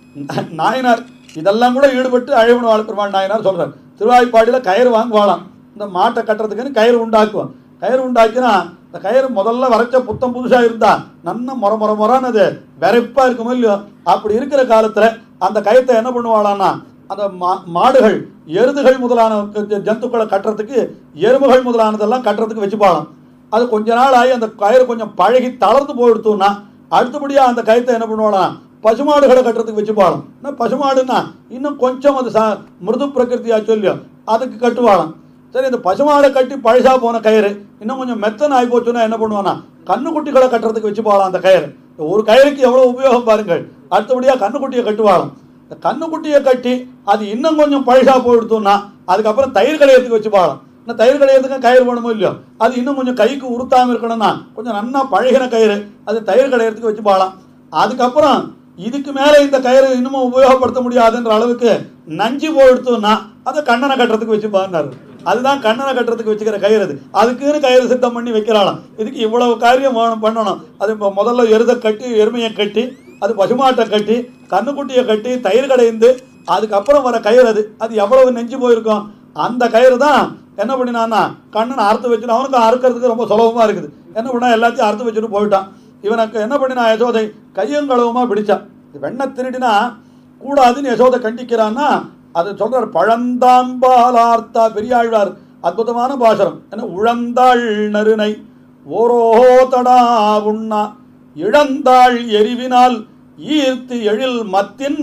நாயனார் இதெல்லாம் கூட ஈடுபட்டு அழைவன் வாழ் பெருமாள் நாயனார் சொல்றார் திருவாய்ப்பாடியில கயிறு வாங்குவாளாம் இந்த மாட்டை கட்டுறதுக்குன்னு கயிறு உண்டாக்குவான் கயிறு உண்டாக்கினா இந்த கயிறு முதல்ல வரைச்ச புத்தம் புதுசா இருந்தா நன்ன முற முற முறானது வெரைப்பா இருக்குமோ இல்லையோ அப்படி இருக்கிற காலத்துல அந்த கயத்தை என்ன பண்ணுவாளான்னா அந்த மா- மாடுகள் எருதுகள் முதலான ஜ- ஜந்துக்களை கட்டுறதுக்கு எருமைகள் முதலானதெல்லாம் கட்டுறதுக்கு வச்சுப்பாளாம் அது கொஞ்ச நாள் ஆகி அந்த கயிறு கொஞ்சம் பழகி தளர்ந்து போயிடுத்தோம்னா அடுத்தபடியா அந்த கயத்தை என்ன பண்ணுவாளாம் பசுமாடுகளை கட்டுறதுக்கு வச்சுப்பாளாம் என்ன பசுமாடுன்னா இன்னும் கொஞ்சம் அது ச- மிருது பிரகிருதியா சொல்லியோ அதுக்கு கட்டுவாளாம் சரி இந்த பசுமாடை கட்டி பழசா போன கயிறு இன்னும் கொஞ்சம் மெத்தன் ஆகி போச்சுன்னா என்ன பண்ணுவானா கண்ணுக்குட்டிகளை கட்டுறதுக்கு வச்சு போகலாம் அந்த கயிறு இந்த ஒரு கயிறுக்கு எவ்வளவு உபயோகம் பாருங்கள் அடுத்தபடியா கண்ணுக்குட்டியை கட்டுவாளாம் இந்த கண்ணுக்குட்டியை கட்டி அது இன்னும் கொஞ்சம் பழசா போயிடுத்தோம்னா அதுக்கப்புறம் தயிர் கடையத்துக்கு வச்சு போகலாம் இன்னும் தயிர் கடையத்துக்கு கயிறு வேணுமோ இல்லையோ அது இன்னும் கொஞ்சம் கைக்கு உறுத்தாம இருக்கணும்னா கொஞ்சம் நன்னா பழகின கயிறு அது தயிர் கடையத்துக்கு வச்சு போகலாம் அதுக்கப்புறம் இதுக்கு மேல இந்த கயிறு இன்னமும் உபயோகப்படுத்த முடியாதுன்ற அளவுக்கு நஞ்சு போயிடுத்தோம்னா அதை கண்ணனை கட்டுறதுக்கு வச்சு பாருனாரு அதுதான் கண்ணனை கட்டுறதுக்கு வச்சுக்கிற கயிறு அது அதுக்குன்னு கயிறு சித்தம் பண்ணி வைக்கிறாளாம் இதுக்கு இவ்வளவு காரியம் வேணும் பண்ணணும் அது இப்போ முதல்ல எருதை கட்டி எருமையை கட்டி அது பசுமாட்டை கட்டி கண்ணுக்குட்டியை கட்டி தயிர் கடைந்து அதுக்கப்புறம் வர கயிறு அது அது எவ்வளவு நெஞ்சு போயிருக்கும் அந்த கயிறு தான் என்ன பண்ணினான்னா கண்ணனை அறுத்து வச்சுட்டு அவனுக்கு அறுக்கிறதுக்கு ரொம்ப சுலபமா இருக்குது என்ன பண்ணா எல்லாத்தையும் அறுத்து வச்சுட்டு போயிட்டான் இவனுக்கு என்ன பண்ணினா யசோதை கையும் களவுமா பிடிச்சான் இது வெண்ணை திருடினா கூடாதுன்னு யசோதை கண்டிக்கிறான்னா அது சொல்றார் பழந்தாம்பாலார்த்தா பெரியாழ்வார் அற்புதமான பாசனம் என்ன உழந்தாள் நறுனை ஓரோ தடா உண்ணா இழந்தாள் எரிவினால் ஈர்த்து எழில் மத்தின்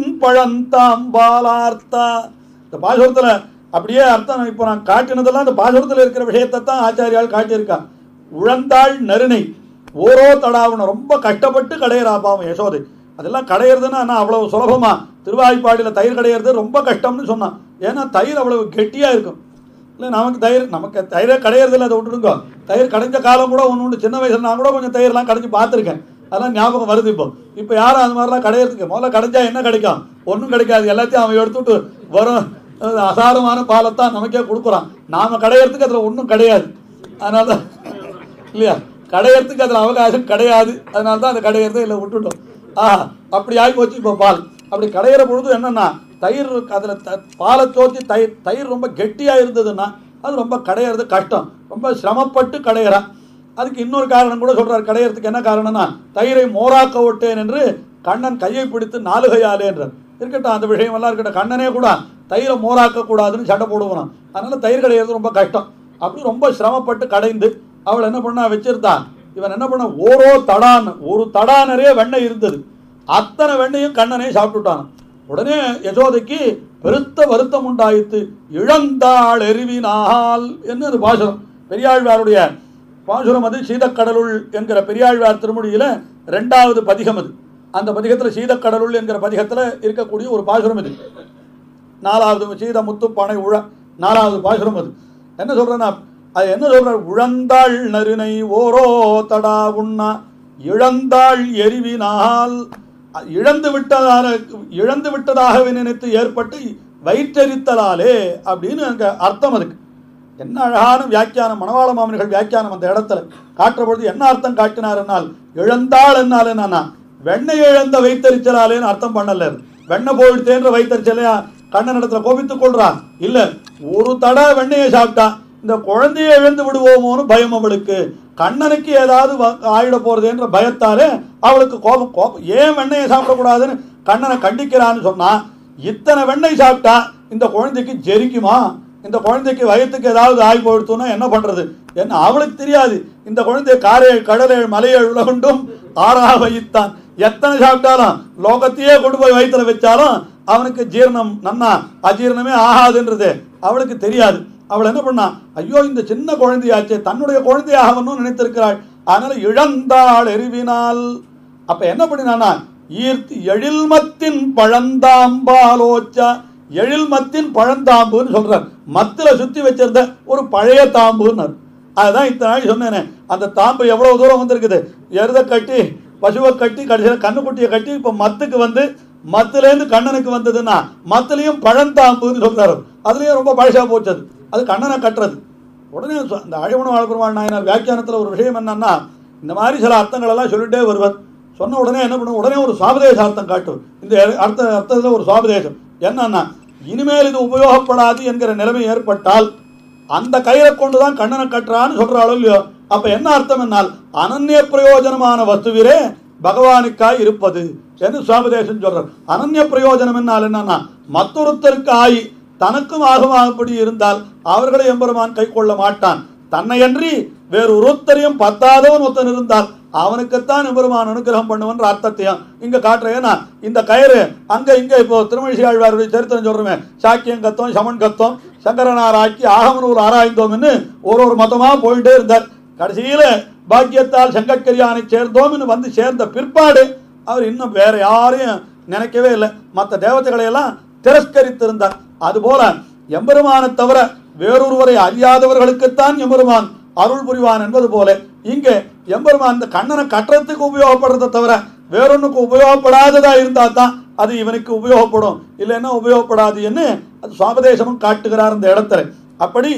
பழந்தாம்பாலார்த்தா இந்த பாசுரத்துல அப்படியே அர்த்தம் இப்போ நான் காட்டினதெல்லாம் அந்த பாசுரத்துல இருக்கிற விஷயத்தை தான் ஆச்சாரியால் காட்டியிருக்கான் உழந்தாள் நறுனை ஓரோ தடாவுன்னு ரொம்ப கஷ்டப்பட்டு கடையிறா பாவம் யசோதை அதெல்லாம் கடையிறதுன்னா நான் அவ்வளவு சுலபமா திருவாய்ப்பாடியில் தயிர் கடையிறது ரொம்ப கஷ்டம்னு சொன்னான் ஏன்னா தயிர் அவ்வளவு கெட்டியா இருக்கும் இல்லை நமக்கு தயிர் நமக்கு தயிரே கடையிறதில்ல அதை விட்டுடுங்க தயிர் கடைஞ்ச காலம் கூட ஒன்று ஒன்று சின்ன வயசுல நான் கூட கொஞ்சம் தயிர்லாம் கடைஞ்சி பார்த்துருக்கேன் அதெல்லாம் ஞாபகம் வருது இப்போ இப்போ யாரும் அது மாதிரிலாம் கடையிறதுக்கு முதல்ல கடைஞ்சா என்ன கிடைக்கும் ஒன்றும் கிடைக்காது எல்லாத்தையும் அவன் எடுத்துட்டு வரும் அஹ் அசாரமான பாலைத்தான் நமக்கே கொடுக்குறான் நாம கடையிறதுக்கு அதில் ஒன்றும் கிடையாது அதனால தான் இல்லையா கடையறதுக்கு அதில் அவகாசம் கிடையாது அதனால தான் அந்த கடையறதை இல்லை விட்டுட்டோம் ஆஹா அப்படி ஆகி போச்சு இப்போ பால் அப்படி கடையிற பொழுது என்னன்னா தயிர் அதில் த பாலை தோத்தி தயிர் தயிர் ரொம்ப கெட்டியாக இருந்ததுன்னா அது ரொம்ப கடையிறது கஷ்டம் ரொம்ப சிரமப்பட்டு கடையிறான் அதுக்கு இன்னொரு காரணம் கூட சொல்றார் கடையறதுக்கு என்ன காரணம்னா தயிரை மோராக்க விட்டேன் என்று கண்ணன் கையை பிடித்து நாலுகையாலே என்றார் இருக்கட்டும் அந்த விஷயம் எல்லாம் இருக்கட்டும் கண்ணனே கூட தயிரை மோராக்க கூடாதுன்னு சண்டை போடுவான் அதனால தயிர் கடையிறது ரொம்ப கஷ்டம் அப்படி ரொம்ப சிரமப்பட்டு கடைந்து அவள் என்ன பண்ணா வச்சிருந்தான் இவன் என்ன பண்ண ஓரோ தடான் ஒரு தடா நிறைய வெண்ணெய் இருந்தது அத்தனை வெண்ணையும் கண்ணனே சாப்பிட்டுட்டான் உடனே யசோதைக்கு பெருத்த வருத்தம் உண்டாயித்து இழந்தாள் எருவினால் என்று அது பாசுரம் பெரியாழ்வாருடைய பாசுரம் அது சீதக்கடலுள் என்கிற பெரியாழ்வார் திருமொழியில ரெண்டாவது பதிகம் அது அந்த பதிகத்தில் சீதக்கடலுள் என்கிற பதிகத்தில் இருக்கக்கூடிய ஒரு பாசுரம் இது நாலாவது சீத முத்துப்பானை உழ நாலாவது பாசுரம் அது என்ன சொல்றேன்னா அது என்ன சொல்ற உழந்தாள் நறுனை ஓரோ தடா உண்ணா இழந்தாள் எரிவினால் இழந்து விட்டதாக இழந்து விட்டதாக நினைத்து ஏற்பட்டு வயிற்றெரித்தலாலே அப்படின்னு அங்க அர்த்தம் அதுக்கு என்ன அழகான வியாக்கியானம் மணவாள மாமனிகள் வியாக்கியானம் அந்த இடத்துல காட்டுற பொழுது என்ன அர்த்தம் காட்டினார் என்னால் இழந்தாள் என்னால் என்னன்னா வெண்ணெய் இழந்த வைத்தறிச்சலாலேன்னு அர்த்தம் பண்ணல அது. வெண்ணெய் போயிடுத்தேன்ற வைத்தறிச்சலையா கண்ணன் இடத்துல கோபித்துக் கொள்றான் இல்ல ஒரு தடை வெண்ணெயை சாப்பிட்டா இந்த குழந்தையை இழந்து விடுவோமோன்னு பயம் அவளுக்கு கண்ணனுக்கு ஏதாவது வ- ஆயிட போறதுன்ற பயத்தாலே அவளுக்கு கோபம் கோபம் ஏன் வெண்ணெயை சாப்பிடக்கூடாதுன்னு கண்ணனை கண்டிக்கிறான்னு சொன்னா இத்தனை வெண்ணெய் சாப்பிட்டா இந்த குழந்தைக்கு ஜெரிக்குமா இந்த குழந்தைக்கு வயத்துக்கு ஏதாவது ஆகி போயிடுத்தோன்னா என்ன பண்றது என்ன அவளுக்கு தெரியாது இந்த குழந்தை காரேழ் கடலேழ் மலையேழ் உலகுண்டும் ஆறா வைத்தான் எத்தனை சாப்பிட்டாலும் லோகத்தையே கொண்டு போய் வயித்துல வச்சாலும் அவனுக்கு ஜீரணம் நன்னா அஜீரணமே ஆகாதுன்றது அவளுக்கு தெரியாது அவள் என்ன பண்ணா ஐயோ இந்த சின்ன குழந்தையாச்சே தன்னுடைய குழந்தையாகணும்னு நினைத்திருக்கிறாள் அதனால இழந்தாள் எரிவினால் அப்ப என்ன பண்ணினானா ஈர்த்தி எழில்மத்தின் பழந்தாம்பாலோச்சா எழில்மத்தின் பழந்தாம்புன்னு சொல்றார் மத்துல சுத்தி வச்சிருந்த ஒரு பழைய தாம்புன்னார் அதுதான் இத்தனை நாள் சொன்னேனே அந்த தாம்பு எவ்வளவு தூரம் வந்திருக்குது எருத கட்டி பசுவை கட்டி கடைசியில் கண்ணுக்குட்டியை கட்டி இப்ப மத்துக்கு வந்து மத்துலேருந்து கண்ணனுக்கு வந்ததுன்னா மத்துலையும் பழந்தாம்புன்னு சொல்றாரு அதுலயும் ரொம்ப பழசா போச்சு அது அது கண்ணனை கட்டுறது உடனே சொ- இந்த அழகுண வாழ்பெருமாள் நாயனார் வியாக்கியானத்தில் ஒரு விஷயம் என்னன்னா இந்த மாதிரி சில அர்த்தங்கள் எல்லாம் சொல்லிட்டே வருவர் சொன்ன உடனே என்ன பண்ணும் உடனே ஒரு சுவாபதேச அர்த்தம் காட்டும் இந்த அர்த்த அர்த்தத்தில் ஒரு சுவாபதேசம் என்னன்னா இனிமேல் இது உபயோகப்படாது என்கிற நிலைமை ஏற்பட்டால் அந்த கயிறை கொண்டுதான் கண்ணனை கட்டுறான்னு சொல்றாளோ இல்லையோ அப்ப என்ன அர்த்தம் என்னால் அனன்ய பிரயோஜனமான வஸ்துவிரே பகவானுக்காய் இருப்பது என்று சுவாபதேசம் சொல்றார் அனன்ய பிரயோஜனம் என்னால் என்னன்னா மற்றொருத்தருக்கு ஆகி தனக்கும் ஆகுமாகப்படி இருந்தால் அவர்களை எம்பெருமான் கை கொள்ள மாட்டான் தன்னையன்றி வேறு ஒருத்தரையும் பத்தாதவன் ஒருத்தன் இருந்தால் அவனுக்குத்தான் எம்பெருமான் அனுகிரகம் பண்ணுவன்ற அர்த்தத்தையும் இங்க காட்டுற ஏன்னா இந்த கயிறு அங்க இங்க இப்போ திருமழிசை ஆழ்வாருடைய சரித்திரம் சொல்றோமே சாக்கியம் கத்தோம் சமன் கத்தோம் சங்கரனார் ஆக்கி ஆகமனூர் ஆராய்ந்தோம்னு ஒரு ஒரு மதமா போயிட்டே இருந்தார் கடைசியில பாக்கியத்தால் செங்கற்கரியானை சேர்ந்தோம்னு வந்து சேர்ந்த பிற்பாடு அவர் இன்னும் வேற யாரையும் நினைக்கவே இல்லை மற்ற தேவதைகளை எல்லாம் திரஸ்கரித்திருந்தார் அதுபோல எம்பெருமானை தவிர வேறொருவரை அறியாதவர்களுக்குத்தான் எம்பெருமான் அருள் புரிவான் என்பது போல இங்கே எம்பெருமான் இந்த கண்ணனை கட்டுறதுக்கு உபயோகப்படுறதை தவிர வேறொன்னுக்கு உபயோகப்படாததா இருந்தா தான் அது இவனுக்கு உபயோகப்படும் இல்லைன்னா உபயோகப்படாது என்று அது சுவாபதேசமும் காட்டுகிறார் இந்த இடத்துல அப்படி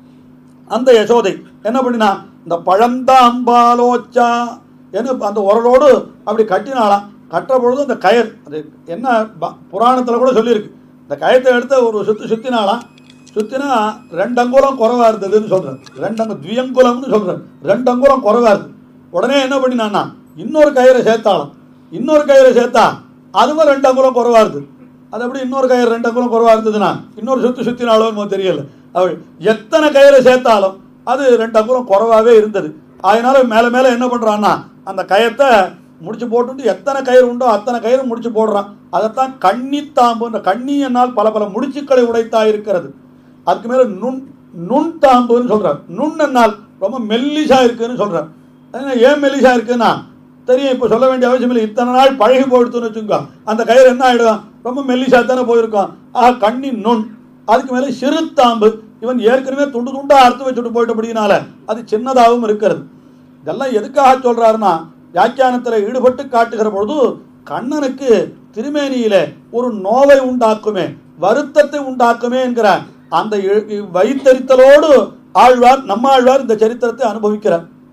அந்த யசோதை என்ன பண்ணினா இந்த பழந்தாம்பாலோச்சா என்ன அந்த உரலோடு அப்படி கட்டினாலாம் கட்டுற பொழுது அந்த கயர் அது என்ன ப- புராணத்துல கூட சொல்லியிருக்கு இந்த கயத்தை எடுத்து ஒரு சுத்தி சுத்தினாலாம் சுத்தினா ரெண்டு அங்குலம் குறைவா இருந்ததுன்னு சொல்றேன் ரெண்டு அங்கு துயங்குலம்னு சொல்றேன் ரெண்டு அங்குலம் குறைவா இருக்கு உடனே என்ன பண்ணினான்னா இன்னொரு கயிறை சேர்த்தாலாம் இன்னொரு கயிறை சேர்த்தா அதுவும் ரெண்டு அங்குலம் குறைவா இருக்கு அது எப்படி இன்னொரு கயிறு ரெண்டு அங்குலம் குறைவா இருந்ததுன்னா இன்னொரு சுத்தி சுத்தினாலும் தெரியல அவள் எத்தனை கயிறை சேர்த்தாலும் அது ரெண்டு அங்குலம் குறைவாவே இருந்தது அதனால மேல மேல என்ன பண்றான்னா அந்த கயத்தை முடிச்சு போட்டுட்டு எத்தனை கயிறு உண்டோ அத்தனை கயிறு முடிச்சு போடுறான் அதைத்தான் கண்ணித்தாம்பு இந்த கண்ணி என்னால் பல பல முடிச்சுக்களை உடைத்தா இருக்கிறது அதுக்கு மேல நுண் நுண் தாம்புன்னு சொல்றார் நுண் என்னால் ரொம்ப மெல்லிசா இருக்குன்னு சொல்றார் அதனால ஏன் மெல்லிசா இருக்குன்னா தெரியும் இப்போ சொல்ல வேண்டிய அவசியம் இல்லை இத்தனை நாள் பழகி போயிடுத்துன்னு வச்சுக்கோ அந்த கயிறு என்ன ஆயிடும் ரொம்ப மெல்லிசா தானே போயிருக்கோம் ஆக கண்ணின் நுண் அதுக்கு மேலே சிறுத்தாம்பு இவன் ஏற்கனவே துண்டு துண்டா அறுத்து வச்சுட்டு போயிட்டபடினால அது சின்னதாகவும் இருக்கிறது இதெல்லாம் எதுக்காக சொல்றாருன்னா வியாக்கியானத்தில் ஈடுபட்டு காட்டுகிற பொழுது கண்ணனுக்கு திருமேனியிலே ஒரு நோவை உண்டாக்குமே வருத்தத்தை உண்டாக்குமே என்கிற அந்த இ- இ- வைத்தறித்தலோடு ஆழ்வார் நம்ம ஆழ்வார் இந்த சரித்திரத்தை அனுபவிக்கிறார்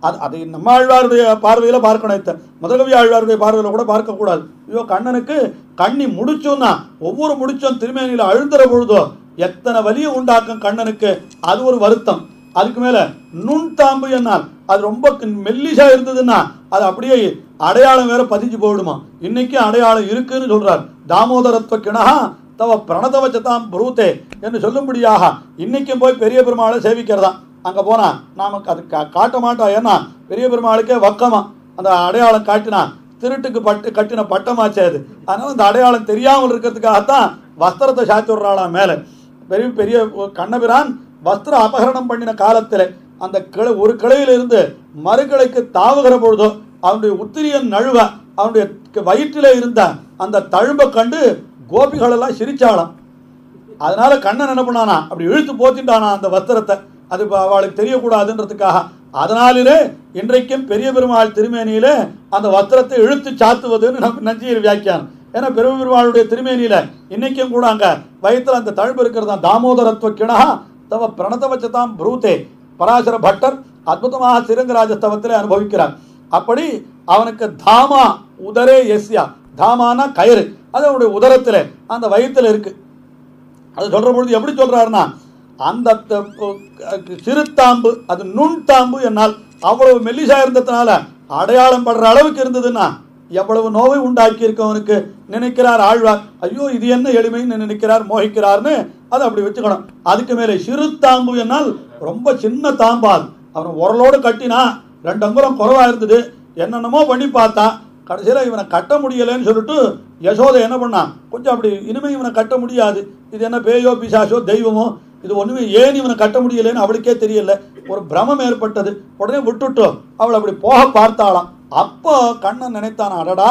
அது அதை நம்ம ஆழ்வாருடைய பார்வையில் பார்க்கணும் இத்த முதல்கவி ஆழ்வாருடைய பார்வையில் கூட பார்க்கக்கூடாது ஐயோ கண்ணனுக்கு கண்ணி முடிச்சோன்னா ஒவ்வொரு முடிச்சும் திருமேனியில் அழுந்துற பொழுதோ எத்தனை வலியை உண்டாக்கும் கண்ணனுக்கு அது ஒரு வருத்தம் அதுக்கு மேல நுண் தாம்பு என்னால் அது ரொம்ப மெல்லிசா இருந்ததுன்னா அது அப்படியே அடையாளம் வேற பதிஞ்சு போயிடுமா இன்னைக்கும் அடையாளம் இருக்குன்னு சொல்றார் தாமோதரத்துவ கிணஹா தவ பிரணதவச்சதாம் புரூத்தே என்று சொல்லும்படியாக இன்னைக்கும் போய் பெரிய பெருமாளை சேவிக்கிறதா அங்க போனா நாம அது கா- காட்ட மாட்டோம் ஏன்னா பெரிய பெருமாளுக்கே வக்கமா அந்த அடையாளம் காட்டினா திருட்டுக்கு பட்டு கட்டின பட்டமாச்சே அது அதனால அந்த அடையாளம் தெரியாமல் இருக்கிறதுக்காகத்தான் வஸ்திரத்தை சாத்தி விடுறாளாம் மேலே பெரிய பெரிய கண்ணபிரான் வஸ்திர அபகரணம் பண்ணின காலத்தில் அந்த கிளை ஒரு கிளையிலிருந்து மறு கிளைக்கு தாவுகிற பொழுதோ அவனுடைய உத்திரியன் நழுவ அவனுடைய வயிற்றிலே இருந்த அந்த தழும்பை கண்டு கோபிகள் எல்லாம் சிரிச்சாளாம் அதனால கண்ணன் என்ன பண்ணானா அப்படி இழுத்து போத்திட்டானா அந்த வஸ்திரத்தை அது இப்ப அவளுக்கு தெரியக்கூடாதுன்றதுக்காக அதனாலே இன்றைக்கும் பெரிய பெருமாள் திருமேனியில அந்த வஸ்திரத்தை இழுத்து சாத்துவதுன்னு நம்ம நஞ்சியர் வியாக்கியானம் ஏன்னா பெரிய பெருமாளுடைய திருமேனியில இன்னைக்கும் கூட அங்க வயிற்றுல அந்த தழும்பு இருக்கிறதா தாமோதரத்துவ கிணஹா தவ பிரணதவச்சதாம் ப்ரூதே பராசர பட்டர் அற்புதமாக சிறங்கராஜஸ்தவத்தில் அனுபவிக்கிறார் அப்படி அவனுக்கு தாமா உதரே எஸ்யா தாமானா கயிறு அது அவனுடைய உதரத்தில் அந்த வயித்துல இருக்கு அது சொல்ற பொழுது எப்படி சொல்றாருன்னா அந்த த- அஹ் சிறுத்தாம்பு அது நுண் தாம்பு என்னால் அவ்வளவு மெல்லிசா இருந்ததுனால அடையாளம் படுற அளவுக்கு இருந்ததுன்னா எவ்வளவு நோவை உண்டாக்கி இருக்கவனுக்கு நினைக்கிறார் ஆழ்வார் ஐயோ இது என்ன எளிமைன்னு நினைக்கிறார் மோகிக்கிறார்னு அதை அப்படி வச்சுக்கணும் அதுக்கு மேலே சிறு தாம்பு என்னால் ரொம்ப சின்ன தாம்பாது அவன் உரலோடு கட்டினா ரெண்டு அங்குலம் குறவா இருந்தது என்னென்னமோ பண்ணி பார்த்தா கடைசியில் இவனை கட்ட முடியலைன்னு சொல்லிட்டு யசோதை என்ன பண்ணான் கொஞ்சம் அப்படி இனிமே இவனை கட்ட முடியாது இது என்ன பேயோ பிசாசோ தெய்வமோ இது ஒண்ணுமே ஏன் இவனை கட்ட முடியலைன்னு அவளுக்கே தெரியல ஒரு பிரமம் ஏற்பட்டது உடனே விட்டுட்டு அவள் அப்படி போக பார்த்தாளாம் அப்போ கண்ணன் நினைத்தான் அடடா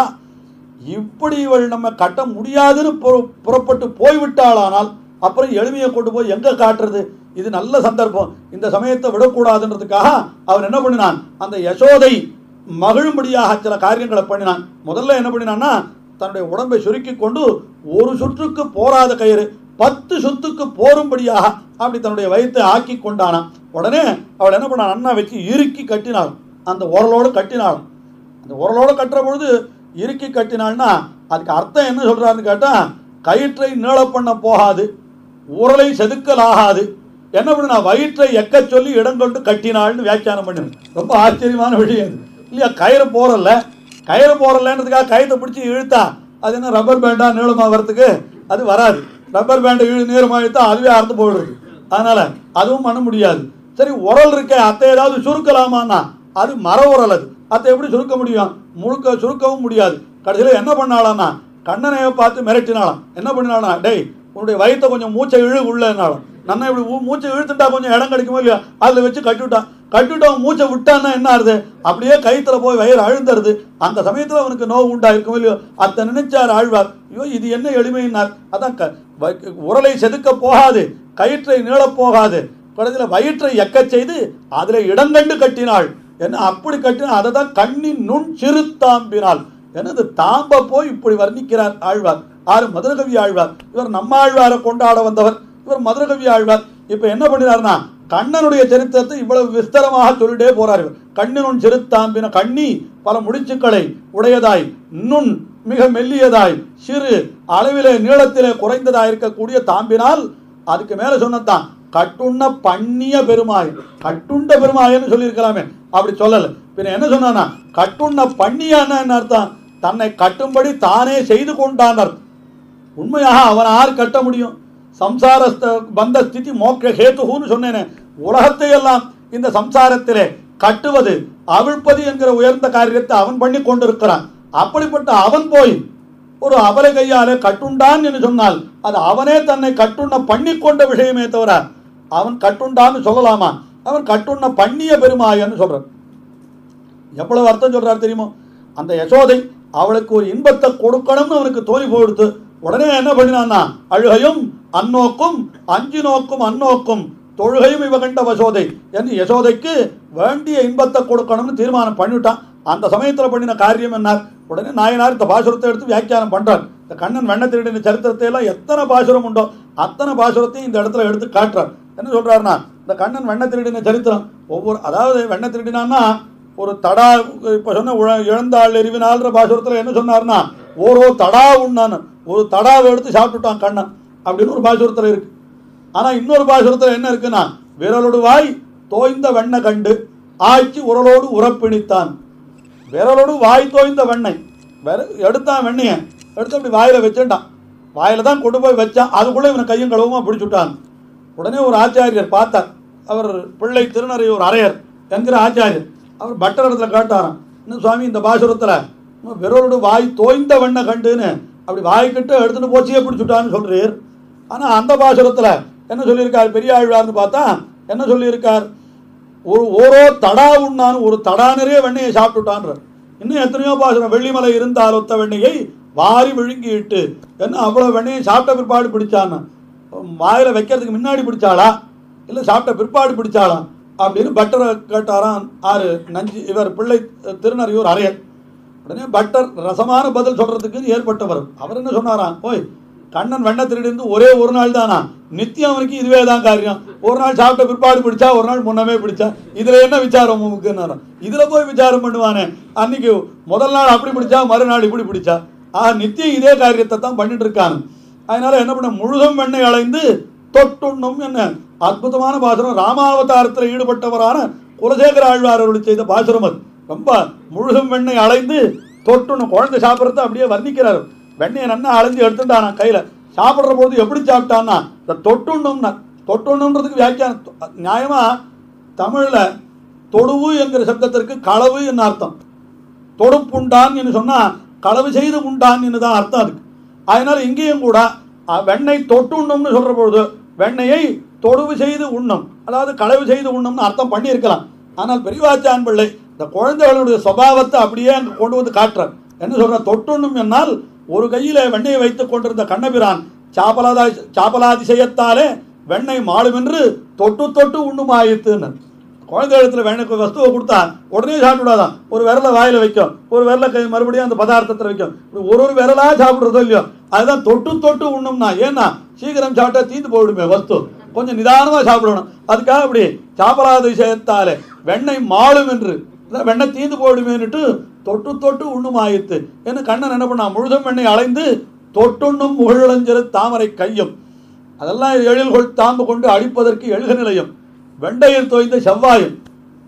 இப்படி இவள் நம்ம கட்ட முடியாதுன்னு புற- புறப்பட்டு போய்விட்டாளானால் அப்புறம் எளிமையை கொண்டு போய் எங்க காட்டுறது இது நல்ல சந்தர்ப்பம் இந்த சமயத்தை விடக்கூடாதுன்றதுக்காக அவன் என்ன பண்ணினான் அந்த யசோதை மகிழும்படியாக சில காரியங்களை பண்ணினான் முதல்ல என்ன பண்ணினான்னா தன்னுடைய உடம்பை சுருக்கி கொண்டு ஒரு சுற்றுக்கு போராத கயிறு பத்து சுத்துக்கு போரும்படியாக அப்படி தன்னுடைய வயிற்றை ஆக்கி கொண்டானான் உடனே அவள் என்ன பண்ணான் அண்ணா வச்சு இறுக்கி கட்டினாள் அந்த உரலோடு கட்டினாள் அந்த உரலோடு கட்டுற பொழுது இறுக்கி கட்டினாள்னா அதுக்கு அர்த்தம் என்ன சொல்றாருன்னு கேட்டா கயிற்றை நீள பண்ண போகாது உரலை செதுக்கலாகாது என்ன பண்ணுனா வயிற்றை எக்க சொல்லி இடம் கொண்டு கட்டினாள்னு வியாக்கியானம் பண்ணினு ரொம்ப ஆச்சரியமான விஷயம் அது இல்லையா கயிறு போறல கயிறு போறலன்றதுக்காக கயிற்றை பிடிச்சி இழுத்தா அது என்ன ரப்பர் பேண்டா நீளமா வர்றதுக்கு அது வராது ரப்பர் பேண்டை இழு நீளமா இழுத்தா அதுவே அறுந்து போயிடுது அதனால அதுவும் பண்ண முடியாது சரி உரல் இருக்க அத்தை ஏதாவது சுருக்கலாமான்னா அது மர உரல் அது அத்தை எப்படி சுருக்க முடியும் முழுக்க சுருக்கவும் முடியாது கடைசியில் என்ன பண்ணாலாம்னா கண்ணனையை பார்த்து மிரட்டினாலாம் என்ன பண்ணினானா டேய் உன்னுடைய வயித்தை கொஞ்சம் மூச்சை இழு உள்ளனாலும் நன்னா இப்படி ஊ- மூச்சை இழுத்துட்டா கொஞ்சம் இடம் கிடைக்குமோ இல்லையா அதில் வச்சு கட்டிவிட்டான் கட்டிவிட்டவன் மூச்சை விட்டான்னா என்ன ஆறுது அப்படியே கயித்துல போய் வயிறு அழுந்துருது அந்த சமயத்தில் அவனுக்கு நோவு உண்டாயிருக்கும் இல்லையோ அதை நினைச்சார் ஆழ்வார் ஐயோ இது என்ன எளிமையினார் அதான் க- வ- உரலை செதுக்க போகாது கயிற்றை நீளப் போகாது கடைசியில் வயிற்றை எக்கச் செய்து அதில் இடங்கண்டு கட்டினாள் என்ன அப்படி கட்டினா அதை தான் கண்ணின் நுண் சிறு தாம்பினாள் எனது தாம்ப போய் இப்படி வர்ணிக்கிறார் ஆழ்வார் ஆறு மதுரகவி ஆழ்வார் இவர் நம்ம ஆழ்வாரை கொண்டாட வந்தவர் இவர் மதுரகவி ஆழ்வார் இப்ப என்ன பண்ணினார்னா கண்ணனுடைய சரித்திரத்தை இவ்வளவு விஸ்தரமாக சொல்லிட்டே போறார் இவர் கண்ணினுன் சிறுத்தாம்பின கண்ணி பல முடிச்சுக்களை உடையதாய் நுண் மிக மெல்லியதாய் சிறு அளவிலே நீளத்திலே குறைந்ததாய் இருக்கக்கூடிய தாம்பினால் அதுக்கு மேல சொன்னதான் கட்டுண்ண பண்ணிய பெருமாய் கட்டுண்ட பெருமாயன்னு சொல்லியிருக்கலாமே அப்படி சொல்லல பின்ன என்ன சொன்னானா கட்டுண்ண பண்ணியான்னா என்ன அர்த்தம் தன்னை கட்டும்படி தானே செய்து கொண்டான் அர்த்தம் உண்மையாக அவன் யார் கட்ட முடியும் சம்சார ஸ்த- பந்த ஸ்திதி மோட்ச ஹேத்துன்னு சொன்னேனே உலகத்தை எல்லாம் இந்த சம்சாரத்திலே கட்டுவது அவிழ்ப்பது என்கிற உயர்ந்த காரியத்தை அவன் பண்ணி கொண்டிருக்கிறான் அப்படிப்பட்ட அவன் போய் ஒரு அபலை கையாலே கட்டுண்டான் என்று சொன்னால் அது அவனே தன்னை கட்டுண்ண பண்ணி கொண்ட விஷயமே தவிர அவன் கட்டுண்டான்னு சொல்லலாமா அவன் கட்டுண்ண பண்ணிய பெருமாயன்னு சொல்றான் எவ்வளவு அர்த்தம் சொல்றாரு தெரியுமோ அந்த யசோதை அவளுக்கு ஒரு இன்பத்தை கொடுக்கணும்னு அவனுக்கு தோணி போயிடுத்து உடனே என்ன பண்ணினான்னா அழுகையும் அந்நோக்கும் அஞ்சு நோக்கும் அந்நோக்கும் தொழுகையும் இவ கண்ட வசோதை என்று யசோதைக்கு வேண்டிய இன்பத்தை கொடுக்கணும்னு தீர்மானம் பண்ணிவிட்டான் அந்த சமயத்தில் பண்ணின காரியம் என்ன உடனே நாயனார் இந்த பாசுரத்தை எடுத்து வியாக்கியானம் பண்றார் இந்த கண்ணன் வெண்ண திருடின சரித்திரத்தை எல்லாம் எத்தனை பாசுரம் உண்டோ அத்தனை பாசுரத்தையும் இந்த இடத்துல எடுத்து காட்டுறார் என்ன சொல்றாருன்னா இந்த கண்ணன் வெண்ண திருடின சரித்திரம் ஒவ்வொரு அதாவது வெண்ண திருடினான்னா ஒரு தடா இப்போ சொன்ன உழ- இழந்தாள் எரிவினால்ன்ற பாசுரத்தில் என்ன சொன்னார்னா ஓரோ தடா உண்ணான்னு ஒரு தடாவை எடுத்து சாப்பிட்டுட்டான் கண்ணன் அப்படின்னு ஒரு பாசுரத்தில் இருக்கு ஆனால் இன்னொரு பாசுரத்தில் என்ன இருக்குன்னா விரலோடு வாய் தோய்ந்த வெண்ணை கண்டு ஆய்ச்சி உரலோடு உரப்பிணித்தான் விரலோடு வாய் தோய்ந்த வெண்ணெய் வேற எடுத்தான் வெண்ணெயை எடுத்து அப்படி வாயில வச்சுட்டான் வாயில தான் கொண்டு போய் வச்சான் அதுக்குள்ளே இவனை கையும் களவுமா பிடிச்சுட்டான் உடனே ஒரு ஆச்சாரியர் பார்த்தார் அவர் பிள்ளை திருநறையூர் அரையர் என்கிற ஆச்சாரியர் அவர் பட்டர் இடத்துல கேட்டாராம் இன்னும் சுவாமி இந்த பாசுரத்தில் விரலோடு வாய் தோய்ந்த வெண்ணை கண்டுன்னு அப்படி வாய்க்கிட்ட எடுத்துட்டு போச்சியே பிடிச்சுட்டான்னு சொல்றீர் ஆனா அந்த பாசுரத்தில் என்ன சொல்லியிருக்கார் பெரிய ஆழ்வார்னு பார்த்தா என்ன சொல்லியிருக்கார் ஒரு ஓரோ தடா உண்ணான்னு ஒரு தடா நிறைய வெண்ணெயை சாப்பிட்டுட்டான்ற இன்னும் எத்தனையோ பாசுரம் வெள்ளிமலை இருந்தால் ஒத்த வெண்ணெயை வாரி விழுங்கிட்டு என்ன அவ்வளவு வெண்ணெயை சாப்பிட்ட பிற்பாடு பிடிச்சான்னு வாயில வைக்கிறதுக்கு முன்னாடி பிடிச்சாளா இல்லை சாப்பிட்ட பிற்பாடு பிடிச்சாளா அப்படின்னு பட்டரை கேட்டாராம் ஆறு நஞ்சு இவர் பிள்ளை திருநறையூர் அரையர் உடனே பட்டர் ரசமான பதில் சொல்றதுக்கு ஏற்பட்டவர் அவர் என்ன சொன்னாராம் ஓய் கண்ணன் வெண்ணை திருடிந்து ஒரே ஒரு நாள் தானா நித்தியம் அவனுக்கு இதுவே தான் காரியம் ஒரு நாள் சாப்பிட்ட பிற்பாடு பிடிச்சா ஒரு நாள் முன்னமே பிடிச்சா இதுல என்ன விசாரம் உமக்குன்னாராம் இதுல போய் விசாரம் பண்ணுவானே அன்னைக்கு முதல் நாள் அப்படி பிடிச்சா மறுநாள் இப்படி பிடிச்சா ஆஹ் நித்தியம் இதே காரியத்தை தான் பண்ணிட்டு இருக்காங்க அதனால என்ன பண்ண முழுதும் வெண்ணெய் அலைந்து தொட்டுண்ணும் என்ன அற்புதமான பாசுரம் ராமாவதாரத்தில் ஈடுபட்டவரான குலசேகர ஆழ்வார் அவர்கள் செய்த பாசுரம் அது ரொம்ப முழுதும் வெண்ணெய் அலைந்து தொட்டுணும் குழந்தை சாப்பிட்றத அப்படியே வர்ணிக்கிறார் வெண்ணெயை நன்னா அலைஞ்சு எடுத்துட்டானா கையில சாப்பிட்ற போது எப்படி சாப்பிட்டான்னா இந்த தொட்டுண்ணும்னா தொட்டுண்ணுன்றதுக்கு வியாக்கியானம் நியாயமா தமிழ்ல தொடுவு என்கிற சப்தத்திற்கு களவு என்ன அர்த்தம் தொடுப்புண்டான் என்று சொன்னா களவு செய்து உண்டான் என்று தான் அர்த்தம் அதுக்கு அதனால இங்கேயும் கூட அஹ், வெண்ணெய் தொட்டு உண்ணும்னு சொல்ற பொழுது வெண்ணெயை தொடுவு செய்து உண்ணும் அதாவது களவு செய்து உண்ணும்னு அர்த்தம் பண்ணியிருக்கலாம் ஆனால் பெரியவாச்சான் பிள்ளை இந்த குழந்தைகளுடைய சுபாவத்தை அப்படியே அங்க கொண்டு வந்து காட்டுறார் என்ன சொல்ற தொட்டுண்ணும் என்னால் ஒரு கையில வெண்ணெயை வைத்துக் கொண்டிருந்த கண்ணபிரான் சாப்பலாதா சாப்பலாதிசயத்தாலே வெண்ணெய் மாளும் என்று தொட்டு தொட்டு உண்ணுமாயித்துன்னு குழந்தை இடத்துல வேணுக்கு வஸ்துவை கொடுத்தா உடனே சாப்பிடாதான் ஒரு விரலை வாயில வைக்கும் ஒரு விரலை கை மறுபடியும் அந்த பதார்த்தத்தில் வைக்கும் இப்படி ஒரு ஒரு விரலா சாப்பிடுறதோ இல்லையோ அதுதான் தொட்டு தொட்டு உண்ணும்னா ஏன்னா சீக்கிரம் சாப்பிட்டா தீந்து போயிடுமே வஸ்து கொஞ்சம் நிதானமா சாப்பிடணும் அதுக்காக அப்படி சாப்பிடாத விஷயத்தாலே வெண்ணெய் மாளும் என்று அதான் வெண்ணெய் தீந்து போயிடுமேன்னுட்டு தொட்டு தொட்டு உண்ணும் ஆயித்து என்ன கண்ணன் என்ன பண்ணா முழுதும் வெண்ணெய் அலைந்து தொட்டுண்ணும் முகழஞ்சரு தாமரை கையும் அதெல்லாம் எழில்கொள் தாம்பு கொண்டு அடிப்பதற்கு எழுக நிலையம் வெண்டையில் தோய்ந்த செவ்வாயும்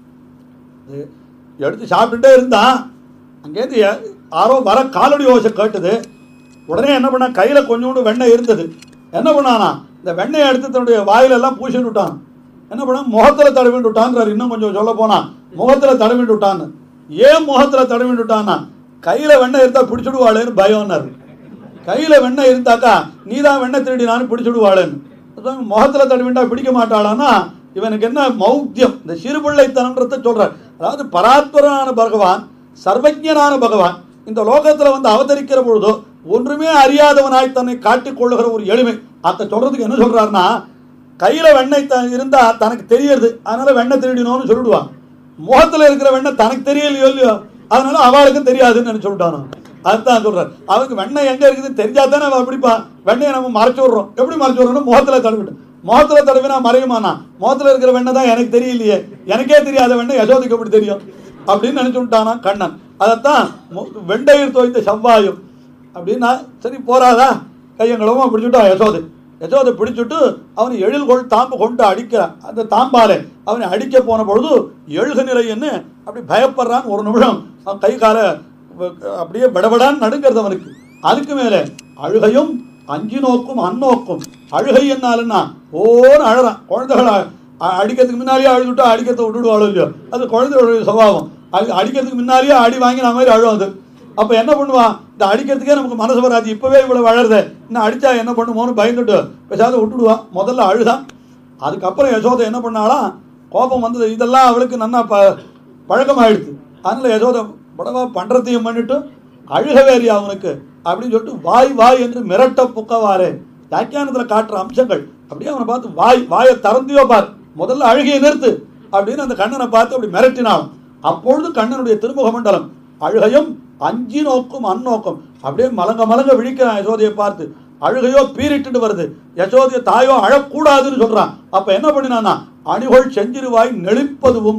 இது எடுத்து சாப்பிட்டுட்டே இருந்தான் அங்கேருந்து யா- யாரோ வர காலடி ஓசை கேட்டுது உடனே என்ன பண்ணா கையில கொஞ்சோண்டு வெண்ணெய் இருந்தது என்ன பண்ணானா இந்த வெண்ணெயை எடுத்து தன்னுடைய வாயிலெல்லாம் பூசிட்டு விட்டான் என்ன பண்ணா முகத்துல தடவிட்டு விட்டான்றார் இன்னும் கொஞ்சம் சொல்ல போனா முகத்துல தடவிட்டு விட்டான்னு ஏன் முகத்துல தடவிட்டு விட்டான்னா கையில வெண்ணெய் இருந்தா பிடிச்சிடுவாளேன்னு பயம்னாரு கையில வெண்ணெய் இருந்தாக்கா நீ தான் வெண்ணெய் திருடினான்னு பிடிச்சிடுவாளேன்னு அதான் முகத்துல தடவிண்டா பிடிக்க மாட்டாளான்னா இவனுக்கு என்ன மௌத்தியம் இந்த சிறுபிள்ளைத்தனன்றத சொல்றார் அதாவது பராத்பரனான பகவான் சர்வஜனான பகவான் இந்த லோகத்துல வந்து அவதரிக்கிற பொழுது ஒன்றுமே அறியாதவனாய் தன்னை காட்டிக் கொள்ளுகிற ஒரு எளிமை அத சொல்றதுக்கு என்ன சொல்றாருன்னா கையில வெண்ணெய் த- இருந்தா தனக்கு தெரியுது அதனால வெண்ணெய் திருடினோன்னு சொல்லிடுவான் முகத்துல இருக்கிற வெண்ணெய் தனக்கு தெரியலையோ இல்லையோ அதனால அவளுக்கும் தெரியாதுன்னு நினைச்சு சொல்லிட்டானோ அதுதான் சொல்றாரு அவனுக்கு வெண்ணெய் எங்க இருக்குதுன்னு தெரிஞ்சா தானே அவன் அப்படிப்பான் வெண்ணெயை நம்ம மறைச்சு விடுறோம் எப்படி மறைச்சு விடுறோம் முகத்துல தடவிட்டு முகத்துல தடவினா மறையுமானா முகத்துல இருக்கிற வெண்ணெய் தான் எனக்கு தெரியலையே எனக்கே தெரியாத வெண்ணெய் யசோதைக்கு எப்படி தெரியும் அப்படின்னு நினைச்சு விட்டானா கண்ணன் அதைத்தான் மு- வெண்டையில் தோய்ந்த செவ்வாயும் அப்படின்னா சரி போறாதா கையங்களமா பிடிச்சுட்டான் யசோதை யசோதை பிடிச்சுட்டு அவனை எழில்கொள் தாம்பு கொண்டு அடிக்கிறான் அந்த தாம்பாலே அவனை அடிக்க போன பொழுது எழுக நிலைன்னு அப்படி பயப்படுறான் ஒரு நிமிஷம் அவன் கை கால வ- அப்படியே படபடான்னு நடுங்கிறது அவனுக்கு அதுக்கு மேலே அழுகையும் அஞ்சு நோக்கும் அந்நோக்கும் அழுகை என்னாலுன்னா ஓன்னு அழறான் குழந்தைகள் அ- அ- அடிக்கிறதுக்கு முன்னாடியே அழுதுட்டா அடிக்கிறத விட்டுடுவாளோ இல்லையோ அது குழந்தைகளுடைய சுபாவம் அடி- அடிக்கிறதுக்கு முன்னாடியே அடி வாங்கின மாதிரி அழும் அது அப்ப என்ன பண்ணுவான் இந்த அடிக்கிறதுக்கே நமக்கு மனசு வராது இப்பவே இவ்வளவு வளருது இன்னும் அடிச்சா என்ன பண்ணுமோன்னு பயந்துட்டு பேசாத விட்டுடுவான் முதல்ல அழுதான் அதுக்கப்புறம் யசோதை என்ன பண்ணாலாம் கோபம் வந்தது இதெல்லாம் அவளுக்கு நன்னா ப பழக்கமாயிடுது அதனால யசோதை படவா பண்றதையும் பண்ணிட்டு அழுக வேறியா அவனுக்கு அப்படின்னு சொல்லிட்டு வாய் வாய் என்று மிரட்ட புக்கவாரே வியாக்கியானத்துல காட்டுற அம்சங்கள் அப்படியே அவனை பார்த்து வாய் வாயை திறந்தியோ பார் முதல்ல அழுகையை நிறுத்து அப்படின்னு அந்த கண்ணனை பார்த்து அப்படி மிரட்டினான் அப்பொழுது கண்ணனுடைய திருமுக மண்டலம் அழுகையும் அஞ்சி நோக்கும் அந்நோக்கம் அப்படியே மலங்க மலங்க விழிக்கிறான் யசோதையை பார்த்து அழுகையோ பீரிட்டு வருது யசோதைய தாயோ அழக்கூடாதுன்னு சொல்றான் அப்ப என்ன பண்ணினானா அணிகொள் செஞ்சிருவாய் நெளிப்பதுவும்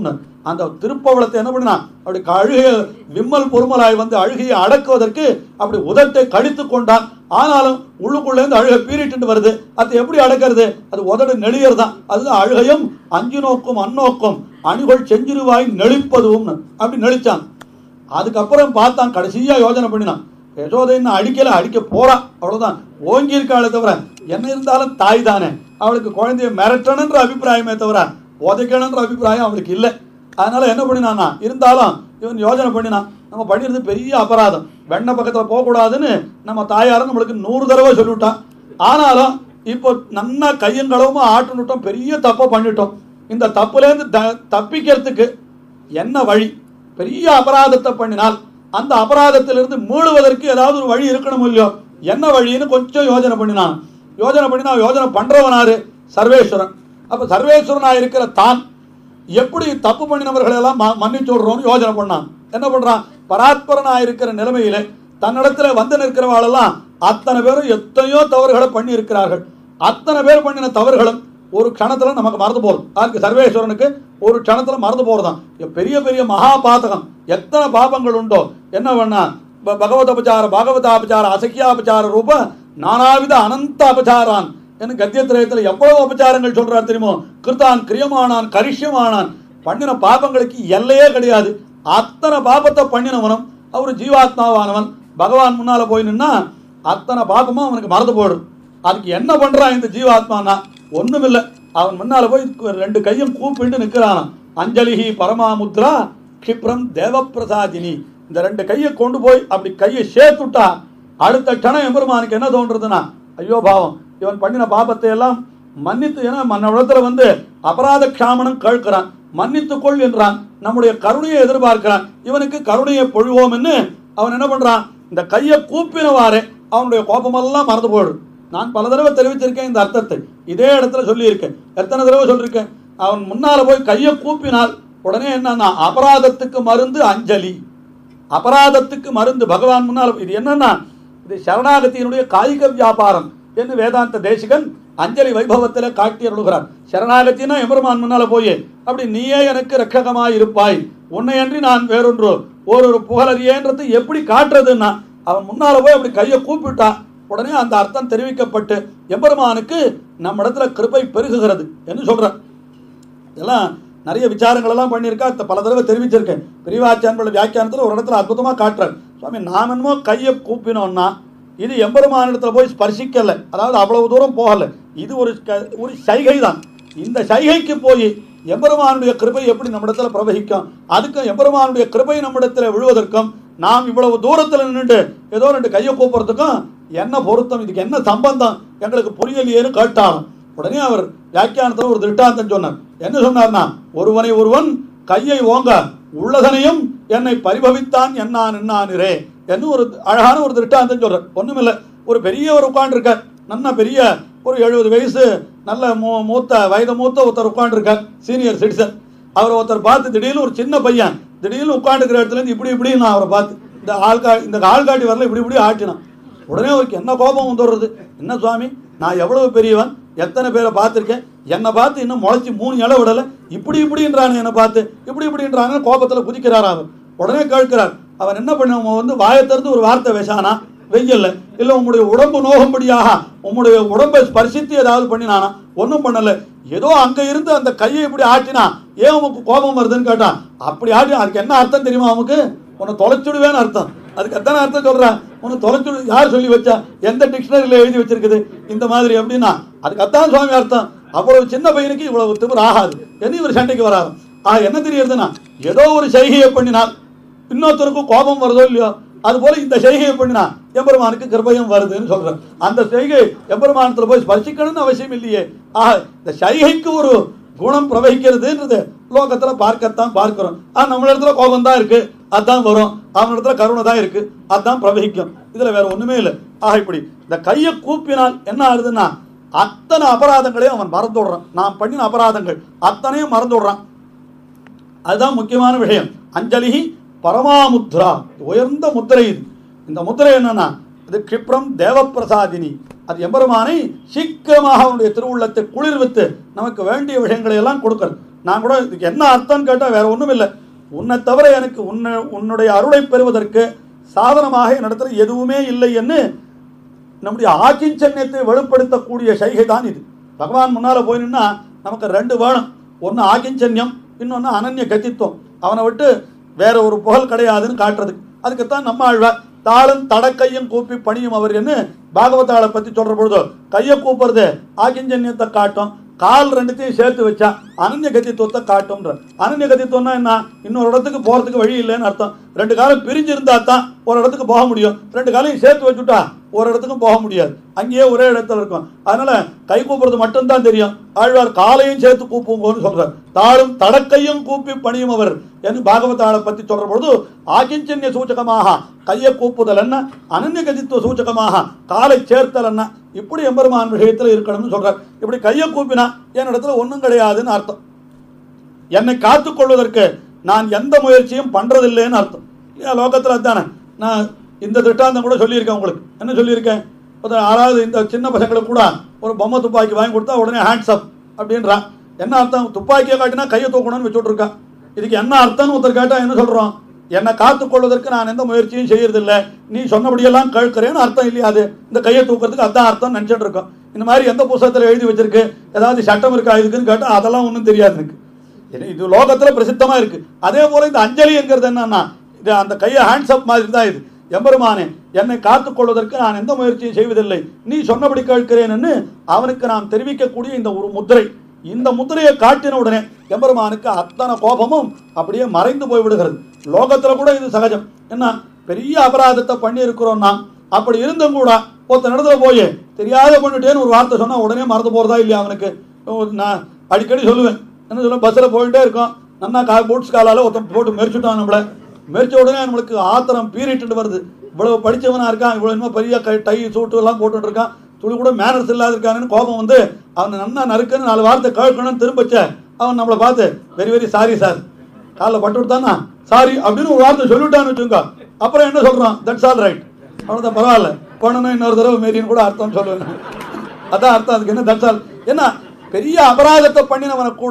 அந்த திருப்பவளத்தை என்ன பண்ணினான் அப்படி அழுகைய விம்மல் பொறுமலாய் வந்து அழுகையை அடக்குவதற்கு அப்படி உதட்டை கடித்து கொண்டான் ஆனாலும் உள்ளுக்குள்ள இருந்து அழுகை பீறிட்டு வருது அது எப்படி அடக்கிறது அது உதடு நெளியர் தான் அதுதான் அழுகையும் அஞ்சு நோக்கும் அந்நோக்கும் அணிகள் செஞ்சிருவாய் நெளிப்பதும் அப்படி நெளிச்சான் அதுக்கப்புறம் பார்த்தான் கடைசியா யோசனை பண்ணினான் யசோதை இன்னும் அடிக்கல அடிக்க போறா அவ்வளவுதான் ஓங்கி இருக்காளே தவிர என்ன இருந்தாலும் தாய் தானே அவளுக்கு குழந்தைய மிரட்டணுன்ற அபிப்பிராயமே தவிர உதைக்கணுன்ற அபிப்பிராயம் அவளுக்கு இல்லை அதனால என்ன பண்ணினானா இருந்தாலும் இவன் யோசனை பண்ணினான் நம்ம பண்ணிருது பெரிய அபராதம் வெண்ண பக்கத்துல போகக்கூடாதுன்னு நம்ம தாயாரும் நம்மளுக்கு நூறு தடவை சொல்லிவிட்டான் ஆனாலும் இப்போ நன்னா கையங்களவுமா ஆட்டுனுட்டோம் பெரிய தப்பை பண்ணிட்டோம் இந்த தப்புலேருந்து த தப்பிக்கிறதுக்கு என்ன வழி பெரிய அபராதத்தை பண்ணினால் அந்த அபராதத்திலிருந்து மீளுவதற்கு ஏதாவது ஒரு வழி இருக்கணும் இல்லையோ என்ன வழின்னு கொஞ்சம் யோசனை பண்ணினான் யோசனை பண்ணினா யோசனை பண்றவனாரு சர்வேஸ்வரன் அப்ப சர்வேஸ்வரனா இருக்கிற தான் எப்படி தப்பு பண்ணினவர்களை எல்லாம் ம- மன்னிச்சு விடுறோம்னு யோசனை பண்ணான் என்ன பண்றான் பராத்பரனா இருக்கிற நிலைமையில தன்னிடத்துல வந்து நிற்கிறவாளெல்லாம் அத்தனை பேரும் எத்தனையோ தவறுகளை பண்ணி இருக்கிறார்கள் அத்தனை பேர் பண்ணின தவறுகளும் ஒரு க்ஷணத்துல நமக்கு மறந்து போறது அதுக்கு சர்வேஸ்வரனுக்கு ஒரு க்ஷணத்துல மறந்து போறதாம் இங்க பெரிய பெரிய மகா பாதகம் எத்தனை பாபங்கள் உண்டோ என்ன பண்ணா ப- பகவத் அபச்சார பாகவத அபச்சார அசக்கியாபச்சார ரூப நானாவித அனந்த அபச்சாரான் என்று கத்தியத்திரயத்துல எவ்வளவு அபச்சாரங்கள் சொல்றார் தெரியுமோ கிருத்தான் கிரியமானான் கரிஷ்யமானான் பண்ணின பாபங்களுக்கு எல்லையே கிடையாது அத்தனை பாபத்தை பண்ணினவனும் அவர் ஜீவாத்மாவானவன் பகவான் முன்னால போய் நின்னா அத்தனை பாபமும் அவனுக்கு மறந்து போயிடும் அதுக்கு என்ன பண்றான் இந்த ஜீவாத்மானா ஒண்ணுமில்ல அவன் முன்னால போய் ரெண்டு கையும் கூப்பிட்டு நிக்கிறானாம் அஞ்சலிஹி பரமாமுத்ரா க்ஷிப்ரம் தேவப்பிரசாதினி இந்த ரெண்டு கையை கொண்டு போய் அப்படி கையை சேர்த்துட்டா அடுத்த கணம் எம்பெருமானுக்கு என்ன தோன்றதுன்னா ஐயோ பாவம் இவன் பண்ணின பாபத்தை எல்லாம் மன்னித்து ஏன்னா மன்னவிடத்துல வந்து அபராத க்ஷாமனம் கேட்கிறான் மன்னித்துக் கொள் என்றான் நம்முடைய கருணையை எதிர்பார்க்கிறான் இவனுக்கு கருணையை பொழிவோம்னு அவன் என்ன பண்றான் இந்த கையை கூப்பினவாறே அவனுடைய கோபமெல்லாம் மறந்து போயிடும் நான் பல தடவை தெரிவிச்சிருக்கேன் இந்த அர்த்தத்தை இதே இடத்துல சொல்லியிருக்கேன் எத்தனை தடவை சொல்லியிருக்கேன் அவன் முன்னால போய் கையை கூப்பினால் உடனே என்னன்னா அபராதத்துக்கு மருந்து அஞ்சலி அபராதத்துக்கு மருந்து பகவான் முன்னால் இது என்னன்னா இது சரணாகதியினுடைய காய்க வியாபாரம் என்று வேதாந்த தேசிகன் அஞ்சலி வைபவத்தில் காட்டி அருளுகிறார் சரணாகத்தினா எம்பெருமான் முன்னால போய் அப்படி நீயே எனக்கு ரட்சகமாய் இருப்பாய் உன்னையன்றி நான் வேறொன்று ஒரு புகழறியேன்றது எப்படி காட்டுறதுன்னா அவன் முன்னால போய் அப்படி கையை கூப்பிட்டான் உடனே அந்த அர்த்தம் தெரிவிக்கப்பட்டு எம்பெருமானுக்கு நம்ம இடத்துல கிருபை பெருகுகிறது என்று சொல்றான் இதெல்லாம் நிறைய விசாரங்கள் எல்லாம் பண்ணியிருக்கா த- பல தடவை தெரிவிச்சிருக்கேன் பெரியவாச்சான்போட வியாக்கியானத்தில் ஒரு இடத்துல அற்புதமா காட்டுறார் சுவாமி நாம் என்னமோ கையை கூப்பினோம்னா இது எம்பெருமானிடத்துல போய் ஸ்பர்சிக்கல அதாவது அவ்வளவு தூரம் போகல இது ஒரு க- ஒரு சைகை தான் இந்த சைகைக்கு போய் எம்பெருமானுடைய கிருபை எப்படி நம்மிடத்துல பிரவகிக்கும் அதுக்கும் எம்பெருமானுடைய கிருபை நம்மிடத்துல விழுவதற்கும் நாம் இவ்வளவு தூரத்துல நின்றுட்டு ஏதோ ரெண்டு கையை கூப்பிடுறதுக்கும் என்ன பொருத்தம் இதுக்கு என்ன சம்பந்தம் எங்களுக்கு புரியலையேன்னு கேட்டாலும் உடனே அவர் வியாக்கியானத்துல ஒரு திருட்டாந்தம் சொன்னார் என்ன சொன்னார்னா ஒருவனை ஒருவன் கையை ஓங்க உள்ளதனையும் என்னை பரிபவித்தான் என்னான் என்னானிரே என்று ஒரு அழகான ஒரு திருட்டாந்தம் சொல்றார் ஒண்ணுமில்ல ஒரு பெரியவர் உட்காந்துருக்கார் நல்ல பெரிய ஒரு எழுபது வயசு நல்ல மூ மூத்த வயது மூத்த ஒருத்தர் உட்காந்துருக்கார் சீனியர் சிட்டிசன் அவரை ஒருத்தர் பார்த்து திடீர்னு ஒரு சின்ன பையன் திடீர்னு உட்காந்துக்கிற இடத்துல இருந்து இப்படி இப்படி நான் அவரை பார்த்து இந்த ஆள்கா இந்த ஆள்காட்டி வரல இப்படி இப்படி ஆட்டினான் உடனே அவருக்கு என்ன கோபம் வந்துடுறது என்ன சுவாமி நான் எவ்வளவு பெரியவன் எத்தனை பேரை பார்த்துருக்கேன் என்னை பார்த்து இன்னும் முளைச்சி மூணு இலை விடலை இப்படி இப்படின்றாங்க என்னை பார்த்து இப்படி இப்படின்றாங்க கோபத்தில் குதிக்கிறார் அவர் உடனே கேட்கிறார் அவன் என்ன பண்ண வந்து வாயை திறந்து ஒரு வார்த்தை பேசானா வெய்யல்ல இல்ல உங்களுடைய உடம்பு நோகும்படியாக உங்களுடைய உடம்பை ஸ்பர்சித்து ஏதாவது பண்ணினானா ஒன்றும் பண்ணல ஏதோ அங்க இருந்து அந்த கையை இப்படி ஆட்டினா ஏன் உனக்கு கோபம் வருதுன்னு கேட்டான் அப்படி ஆட்டி அதுக்கு என்ன அர்த்தம் தெரியுமா அவனுக்கு உன்னை தொலைச்சுடுவேன்னு அர்த்தம் அதுக்கு எத்தனை அர்த்தம் சொல்றேன் உன்னை தொலைச்சுடு யார் சொல்லி வச்சா எந்த டிக்ஷனரியில் எழுதி வச்சிருக்குது இந்த மாதிரி அப்படின்னா அதுக்கு அதான் சுவாமி அர்த்தம் அவ்வளவு சின்ன பையனுக்கு இவ்வளவு திமிர் ஆகாது என்ன இவர் சண்டைக்கு வராது ஆ என்ன தெரியுதுன்னா ஏதோ ஒரு செய்கையை பண்ணினால் இன்னொருத்தருக்கும் கோபம் வருதோ இல்லையோ அது போல இந்த செய்கையை பண்ணினா எம்பெருமானுக்கு கிருபையும் வருதுன்னு சொல்றேன் அந்த செய்கை எம்பெருமானத்துல போய் ஸ்பர்சிக்கணும்னு அவசியம் இல்லையே ஆக இந்த செய்கைக்கு ஒரு குணம் பிரவகிக்கிறதுன்றது லோகத்துல பார்க்கத்தான் பார்க்கிறோம் ஆனா நம்ம இடத்துல கோபம் தான் இருக்கு அதான் வரும் அவன் இடத்துல கருணை தான் இருக்கு அதான் பிரவகிக்கும் இதுல வேற ஒண்ணுமே இல்லை ஆக இப்படி இந்த கையை கூப்பினால் என்ன ஆகுதுன்னா அத்தனை அபராதங்களையும் அவன் மறந்து விடுறான் நான் பண்ணின அபராதங்கள் அத்தனையும் மறந்து விடுறான் அதுதான் முக்கியமான விஷயம் அஞ்சலி பரமாமுத்ரா உயர்ந்த முத்திரை இது இந்த முத்திரை என்னன்னா இது கிப்ரம் தேவப்பிரசாதினி அது எம்பெருமானை சீக்கிரமாக அவனுடைய திருவுள்ளத்தை குளிர்வித்து நமக்கு வேண்டிய விஷயங்களை எல்லாம் கொடுக்கிறது நான் கூட இதுக்கு என்ன அர்த்தம்னு கேட்டால் வேற ஒன்றும் இல்லை உன்னை தவிர எனக்கு உன்னை உன்னுடைய அருளை பெறுவதற்கு சாதனமாக என்னிடத்துல எதுவுமே இல்லை என்று நம்முடைய ஆக்கிஞ்சன்யத்தை வெளிப்படுத்தக்கூடிய சைகை தான் இது பகவான் முன்னால போய் நின்னா நமக்கு ரெண்டு வேணும் ஒன்று ஆக்கிஞ்சன்யம் இன்னொன்று அனன்ய கத்தித்துவம் அவனை விட்டு வேற ஒரு புகழ் கிடையாதுன்னு காட்டுறதுக்கு அதுக்குத்தான் நம்ம ஆழ்வார் தாளும் தடக்கையும் கூப்பி பணியும் அவர் என்று பாகவதாளை பத்தி சொல்ற பொழுது கையை கூப்புறது ஆக்கிஞ்சன்யத்தை காட்டும் கால் ரெண்டுத்தையும் சேர்த்து வச்சா அனன்ய கத்தித்துவத்தை காட்டும்ன்ற அனன்ய கத்தித்துவம்னா என்ன இன்னொரு இடத்துக்கு போறதுக்கு வழி இல்லைன்னு அர்த்தம் ரெண்டு காலம் பிரிஞ்சு இருந்தா தான் ஒரு இடத்துக்கு போக முடியும் ரெண்டு காலையும் சேர்த்து வச்சுட்டா ஒரு இடத்துக்கும் போக முடியாது அங்கேயே ஒரே இடத்துல இருக்கும் அதனால கை கூப்புறது மட்டும்தான் தெரியும் ஆழ்வார் காலையும் சேர்த்து கூப்புங்கன்னு சொல்றார் தாளும் தடக்கையும் கூப்பி பணியும் அவர் என்று பாகவதாளை பத்தி சொல்ற பொழுது ஆகிஞ்சன்ய சூச்சகமாக கையை கூப்புதல் என்ன அனன்ய கதித்துவ சூச்சகமாக காலை சேர்த்தல் என்ன இப்படி எம்பெருமான் விஷயத்துல இருக்கணும்னு சொல்றார் இப்படி கையை கூப்பினா என் இடத்துல ஒன்றும் கிடையாதுன்னு அர்த்தம் என்னை காத்துக்கொள்வதற்கு நான் எந்த முயற்சியும் பண்றதில்லைன்னு அர்த்தம் ஏன் லோகத்தில் அதானே நான் இந்த திட்டாந்தம் கூட சொல்லியிருக்கேன் உங்களுக்கு என்ன சொல்லியிருக்கேன் இப்போ யாராவது இந்த சின்ன பசங்களுக்கு கூட ஒரு பொம்மை துப்பாக்கி வாங்கி கொடுத்தா உடனே ஹேண்ட்ஸ் அப் அப்படின்றான் என்ன அர்த்தம் துப்பாக்கியை காட்டினா கையை தூக்கணும்னு வச்சுட்டு இருக்கான் இதுக்கு என்ன அர்த்தம்னு ஒருத்தர் கேட்டால் என்ன சொல்கிறோம் என்னை காத்துக்கொள்வதற்கு நான் எந்த முயற்சியும் செய்யறதில்ல நீ சொன்னபடியெல்லாம் கேட்கிறேன்னு அர்த்தம் இல்லையா அது இந்த கையை தூக்கிறதுக்கு அதான் அர்த்தம் நினச்சிட்டு இருக்கோம் இந்த மாதிரி எந்த புத்தகத்தில் எழுதி வச்சிருக்கு ஏதாவது சட்டம் இருக்கா இதுக்குன்னு கேட்டால் அதெல்லாம் ஒன்றும் தெரியாது எனக்கு இது- இது லோகத்துல பிரசித்தமா இருக்கு அதே போல இந்த அஞ்சலி என்கிறது என்னன்னா இது அந்த கையை ஹேண்ட்ஸ் அப் மாதிரி தான் இது எம்பெருமானே என்னை காத்துக்கொள்வதற்கு நான் எந்த முயற்சியும் செய்வதில்லை நீ சொன்னபடி கேட்கிறேன்னு அவனுக்கு நாம் தெரிவிக்கக்கூடிய இந்த ஒரு முத்திரை இந்த முத்திரையை காட்டின உடனே எம்பெருமானுக்கு அத்தனை கோபமும் அப்படியே மறைந்து போய் விடுகிறது லோகத்துல கூட இது சகஜம் என்ன பெரிய அபராதத்தை பண்ணி இருக்கிறோம் நாம் அப்படி இருந்தும் கூட ஒருத்தன் இடத்துல போய் தெரியாத பண்ணிட்டேன்னு ஒரு வார்த்தை சொன்னா உடனே மறந்து போறதா இல்லையா அவனுக்கு ஓ, நான் அடிக்கடி சொல்லுவேன் என்ன சொல்ல பஸ்ஸில் போயிட்டே இருக்கோம் நன்னா கா பூட்ஸ் காலால் ஒருத்தன் போட்டு மெரிச்சுட்டான் நம்மளை மெரிச்ச உடனே நம்மளுக்கு ஆத்திரம் பீறிட்டு வருது இவ்வளவு படிச்சவனா இருக்கான் இவ்வளவு இன்னும் பெரிய கை டை சூட்டு எல்லாம் போட்டுட்டு இருக்கான் துளி கூட மேனர்ஸ் இல்லாத இருக்கானுன்னு கோபம் வந்து அவனை நன்னா நறுக்குன்னு நாலு வார்த்தை கேட்கணும்னு திரும்பச்ச அவன் நம்மளை பார்த்து வெரி வெரி சாரி சார் காலில் பட்டு விட்டானா சாரி அப்படின்னு ஒரு வார்த்தை சொல்லிவிட்டான்னு வச்சுக்கோ அப்புறம் என்ன சொல்றான் தட்ஸ் ஆல் ரைட் அவ்வளோதான் பரவாயில்ல போனோன்னா இன்னொரு தடவை மீறின்னு கூட அர்த்தம் சொல்லுவேன் அதான் அர்த்தம் அதுக்கு என்ன தட்ஸ் ஆல் என்ன பெரிய அபராதத்தை பண்ணினவனை கூட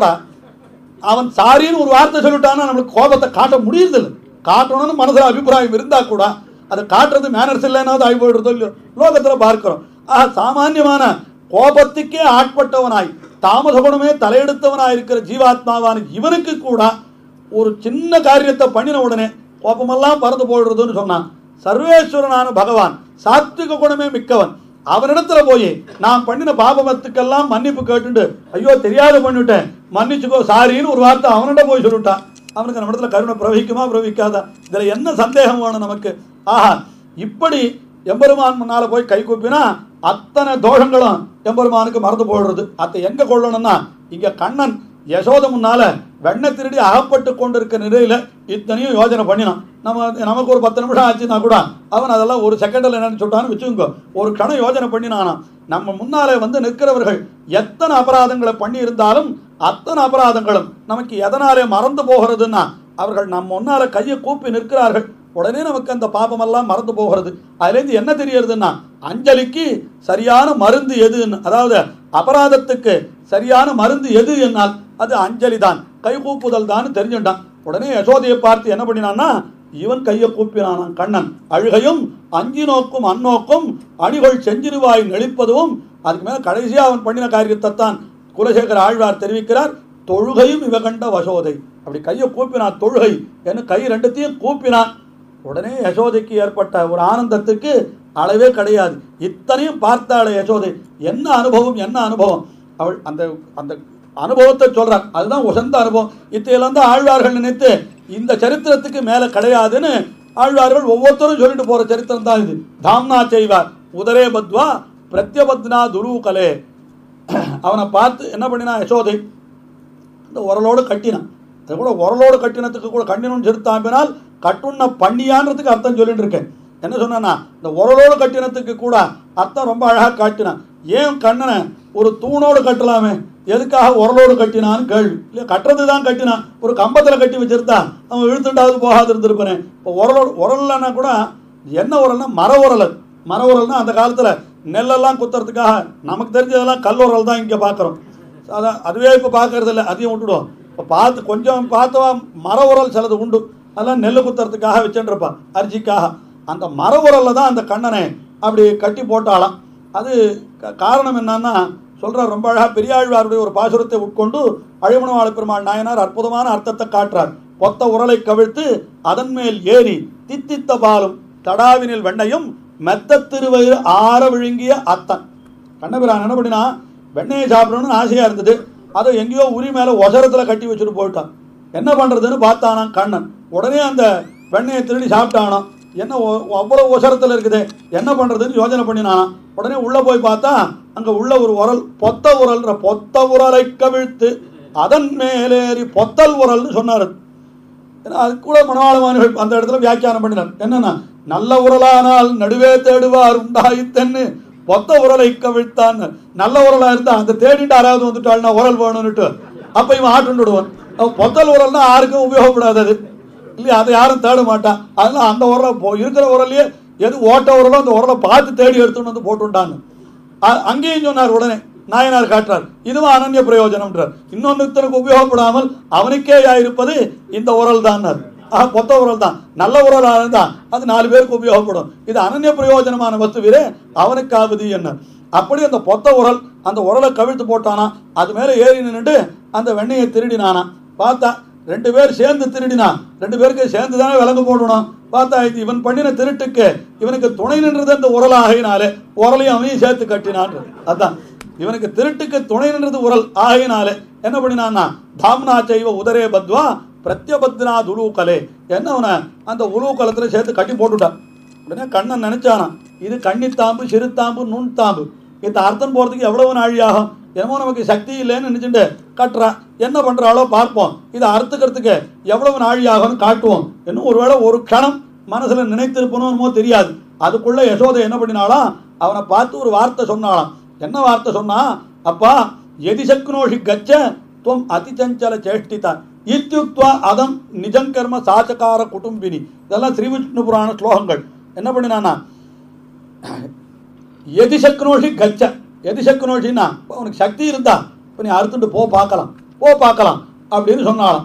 அவன் சாரின்னு ஒரு வார்த்தை சொல்லிட்டான்னா நம்மளுக்கு கோபத்தை காட்ட முடியறதில்ல காட்டணும்னு மனசுல அபிப்பிராயம் இருந்தா கூட அதை காட்டுறது மேனர்ஸ் இல்லைன்னா ஆகி போயிடுறதோ இல்லையோ லோகத்துல பார்க்கிறோம் ஆக சாமானியமான கோபத்துக்கே ஆட்பட்டவனாய் தாமத குணமே தலையெடுத்தவனாய் இருக்கிற ஜீவாத்மாவான இவனுக்கு கூட ஒரு சின்ன காரியத்தை பண்ணின உடனே கோபமெல்லாம் பறந்து போயிடுறதுன்னு சொன்னான் சர்வேஸ்வரனான பகவான் சாத்விக குணமே மிக்கவன் அவனிடத்துல போய் நான் பண்ணின பாபமத்துக்கெல்லாம் மன்னிப்பு கேட்டுண்டு ஐயோ தெரியாத பண்ணிவிட்டேன் மன்னிச்சுக்கோ சாரின்னு ஒரு வார்த்தை அவனிட போய் சொல்லிவிட்டான் அவனுக்கு நம்ம இடத்துல கருணை பிரவகிக்குமா பிரவகிக்காதா இதுல என்ன சந்தேகம் வேணும் நமக்கு ஆஹா இப்படி எம்பெருமான் முன்னால போய் கை கூப்பினா அத்தனை தோஷங்களும் எம்பெருமானுக்கு மறந்து போயிடுறது அதை எங்க கொள்ளணும்னா இங்க கண்ணன் யசோத முன்னால வெண்ணை திருடி அகப்பட்டு கொண்டிருக்க நிலையில இத்தனையும் யோசனை பண்ணினான் நம்ம நமக்கு ஒரு பத்து நிமிஷம் ஆச்சுன்னா கூட அவன் அதெல்லாம் ஒரு செகண்டில் என்னன்னு சொல்லிட்டான்னு வச்சுக்கோங்க ஒரு கணம் யோசனை பண்ணினானா நம்ம முன்னாலே வந்து நிற்கிறவர்கள் எத்தனை அபராதங்களை பண்ணி இருந்தாலும் அத்தனை அபராதங்களும் நமக்கு எதனாலே மறந்து போகிறதுன்னா அவர்கள் நம்ம முன்னால கையை கூப்பி நிற்கிறார்கள் உடனே நமக்கு அந்த பாபமெல்லாம் மறந்து போகிறது அதுலேருந்து என்ன தெரியறதுன்னா அஞ்சலிக்கு சரியான மருந்து எதுன்னு அதாவது அபராதத்துக்கு சரியான மருந்து எது என்னால் அது அஞ்சலி தான் கை கூப்புதல் தான் தெரிஞ்சுட்டான் உடனே யசோதையை பார்த்து என்ன பண்ணினான்னா இவன் கையை கூப்பினானான் கண்ணன் அழுகையும் அஞ்சி நோக்கும் அந்நோக்கும் அணிகள் செஞ்சிருவாய் நெளிப்பதும் அதுக்கு மேல கடைசியா அவன் பண்ணின காரியத்தை தான் குலசேகர ஆழ்வார் தெரிவிக்கிறார் தொழுகையும் இவ கண்ட வசோதை அப்படி கையை கூப்பினான் தொழுகை என்று கை ரெண்டுத்தையும் கூப்பினான் உடனே யசோதைக்கு ஏற்பட்ட ஒரு ஆனந்தத்துக்கு அளவே கிடையாது இத்தனையும் பார்த்தாளே யசோதை என்ன அனுபவம் என்ன அனுபவம் அவள் அந்த அந்த அனுபவத்தை சொல்றார் அதுதான் உசந்த அனுபவம் இத்தையெல்லாம் தான் ஆழ்வார்கள் நினைத்து இந்த சரித்திரத்துக்கு மேல கிடையாதுன்னு ஆழ்வார்கள் ஒவ்வொருத்தரும் சொல்லிட்டு போற சரித்திரம் தான் இது தாம்னா செய்வார் உதரே பத்வா பிரத்யபத்னா துருவுகலே அவனை பார்த்து என்ன பண்ணினா யசோதை இந்த உரலோடு கட்டினான் அது கூட உரலோடு கட்டினத்துக்கு கூட கண்டினும் செலுத்தாம்பினால் கட்டுண்ண பண்ணியான்றதுக்கு அர்த்தம் சொல்லிட்டு இருக்கேன் என்ன சொன்னா இந்த உரலோடு கட்டினத்துக்கு கூட அர்த்தம் ரொம்ப அழகா காட்டினான் ஏன் கண்ணனை ஒரு தூணோடு கட்டலாமே எதுக்காக உரலோடு கட்டினான்னு கேள்வி இல்லை கட்டுறது தான் கட்டினான் ஒரு கம்பத்தில் கட்டி வச்சிருந்தா அவன் இழுத்துட்டாவது போகாது இருந்திருப்பானே இப்போ உரலோடு உரல்னா கூட என்ன உரல்னா மர உரல் அது. மர உரல்னா அந்த காலத்தில் நெல்லெல்லாம் குத்துறதுக்காக நமக்கு தெரிஞ்சதெல்லாம் கல் உரல் தான் இங்கே பார்க்குறோம் அதான் அதுவே இப்போ பார்க்கறது இல்லை அதையும் விட்டுடுவோம் இப்போ பார்த்து கொஞ்சம் பார்த்தவா மர உரல் சிலது உண்டு அதெல்லாம் நெல் குத்துறதுக்காக வச்சுருப்பா அரிசிக்காக அந்த மர உரலில் தான் அந்த கண்ணனை அப்படி கட்டி போட்டாலாம் அது க- காரணம் என்னன்னா சொல்றார் ரொம்ப அழகா பெரியாழ்வாருடைய ஒரு பாசுரத்தை உட்கொண்டு அழிமணவாள பெருமாள் நாயனார் அற்புதமான அர்த்தத்தை காட்டுறார் பொத்த உரலை கவிழ்த்து அதன் மேல் ஏறி தித்தித்த பாலும் தடாவினில் வெண்ணையும் மெத்த திருவயிறு ஆற விழுங்கிய அத்தன் கண்ணபிரான் என்ன பண்ணினா வெண்ணெயை சாப்பிடணும்னு ஆசையா இருந்தது அதை எங்கேயோ உரி மேல ஒசரத்துல கட்டி வச்சுட்டு போயிட்டான் என்ன பண்றதுன்னு பார்த்தானாம் கண்ணன் உடனே அந்த வெண்ணெயை திருடி சாப்பிட்டானாம் என்ன ஒ- அவ்வளவு ஒசரத்துல இருக்குது என்ன பண்றதுன்னு யோசனை பண்ணினானாம் உடனே உள்ள போய் பார்த்தா அங்க உள்ள ஒரு உரல் பொத்த உரல்ன்ற பொத்த உரலை கவிழ்த்து அதன் மேலேறி பொத்தல் உரல்னு சொன்னாரு ஏன்னா அது கூட மனவாளமானிகள் அந்த இடத்துல வியாக்கியானம் பண்ணினார் என்னன்னா நல்ல உரலானால் நடுவே தேடுவார் உண்டாயித்தன்னு பொத்த உரலை கவிழ்த்தான் நல்ல உரலா இருந்தா அந்த தேடிட்டு யாராவது வந்துட்டாள்னா உரல் வேணும்னுட்டு அப்ப இவன் ஆட்டு விடுவான் அப்ப பொத்தல் உரல்னா யாருக்கும் உபயோகப்படாது அது இல்லையா அதை யாரும் தேட மாட்டான் அதனால அந்த உரலை போ- இருக்கிற உரலையே எது ஓட்ட உரலோ அந்த உரலை பார்த்து தேடி எடுத்துன்னு வந்து போட்டுட்டாங்க அ- அங்கேயும் சொன்னார் உடனே நாயனார் காட்டுறார் இதுவும் அனன்ய பிரயோஜனம்ன்றார் இன்னொன்னுத்தனுக்கு உபயோகப்படாமல் அவனுக்கே இருப்பது இந்த உரல் தான் பொத்த உரல் தான் நல்ல உரலாக இருந்தால் அது நாலு பேருக்கு உபயோகப்படும் இது அனன்ய பிரயோஜனமான வஸ்துவிலே அவனுக்காவது என்ன அப்படி அந்த பொத்த உரல் அந்த உரலை கவிழ்த்து போட்டானா அது மேலே ஏறி நின்னுட்டு அந்த வெண்ணெயை திருடினானா பார்த்தா ரெண்டு பேர் சேர்ந்து திருடினா ரெண்டு பேருக்கு சேர்ந்து தானே விலங்கு போடணும் பார்த்தா இது இவன் பண்ணின திருட்டுக்கு இவனுக்கு துணை நின்றது அந்த உரல் ஆகையினாலே உரலையும் அவனையும் சேர்த்து கட்டினான் அதான் இவனுக்கு திருட்டுக்கு துணை நின்றது உரல் ஆகையினாலே என்ன பண்ணினான்னா தாம்னா செய்வ உதரே பத்வா பிரத்யபத்னா துலூக்கலே என்ன அவனை அந்த உலூக்கலத்துல சேர்த்து கட்டி போட்டுட்டான் உடனே கண்ணன் நினைச்சானாம் இது கன்னித்தாம்பு சிறுத்தாம்பு நுண்தாம்பு இந்த அர்த்தம் போறதுக்கு எவ்வளவு நாழி ஆகும் என்னமோ நமக்கு சக்தி இல்லைன்னு நினைச்சுட்டு கட்டுறான் என்ன பண்றாளோ பார்ப்போம் இதை அறுத்துக்கிறதுக்கு எவ்வளவு நாழி ஆகும்னு காட்டுவோம் இன்னும் ஒருவேளை ஒரு க்ஷணம் மனசுல நினைத்திருப்பணுமோ தெரியாது அதுக்குள்ள யசோதை என்ன பண்ணினாலாம் அவனை பார்த்து ஒரு வார்த்தை சொன்னாலாம் என்ன வார்த்தை சொன்னா அப்பா எதிசக்னோஷி கச்ச துவம் அதிச்சஞ்சல சேஷ்டிதா இத்தியுக்துவா அதம் நிஜம் கர்ம சாச்சகார குடும்பினி இதெல்லாம் ஸ்ரீ விஷ்ணு புராண ஸ்லோகங்கள் என்ன பண்ணினானா எதிசக்னோஷி கச்ச எதிசக்னோஷின்னா உனக்கு சக்தி இருந்தா இப்போ நீ அறுத்துட்டு போ பார்க்கலாம் போ பார்க்கலாம் அப்படின்னு சொன்னாலாம்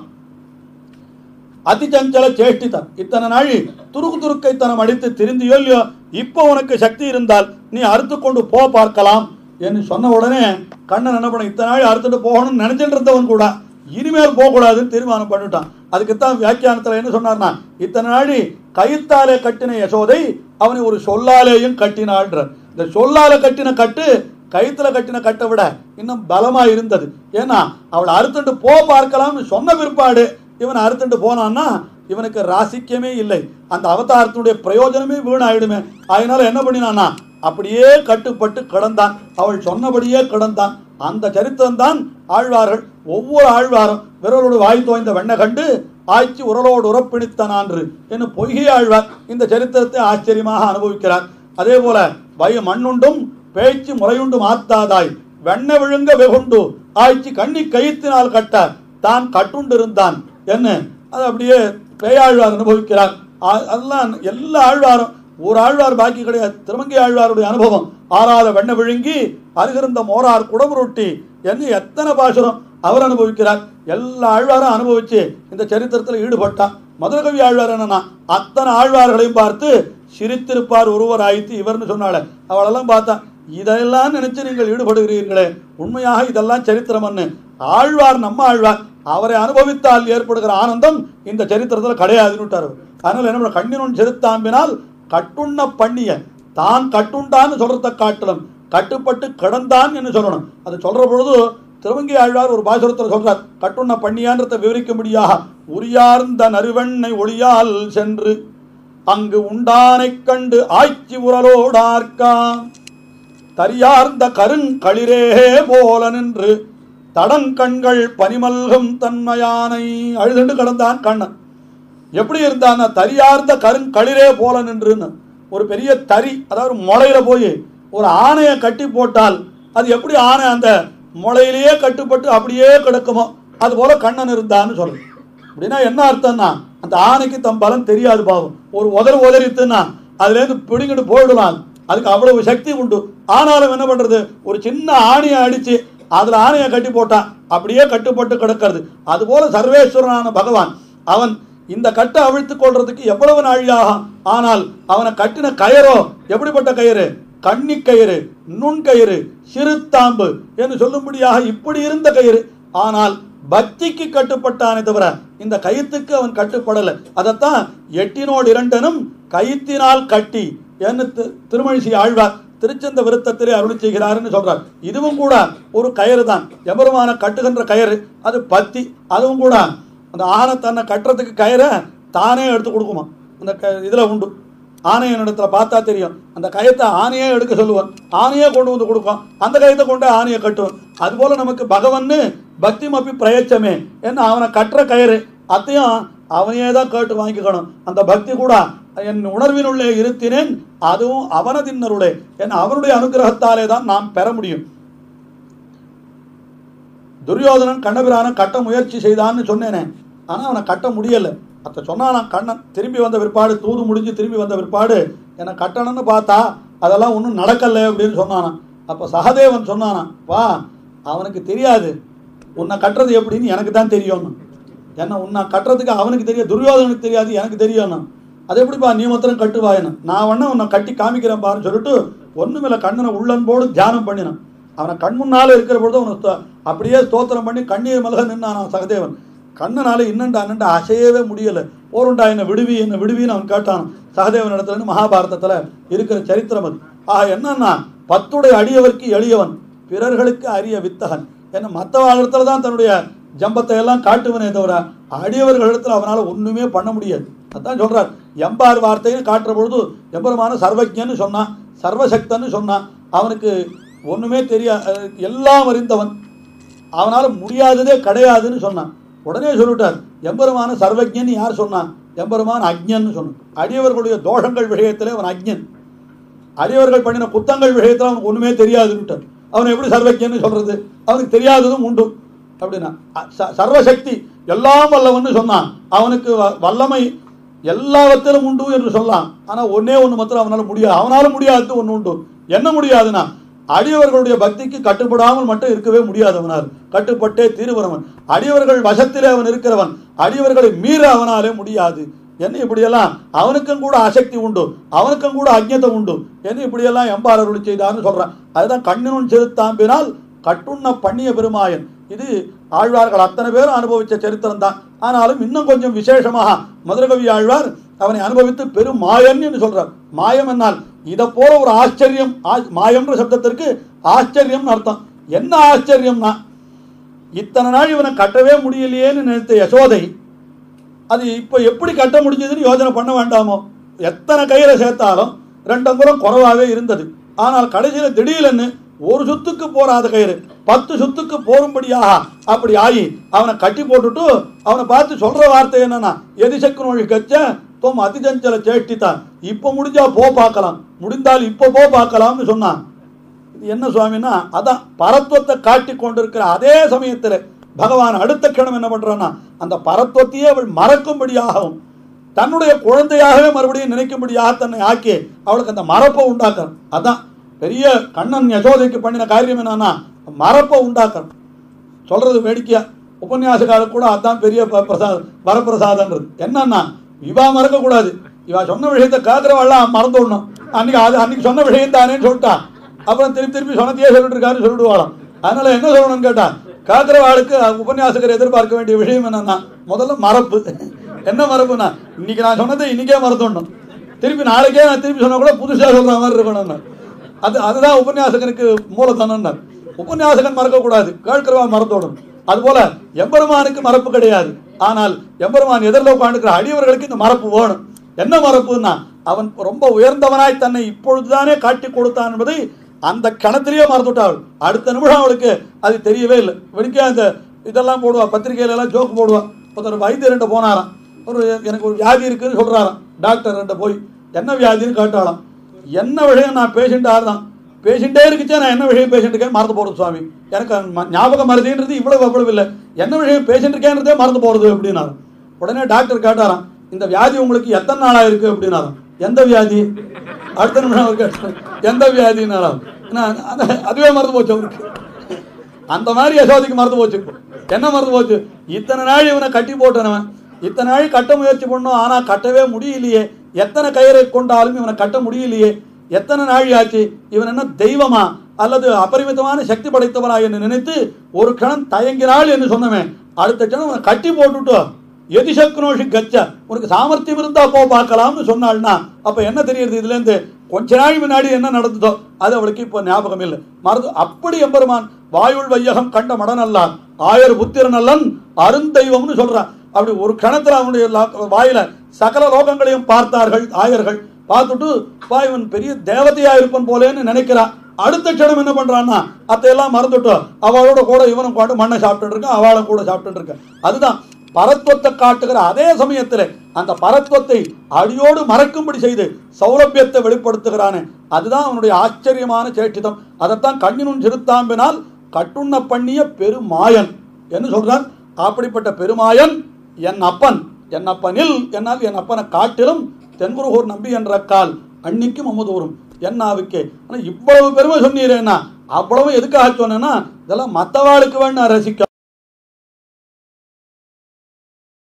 அதிச்சஞ்சல சேஷ்டிதா இத்தனை நாள் துருக்கு துருக்கை தனம் அடித்து திரிந்தியோ இல்லையோ இப்போ உனக்கு சக்தி இருந்தால் நீ அறுத்து கொண்டு போ பார்க்கலாம் என்று சொன்ன உடனே கண்ணன் என்ன பண்ண இத்தனை நாள் அறுத்துட்டு போகணும்னு நினைச்சிட்டு இருந்தவன் கூட இனிமேல் போகக்கூடாதுன்னு தீர்மானம் பண்ணிட்டான் அதுக்குத்தான் வியாக்கியானத்துல என்ன சொன்னார்னா இத்தனை நாள் கயித்தாலே கட்டின யசோதை அவனை ஒரு சொல்லாலேயும் கட்டினாள்ன்ற இந்த சொல்லால கட்டின கட்டு கயித்துல கட்டின கட்டை விட இன்னும் பலமா இருந்தது ஏன்னா அவளை அறுத்துட்டு போ பார்க்கலாம்னு சொன்ன பிற்பாடு இவன் அறுத்துட்டு போனான்னா இவனுக்கு ராசிக்கமே இல்லை அந்த அவதாரத்தினுடைய பிரயோஜனமே வீணாயிடுமே அதனால என்ன பண்ணினானா அப்படியே கட்டுப்பட்டு கிடந்தான் அவள் சொன்னபடியே கிடந்தான் அந்த சரித்திரம் தான் ஆழ்வார்கள் ஒவ்வொரு ஆழ்வாரும் விரலோடு வாய் தோய்ந்த வெண்ண கண்டு ஆய்ச்சி உரலோடு உறப்பிணித்தனான்று என்று பொய்கை ஆழ்வார் இந்த சரித்திரத்தை ஆச்சரியமாக அனுபவிக்கிறார் அதே போல வய மண்ணுண்டும் பேச்சு முறையுண்டு மாத்தாதாய் வெண்ண விழுங்க வெகுண்டு ஆய்ச்சி கண்ணி கயித்தினால் கட்ட தான் கட்டுண்டிருந்தான் என்ன அது அப்படியே பேயாழ்வார் அனுபவிக்கிறார் ஆ- அதெல்லாம் எல்லா ஆழ்வாரும் ஒரு ஆழ்வார் பாக்கி கிடையாது திருமங்கை ஆழ்வாருடைய அனுபவம் ஆறாத வெண்ண விழுங்கி அருகிருந்த மோரார் குடமுருட்டி என்று எத்தனை பாசுரம் அவர் அனுபவிக்கிறார் எல்லா ஆழ்வாரும் அனுபவிச்சு இந்த சரித்திரத்தில் ஈடுபட்டார் மதுரகவி ஆழ்வார் என்னன்னா அத்தனை ஆழ்வார்களையும் பார்த்து சிரித்திருப்பார் ஒருவர் ஆயித்து இவர்னு சொன்னால அவளெல்லாம் பார்த்தா இதெல்லாம் நினைச்சு நீங்கள் ஈடுபடுகிறீர்களே உண்மையாக இதெல்லாம் சரித்திரம்னு ஆழ்வார் நம்ம ஆழ்வார் அவரை அனுபவித்தால் ஏற்படுகிற ஆனந்தம் இந்த சரித்திரத்தில் கிடையாதுன்னு விட்டார் அவர். அதனால என்ன பண்ண கண்ணினுன் செலுத்தாம்பினால் கட்டுண்ண பண்ணிய தான் கட்டுண்டான்னு சொல்றத காட்டலும் கட்டுப்பட்டு கிடந்தான் என்று சொல்லணும் அது சொல்ற பொழுது திருவங்கி ஆழ்வார் ஒரு பாசுரத்தில் சொல்றார் கட்டுண்ண பண்ணியான்றதை விவரிக்கும்படியாக உரியார்ந்த நறுவெண்ணை ஒளியால் சென்று அங்கு உண்டானைக் கண்டு ஆய்ச்சி உரலோடார்க்கான் தரியார்ந்த கருங்களிரே போல நின்று தடங்கண்கள் பனிமல்கும் தன்மையானை அழுதுண்டு கடந்தான் கண்ணன் எப்படி இருந்தான்னா தரியார்ந்த கருங்களிரே போல நின்றுன்னு ஒரு பெரிய தறி அதாவது முளையில போய் ஒரு ஆணையை கட்டி போட்டால் அது எப்படி ஆணை அந்த முளையிலேயே கட்டுப்பட்டு அப்படியே கிடக்குமோ அது போல கண்ணன் இருந்தான்னு சொல்லு அப்படின்னா என்ன அர்த்தம்னா அந்த ஆணைக்கு தம் பலம் தெரியாது பாவம் ஒரு உதறு உதறித்துன்னா அதுலேருந்து பிடிங்கிட்டு போயிடலாம் அதுக்கு அவ்வளவு சக்தி உண்டு ஆனாலும் என்ன பண்றது ஒரு சின்ன ஆணியை அடிச்சு அதுல ஆணையை கட்டி போட்டான் அப்படியே கட்டுப்பட்டு கிடக்கிறது அதுபோல சர்வேஸ்வரனான பகவான் அவன் இந்த கட்டை அவிழ்த்து கொள்றதுக்கு எவ்வளவு நாழியாகும் ஆனால் அவனை கட்டின கயரோ எப்படிப்பட்ட கயிறு கன்னி கயிறு நுண்கயிறு சிறுத்தாம்பு என்று சொல்லும்படியாக இப்படி இருந்த கயிறு ஆனால் பக்திக்கு கட்டுப்பட்டானே தவிர இந்த கயித்துக்கு அவன் கட்டுப்படலை அதைத்தான் எட்டினோடு இரண்டனும் கயித்தினால் கட்டி என்று தி- திருமழிசை ஆழ்வார் திருச்சந்த விருத்தத்திலே அருளி செய்கிறார்னு சொல்றார் இதுவும் கூட ஒரு கயிறு தான் எபெருமான கட்டுகின்ற கயிறு அது பத்தி அதுவும் கூட அந்த ஆனை தன்னை கட்டுறதுக்கு கயிறை தானே எடுத்து கொடுக்குமா அந்த க இதில் உண்டு ஆணையன் இடத்துல பார்த்தா தெரியும் அந்த கயத்தை ஆணையே எடுக்க சொல்லுவான் ஆணையே கொண்டு வந்து கொடுக்கும் அந்த கயத்தை கொண்டு ஆணையை கட்டுவான் அதுபோல நமக்கு பகவன்னு பக்தி மப்பி பிரயச்சமே என்ன அவனை கட்டுற கயிறு அத்தையும் அவனையே தான் கேட்டு வாங்கிக்கணும் அந்த பக்தி கூட என் உணர்வினுள்ளே இருத்தினேன் அதுவும் அவனதின்னருளே என் அவனுடைய அனுகிரகத்தாலே தான் நாம் பெற முடியும் துரியோதனன் கண்ணபிரான கட்ட முயற்சி செய்தான்னு சொன்னேனே ஆனால் அவனை கட்ட முடியல அத்தை சொன்னானா கண்ணன் திரும்பி வந்த பிற்பாடு தூது முடிஞ்சு திரும்பி வந்த பிற்பாடு என்னை கட்டணும்னு பார்த்தா அதெல்லாம் ஒன்றும் நடக்கல அப்படின்னு சொன்னானாம் அப்போ சகதேவன் சொன்னானாம் வா அவனுக்கு தெரியாது உன்னை கட்டுறது எப்படின்னு எனக்கு தான் தெரியும்னு என்ன உன்னை கட்டுறதுக்கு அவனுக்கு தெரியாது துரியோதனனுக்கு தெரியாது எனக்கு தெரியும்னா அது எப்படிப்பா நீ மாத்திரம் கட்டுவாயன்னு நான் வேணா உன்னை கட்டி காமிக்கிறேன் பாருன்னு சொல்லிட்டு ஒண்ணுமில்ல கண்ணனை உள்ளன்போடு தியானம் பண்ணினான் அவனை கண் முன்னால இருக்கிற பொழுது அவனை ஸ்தோ- அப்படியே ஸ்தோத்திரம் பண்ணி கண்ணீர் மலக நின்னான் சகதேவன் கண்ணனால இன்னண்டா அண்ணன்டா அசையவே முடியல போருண்டா என்ன விடுவி என்ன விடுவின்னு அவன் கேட்டான் சகதேவன் இடத்துல மகாபாரதத்துல இருக்கிற சரித்திரம் அது ஆக என்னன்னா பத்துடைய அடியவர்க்கு எளியவன் பிறர்களுக்கு அரிய வித்தகன் என்ன மற்ற இடத்துல தான் தன்னுடைய ஜம்பத்தை எல்லாம் காட்டுவனே தவிர அடியவர்கள் இடத்துல அவனால ஒண்ணுமே பண்ண முடியாது அதான் சொல்றார் எம்பார் வார்த்தைன்னு காட்டுற பொழுது எம்பெருமான சர்வஜன்னு சொன்னான் சர்வசக்தன்னு சொன்னான் அவனுக்கு ஒண்ணுமே தெரியா அஹ் எல்லாம் அறிந்தவன் அவனால முடியாததே கிடையாதுன்னு சொன்னான் உடனே சொல்லிட்டார் எம்பெருமான சர்வஜன் யார் சொன்னான் எம்பெருமான் அக்ஞன்னு சொன்னான் அடியவர்களுடைய தோஷங்கள் விஷயத்திலே அவன் அக்ஞன் அடியவர்கள் பண்ணின குத்தங்கள் விஷயத்தில் அவனுக்கு ஒண்ணுமே தெரியாதுன்னுட்டார் அவன் எப்படி சர்வஜன்னு சொல்றது அவனுக்கு தெரியாததும் உண்டு அப்படின்னா அ- ச- சர்வசக்தி எல்லாம் வல்லவன்னு சொன்னான் அவனுக்கு வ- வல்லமை எல்லாவற்றிலும் உண்டு என்று சொல்லலாம் ஆனா ஒன்னே ஒண்ணு மாத்திரம் அவனால முடியாது அவனால முடியாதது ஒண்ணு உண்டு என்ன முடியாதுன்னா அடியவர்களுடைய பக்திக்கு கட்டுப்படாமல் மட்டும் இருக்கவே முடியாது அவனால் கட்டுப்பட்டே தீருவரவன் அடியவர்கள் வசத்திலே அவன் இருக்கிறவன் அடியவர்களை மீற அவனாலே முடியாது என்ன இப்படியெல்லாம் அவனுக்கும் கூட அசக்தி உண்டு அவனுக்கும் கூட அஜ்ஞதை உண்டு என்ன இப்படியெல்லாம் எம்பார் அருளி செய்தான்னு சொல்றான் அதுதான் கண்ணினும் செலுத்தாம்பினால் கட்டுண்ண பண்ணிய பெருமாயன் இது ஆழ்வார்கள் அத்தனை பேரும் அனுபவிச்ச சரித்திரம் தான் ஆனாலும் இன்னும் கொஞ்சம் விசேஷமாக மதுரகவி ஆழ்வார் அவனை அனுபவித்து பெரும் மாயன் என்று சொல்றார் மாயம் என்னால் இதை போல ஒரு ஆச்சரியம் ஆ- மாயம்ன்ற சப்தத்திற்கு ஆச்சரியம்னு அர்த்தம் என்ன ஆச்சரியம்னா இத்தனை நாள் இவனை கட்டவே முடியலையேன்னு நினைத்த யசோதை அது இப்போ எப்படி கட்ட முடிஞ்சதுன்னு யோசனை பண்ண வேண்டாமோ எத்தனை கயிறை சேர்த்தாலும் ரெண்டு அங்குலம் குறைவாகவே இருந்தது ஆனால் கடைசியில் திடீர்னு ஒரு சுத்துக்கு போறாத கயிறு பத்து சுத்துக்கு போரும்படியாக அப்படி ஆகி அவனை கட்டி போட்டுட்டு அவனை பார்த்து சொல்ற வார்த்தை என்னன்னா எதிசக்கு நோழி கச்ச தோம் அதிஜஞ்சல சேஷ்டித்தான் இப்போ முடிஞ்சா போ பார்க்கலாம் முடிந்தால் இப்போ போ பார்க்கலாம்னு சொன்னான் இது என்ன சுவாமின்னா அதான் பரத்துவத்தை காட்டி கொண்டிருக்கிற அதே சமயத்தில் பகவான் அடுத்த கிணம் என்ன பண்றான்னா அந்த பரத்துவத்தையே அவள் மறக்கும்படியாகவும் தன்னுடைய குழந்தையாகவே மறுபடியும் நினைக்கும்படியாக தன்னை ஆக்கி அவளுக்கு அந்த மறப்பை உண்டாக்குறான் அதான் பெரிய கண்ணன் யசோதைக்கு பண்ணின காரியம் என்னன்னா மறப்பை உண்டாக்குறான் சொல்றது வேடிக்கையா உபன்யாசக்காரர் கூட அதான் பெரிய ப- பிரசாதம் வரப்பிரசாதன்றது என்னன்னா இவா மறக்க கூடாது இவா சொன்ன விஷயத்த கேட்கறவாள்லாம் மறந்து விடணும் அன்னைக்கு அது அன்னைக்கு சொன்ன விஷயம் தானேன்னு சொல்லிட்டா அப்புறம் திருப்பி திருப்பி சொன்னதையே சொல்லிட்டு இருக்காரு சொல்லிடுவாளாம் அதனால என்ன சொல்லணும்னு கேட்டா கேட்கறவாளுக்கு உபன்யாசகர் எதிர்பார்க்க வேண்டிய விஷயம் என்னன்னா முதல்ல மறப்பு என்ன மறப்புனா இன்னைக்கு நான் சொன்னதை இன்னைக்கே மறந்துடணும் திருப்பி நாளைக்கே நான் திருப்பி சொன்னா கூட புதுசா சொல்ற மாதிரி இருக்கணும்னு அது அதுதான் உபன்யாசகனுக்கு மூலதனம்னார் உபன்யாசகன் மறக்கக்கூடாது கேட்கிறவா மறந்தோடும் அதுபோல எம்பெருமானுக்கு மறப்பு கிடையாது ஆனால் எம்பெருமான் எதிரில் உட்காந்துக்கிற அடியவர்களுக்கு இந்த மறப்பு வேணும் என்ன மறப்புன்னா அவன் ரொம்ப உயர்ந்தவனாய் தன்னை இப்பொழுதுதானே காட்டி கொடுத்தான் என்பதை அந்த கணத்திலேயே மறந்துட்டாள் அடுத்த நிமிஷம் அவளுக்கு அது தெரியவே இல்லை வெடிக்க அந்த இதெல்லாம் போடுவா பத்திரிகையில எல்லாம் ஜோக்கு போடுவா ஒருத்தர் வைத்தியர்கிட்ட போனாராம் ஒரு எனக்கு ஒரு வியாதி இருக்குன்னு சொல்றாராம் டாக்டர் போய் என்ன வியாதின்னு கேட்டாலாம் என்ன விஷயம் நான் பேஷண்ட் ஆறுதான் பேஷண்டே இருக்குச்சே நான் என்ன விஷயம் பேஷண்ட் இருக்கேன் மறந்து போறது சுவாமி எனக்கு ம- ஞாபகம் மருதின்றது இவ்வளவு அவ்வளவு இல்லை என்ன விஷயம் பேஷண்ட் இருக்கேன்றதே மறந்து போறது அப்படின்னாரு உடனே டாக்டர் கேட்டாராம் இந்த வியாதி உங்களுக்கு எத்தனை நாளா இருக்கு அப்படின்னாராம் எந்த வியாதி அடுத்த நிமிஷம் அவர் கேட்டார் எந்த வியாதினாராம் என்ன, அது- அதுவே மறந்து போச்சு அவருக்கு அந்த மாதிரி யசோதைக்கு மறந்து போச்சு என்ன மறந்து போச்சு இத்தனை நாள் இவனை கட்டி போட்டனவன் இத்தனை நாள் கட்ட முயற்சி பண்ணோம் ஆனா கட்டவே முடியலையே எத்தனை கயிறை கொண்டாலும் இவனை கட்ட முடியலையே எத்தனை நாள் ஆச்சு இவன் என்ன தெய்வமா அல்லது அபரிமிதமான சக்தி படைத்தவனா என்று நினைத்து ஒரு கணம் தயங்கினாள் என்று சொன்னவன் அடுத்த கணம் அவனை கட்டி போட்டுட்டு எதிசக்னோஷி கச்ச உனக்கு சாமர்த்தியம் இருந்தா போ பார்க்கலாம்னு சொன்னாள்னா அப்ப என்ன தெரியுது இதுல இருந்து கொஞ்ச நாள் முன்னாடி என்ன நடந்ததோ அது அவளுக்கு இப்போ ஞாபகம் இல்லை மறந்து அப்படி எம்பெருமான் வாயுள் வையகம் கண்ட மடனல்லான் ஆயர் புத்திரனல்லன் அருந்தெய்வம்னு சொல்றான் அப்படி ஒரு கணத்துல அவனுடைய லா- வாயில சகல லோகங்களையும் பார்த்தார்கள் ஆயர்கள் பார்த்துட்டு "பா, இவன் பெரிய தேவதையா இருப்பன் போலேன்னு நினைக்கிறான் அடுத்த க்ஷணம் என்ன பண்றான்னா அத்தையெல்லாம் மறந்துட்டு அவளோட கூட இவனும் கொண்டு மண்ணை சாப்பிட்டு இருக்கான் அவளும் கூட சாப்பிட்டு இருக்கான் அதுதான் பரத்வத்தை காட்டுகிற அதே சமயத்தில் அந்த பரத்வத்தை அடியோடு மறக்கும்படி செய்து சௌரபியத்தை வெளிப்படுத்துகிறானே அதுதான் அவனுடைய ஆச்சரியமான சேட்சிதம் அதைத்தான் கண்ணினும் சிறுத்தாம்பினால் கட்டுண்ண பண்ணிய பெருமாயன் என்று சொல்றார் அப்படிப்பட்ட பெருமாயன் என் அப்பன் என் அப்பனில் என்னால் என் அப்பனை காட்டிலும் தென்குருகூர் நம்பி என்ற கால் அன்னிக்கும் அமுதூரும் என்னாவுக்கே ஆனா இவ்வளவு பெருமை சொன்னீரேன்னா அவ்வளவு எதுக்காக சொன்னேன்னா இதெல்லாம் மற்றவாளுக்கு வேணா ரசிக்க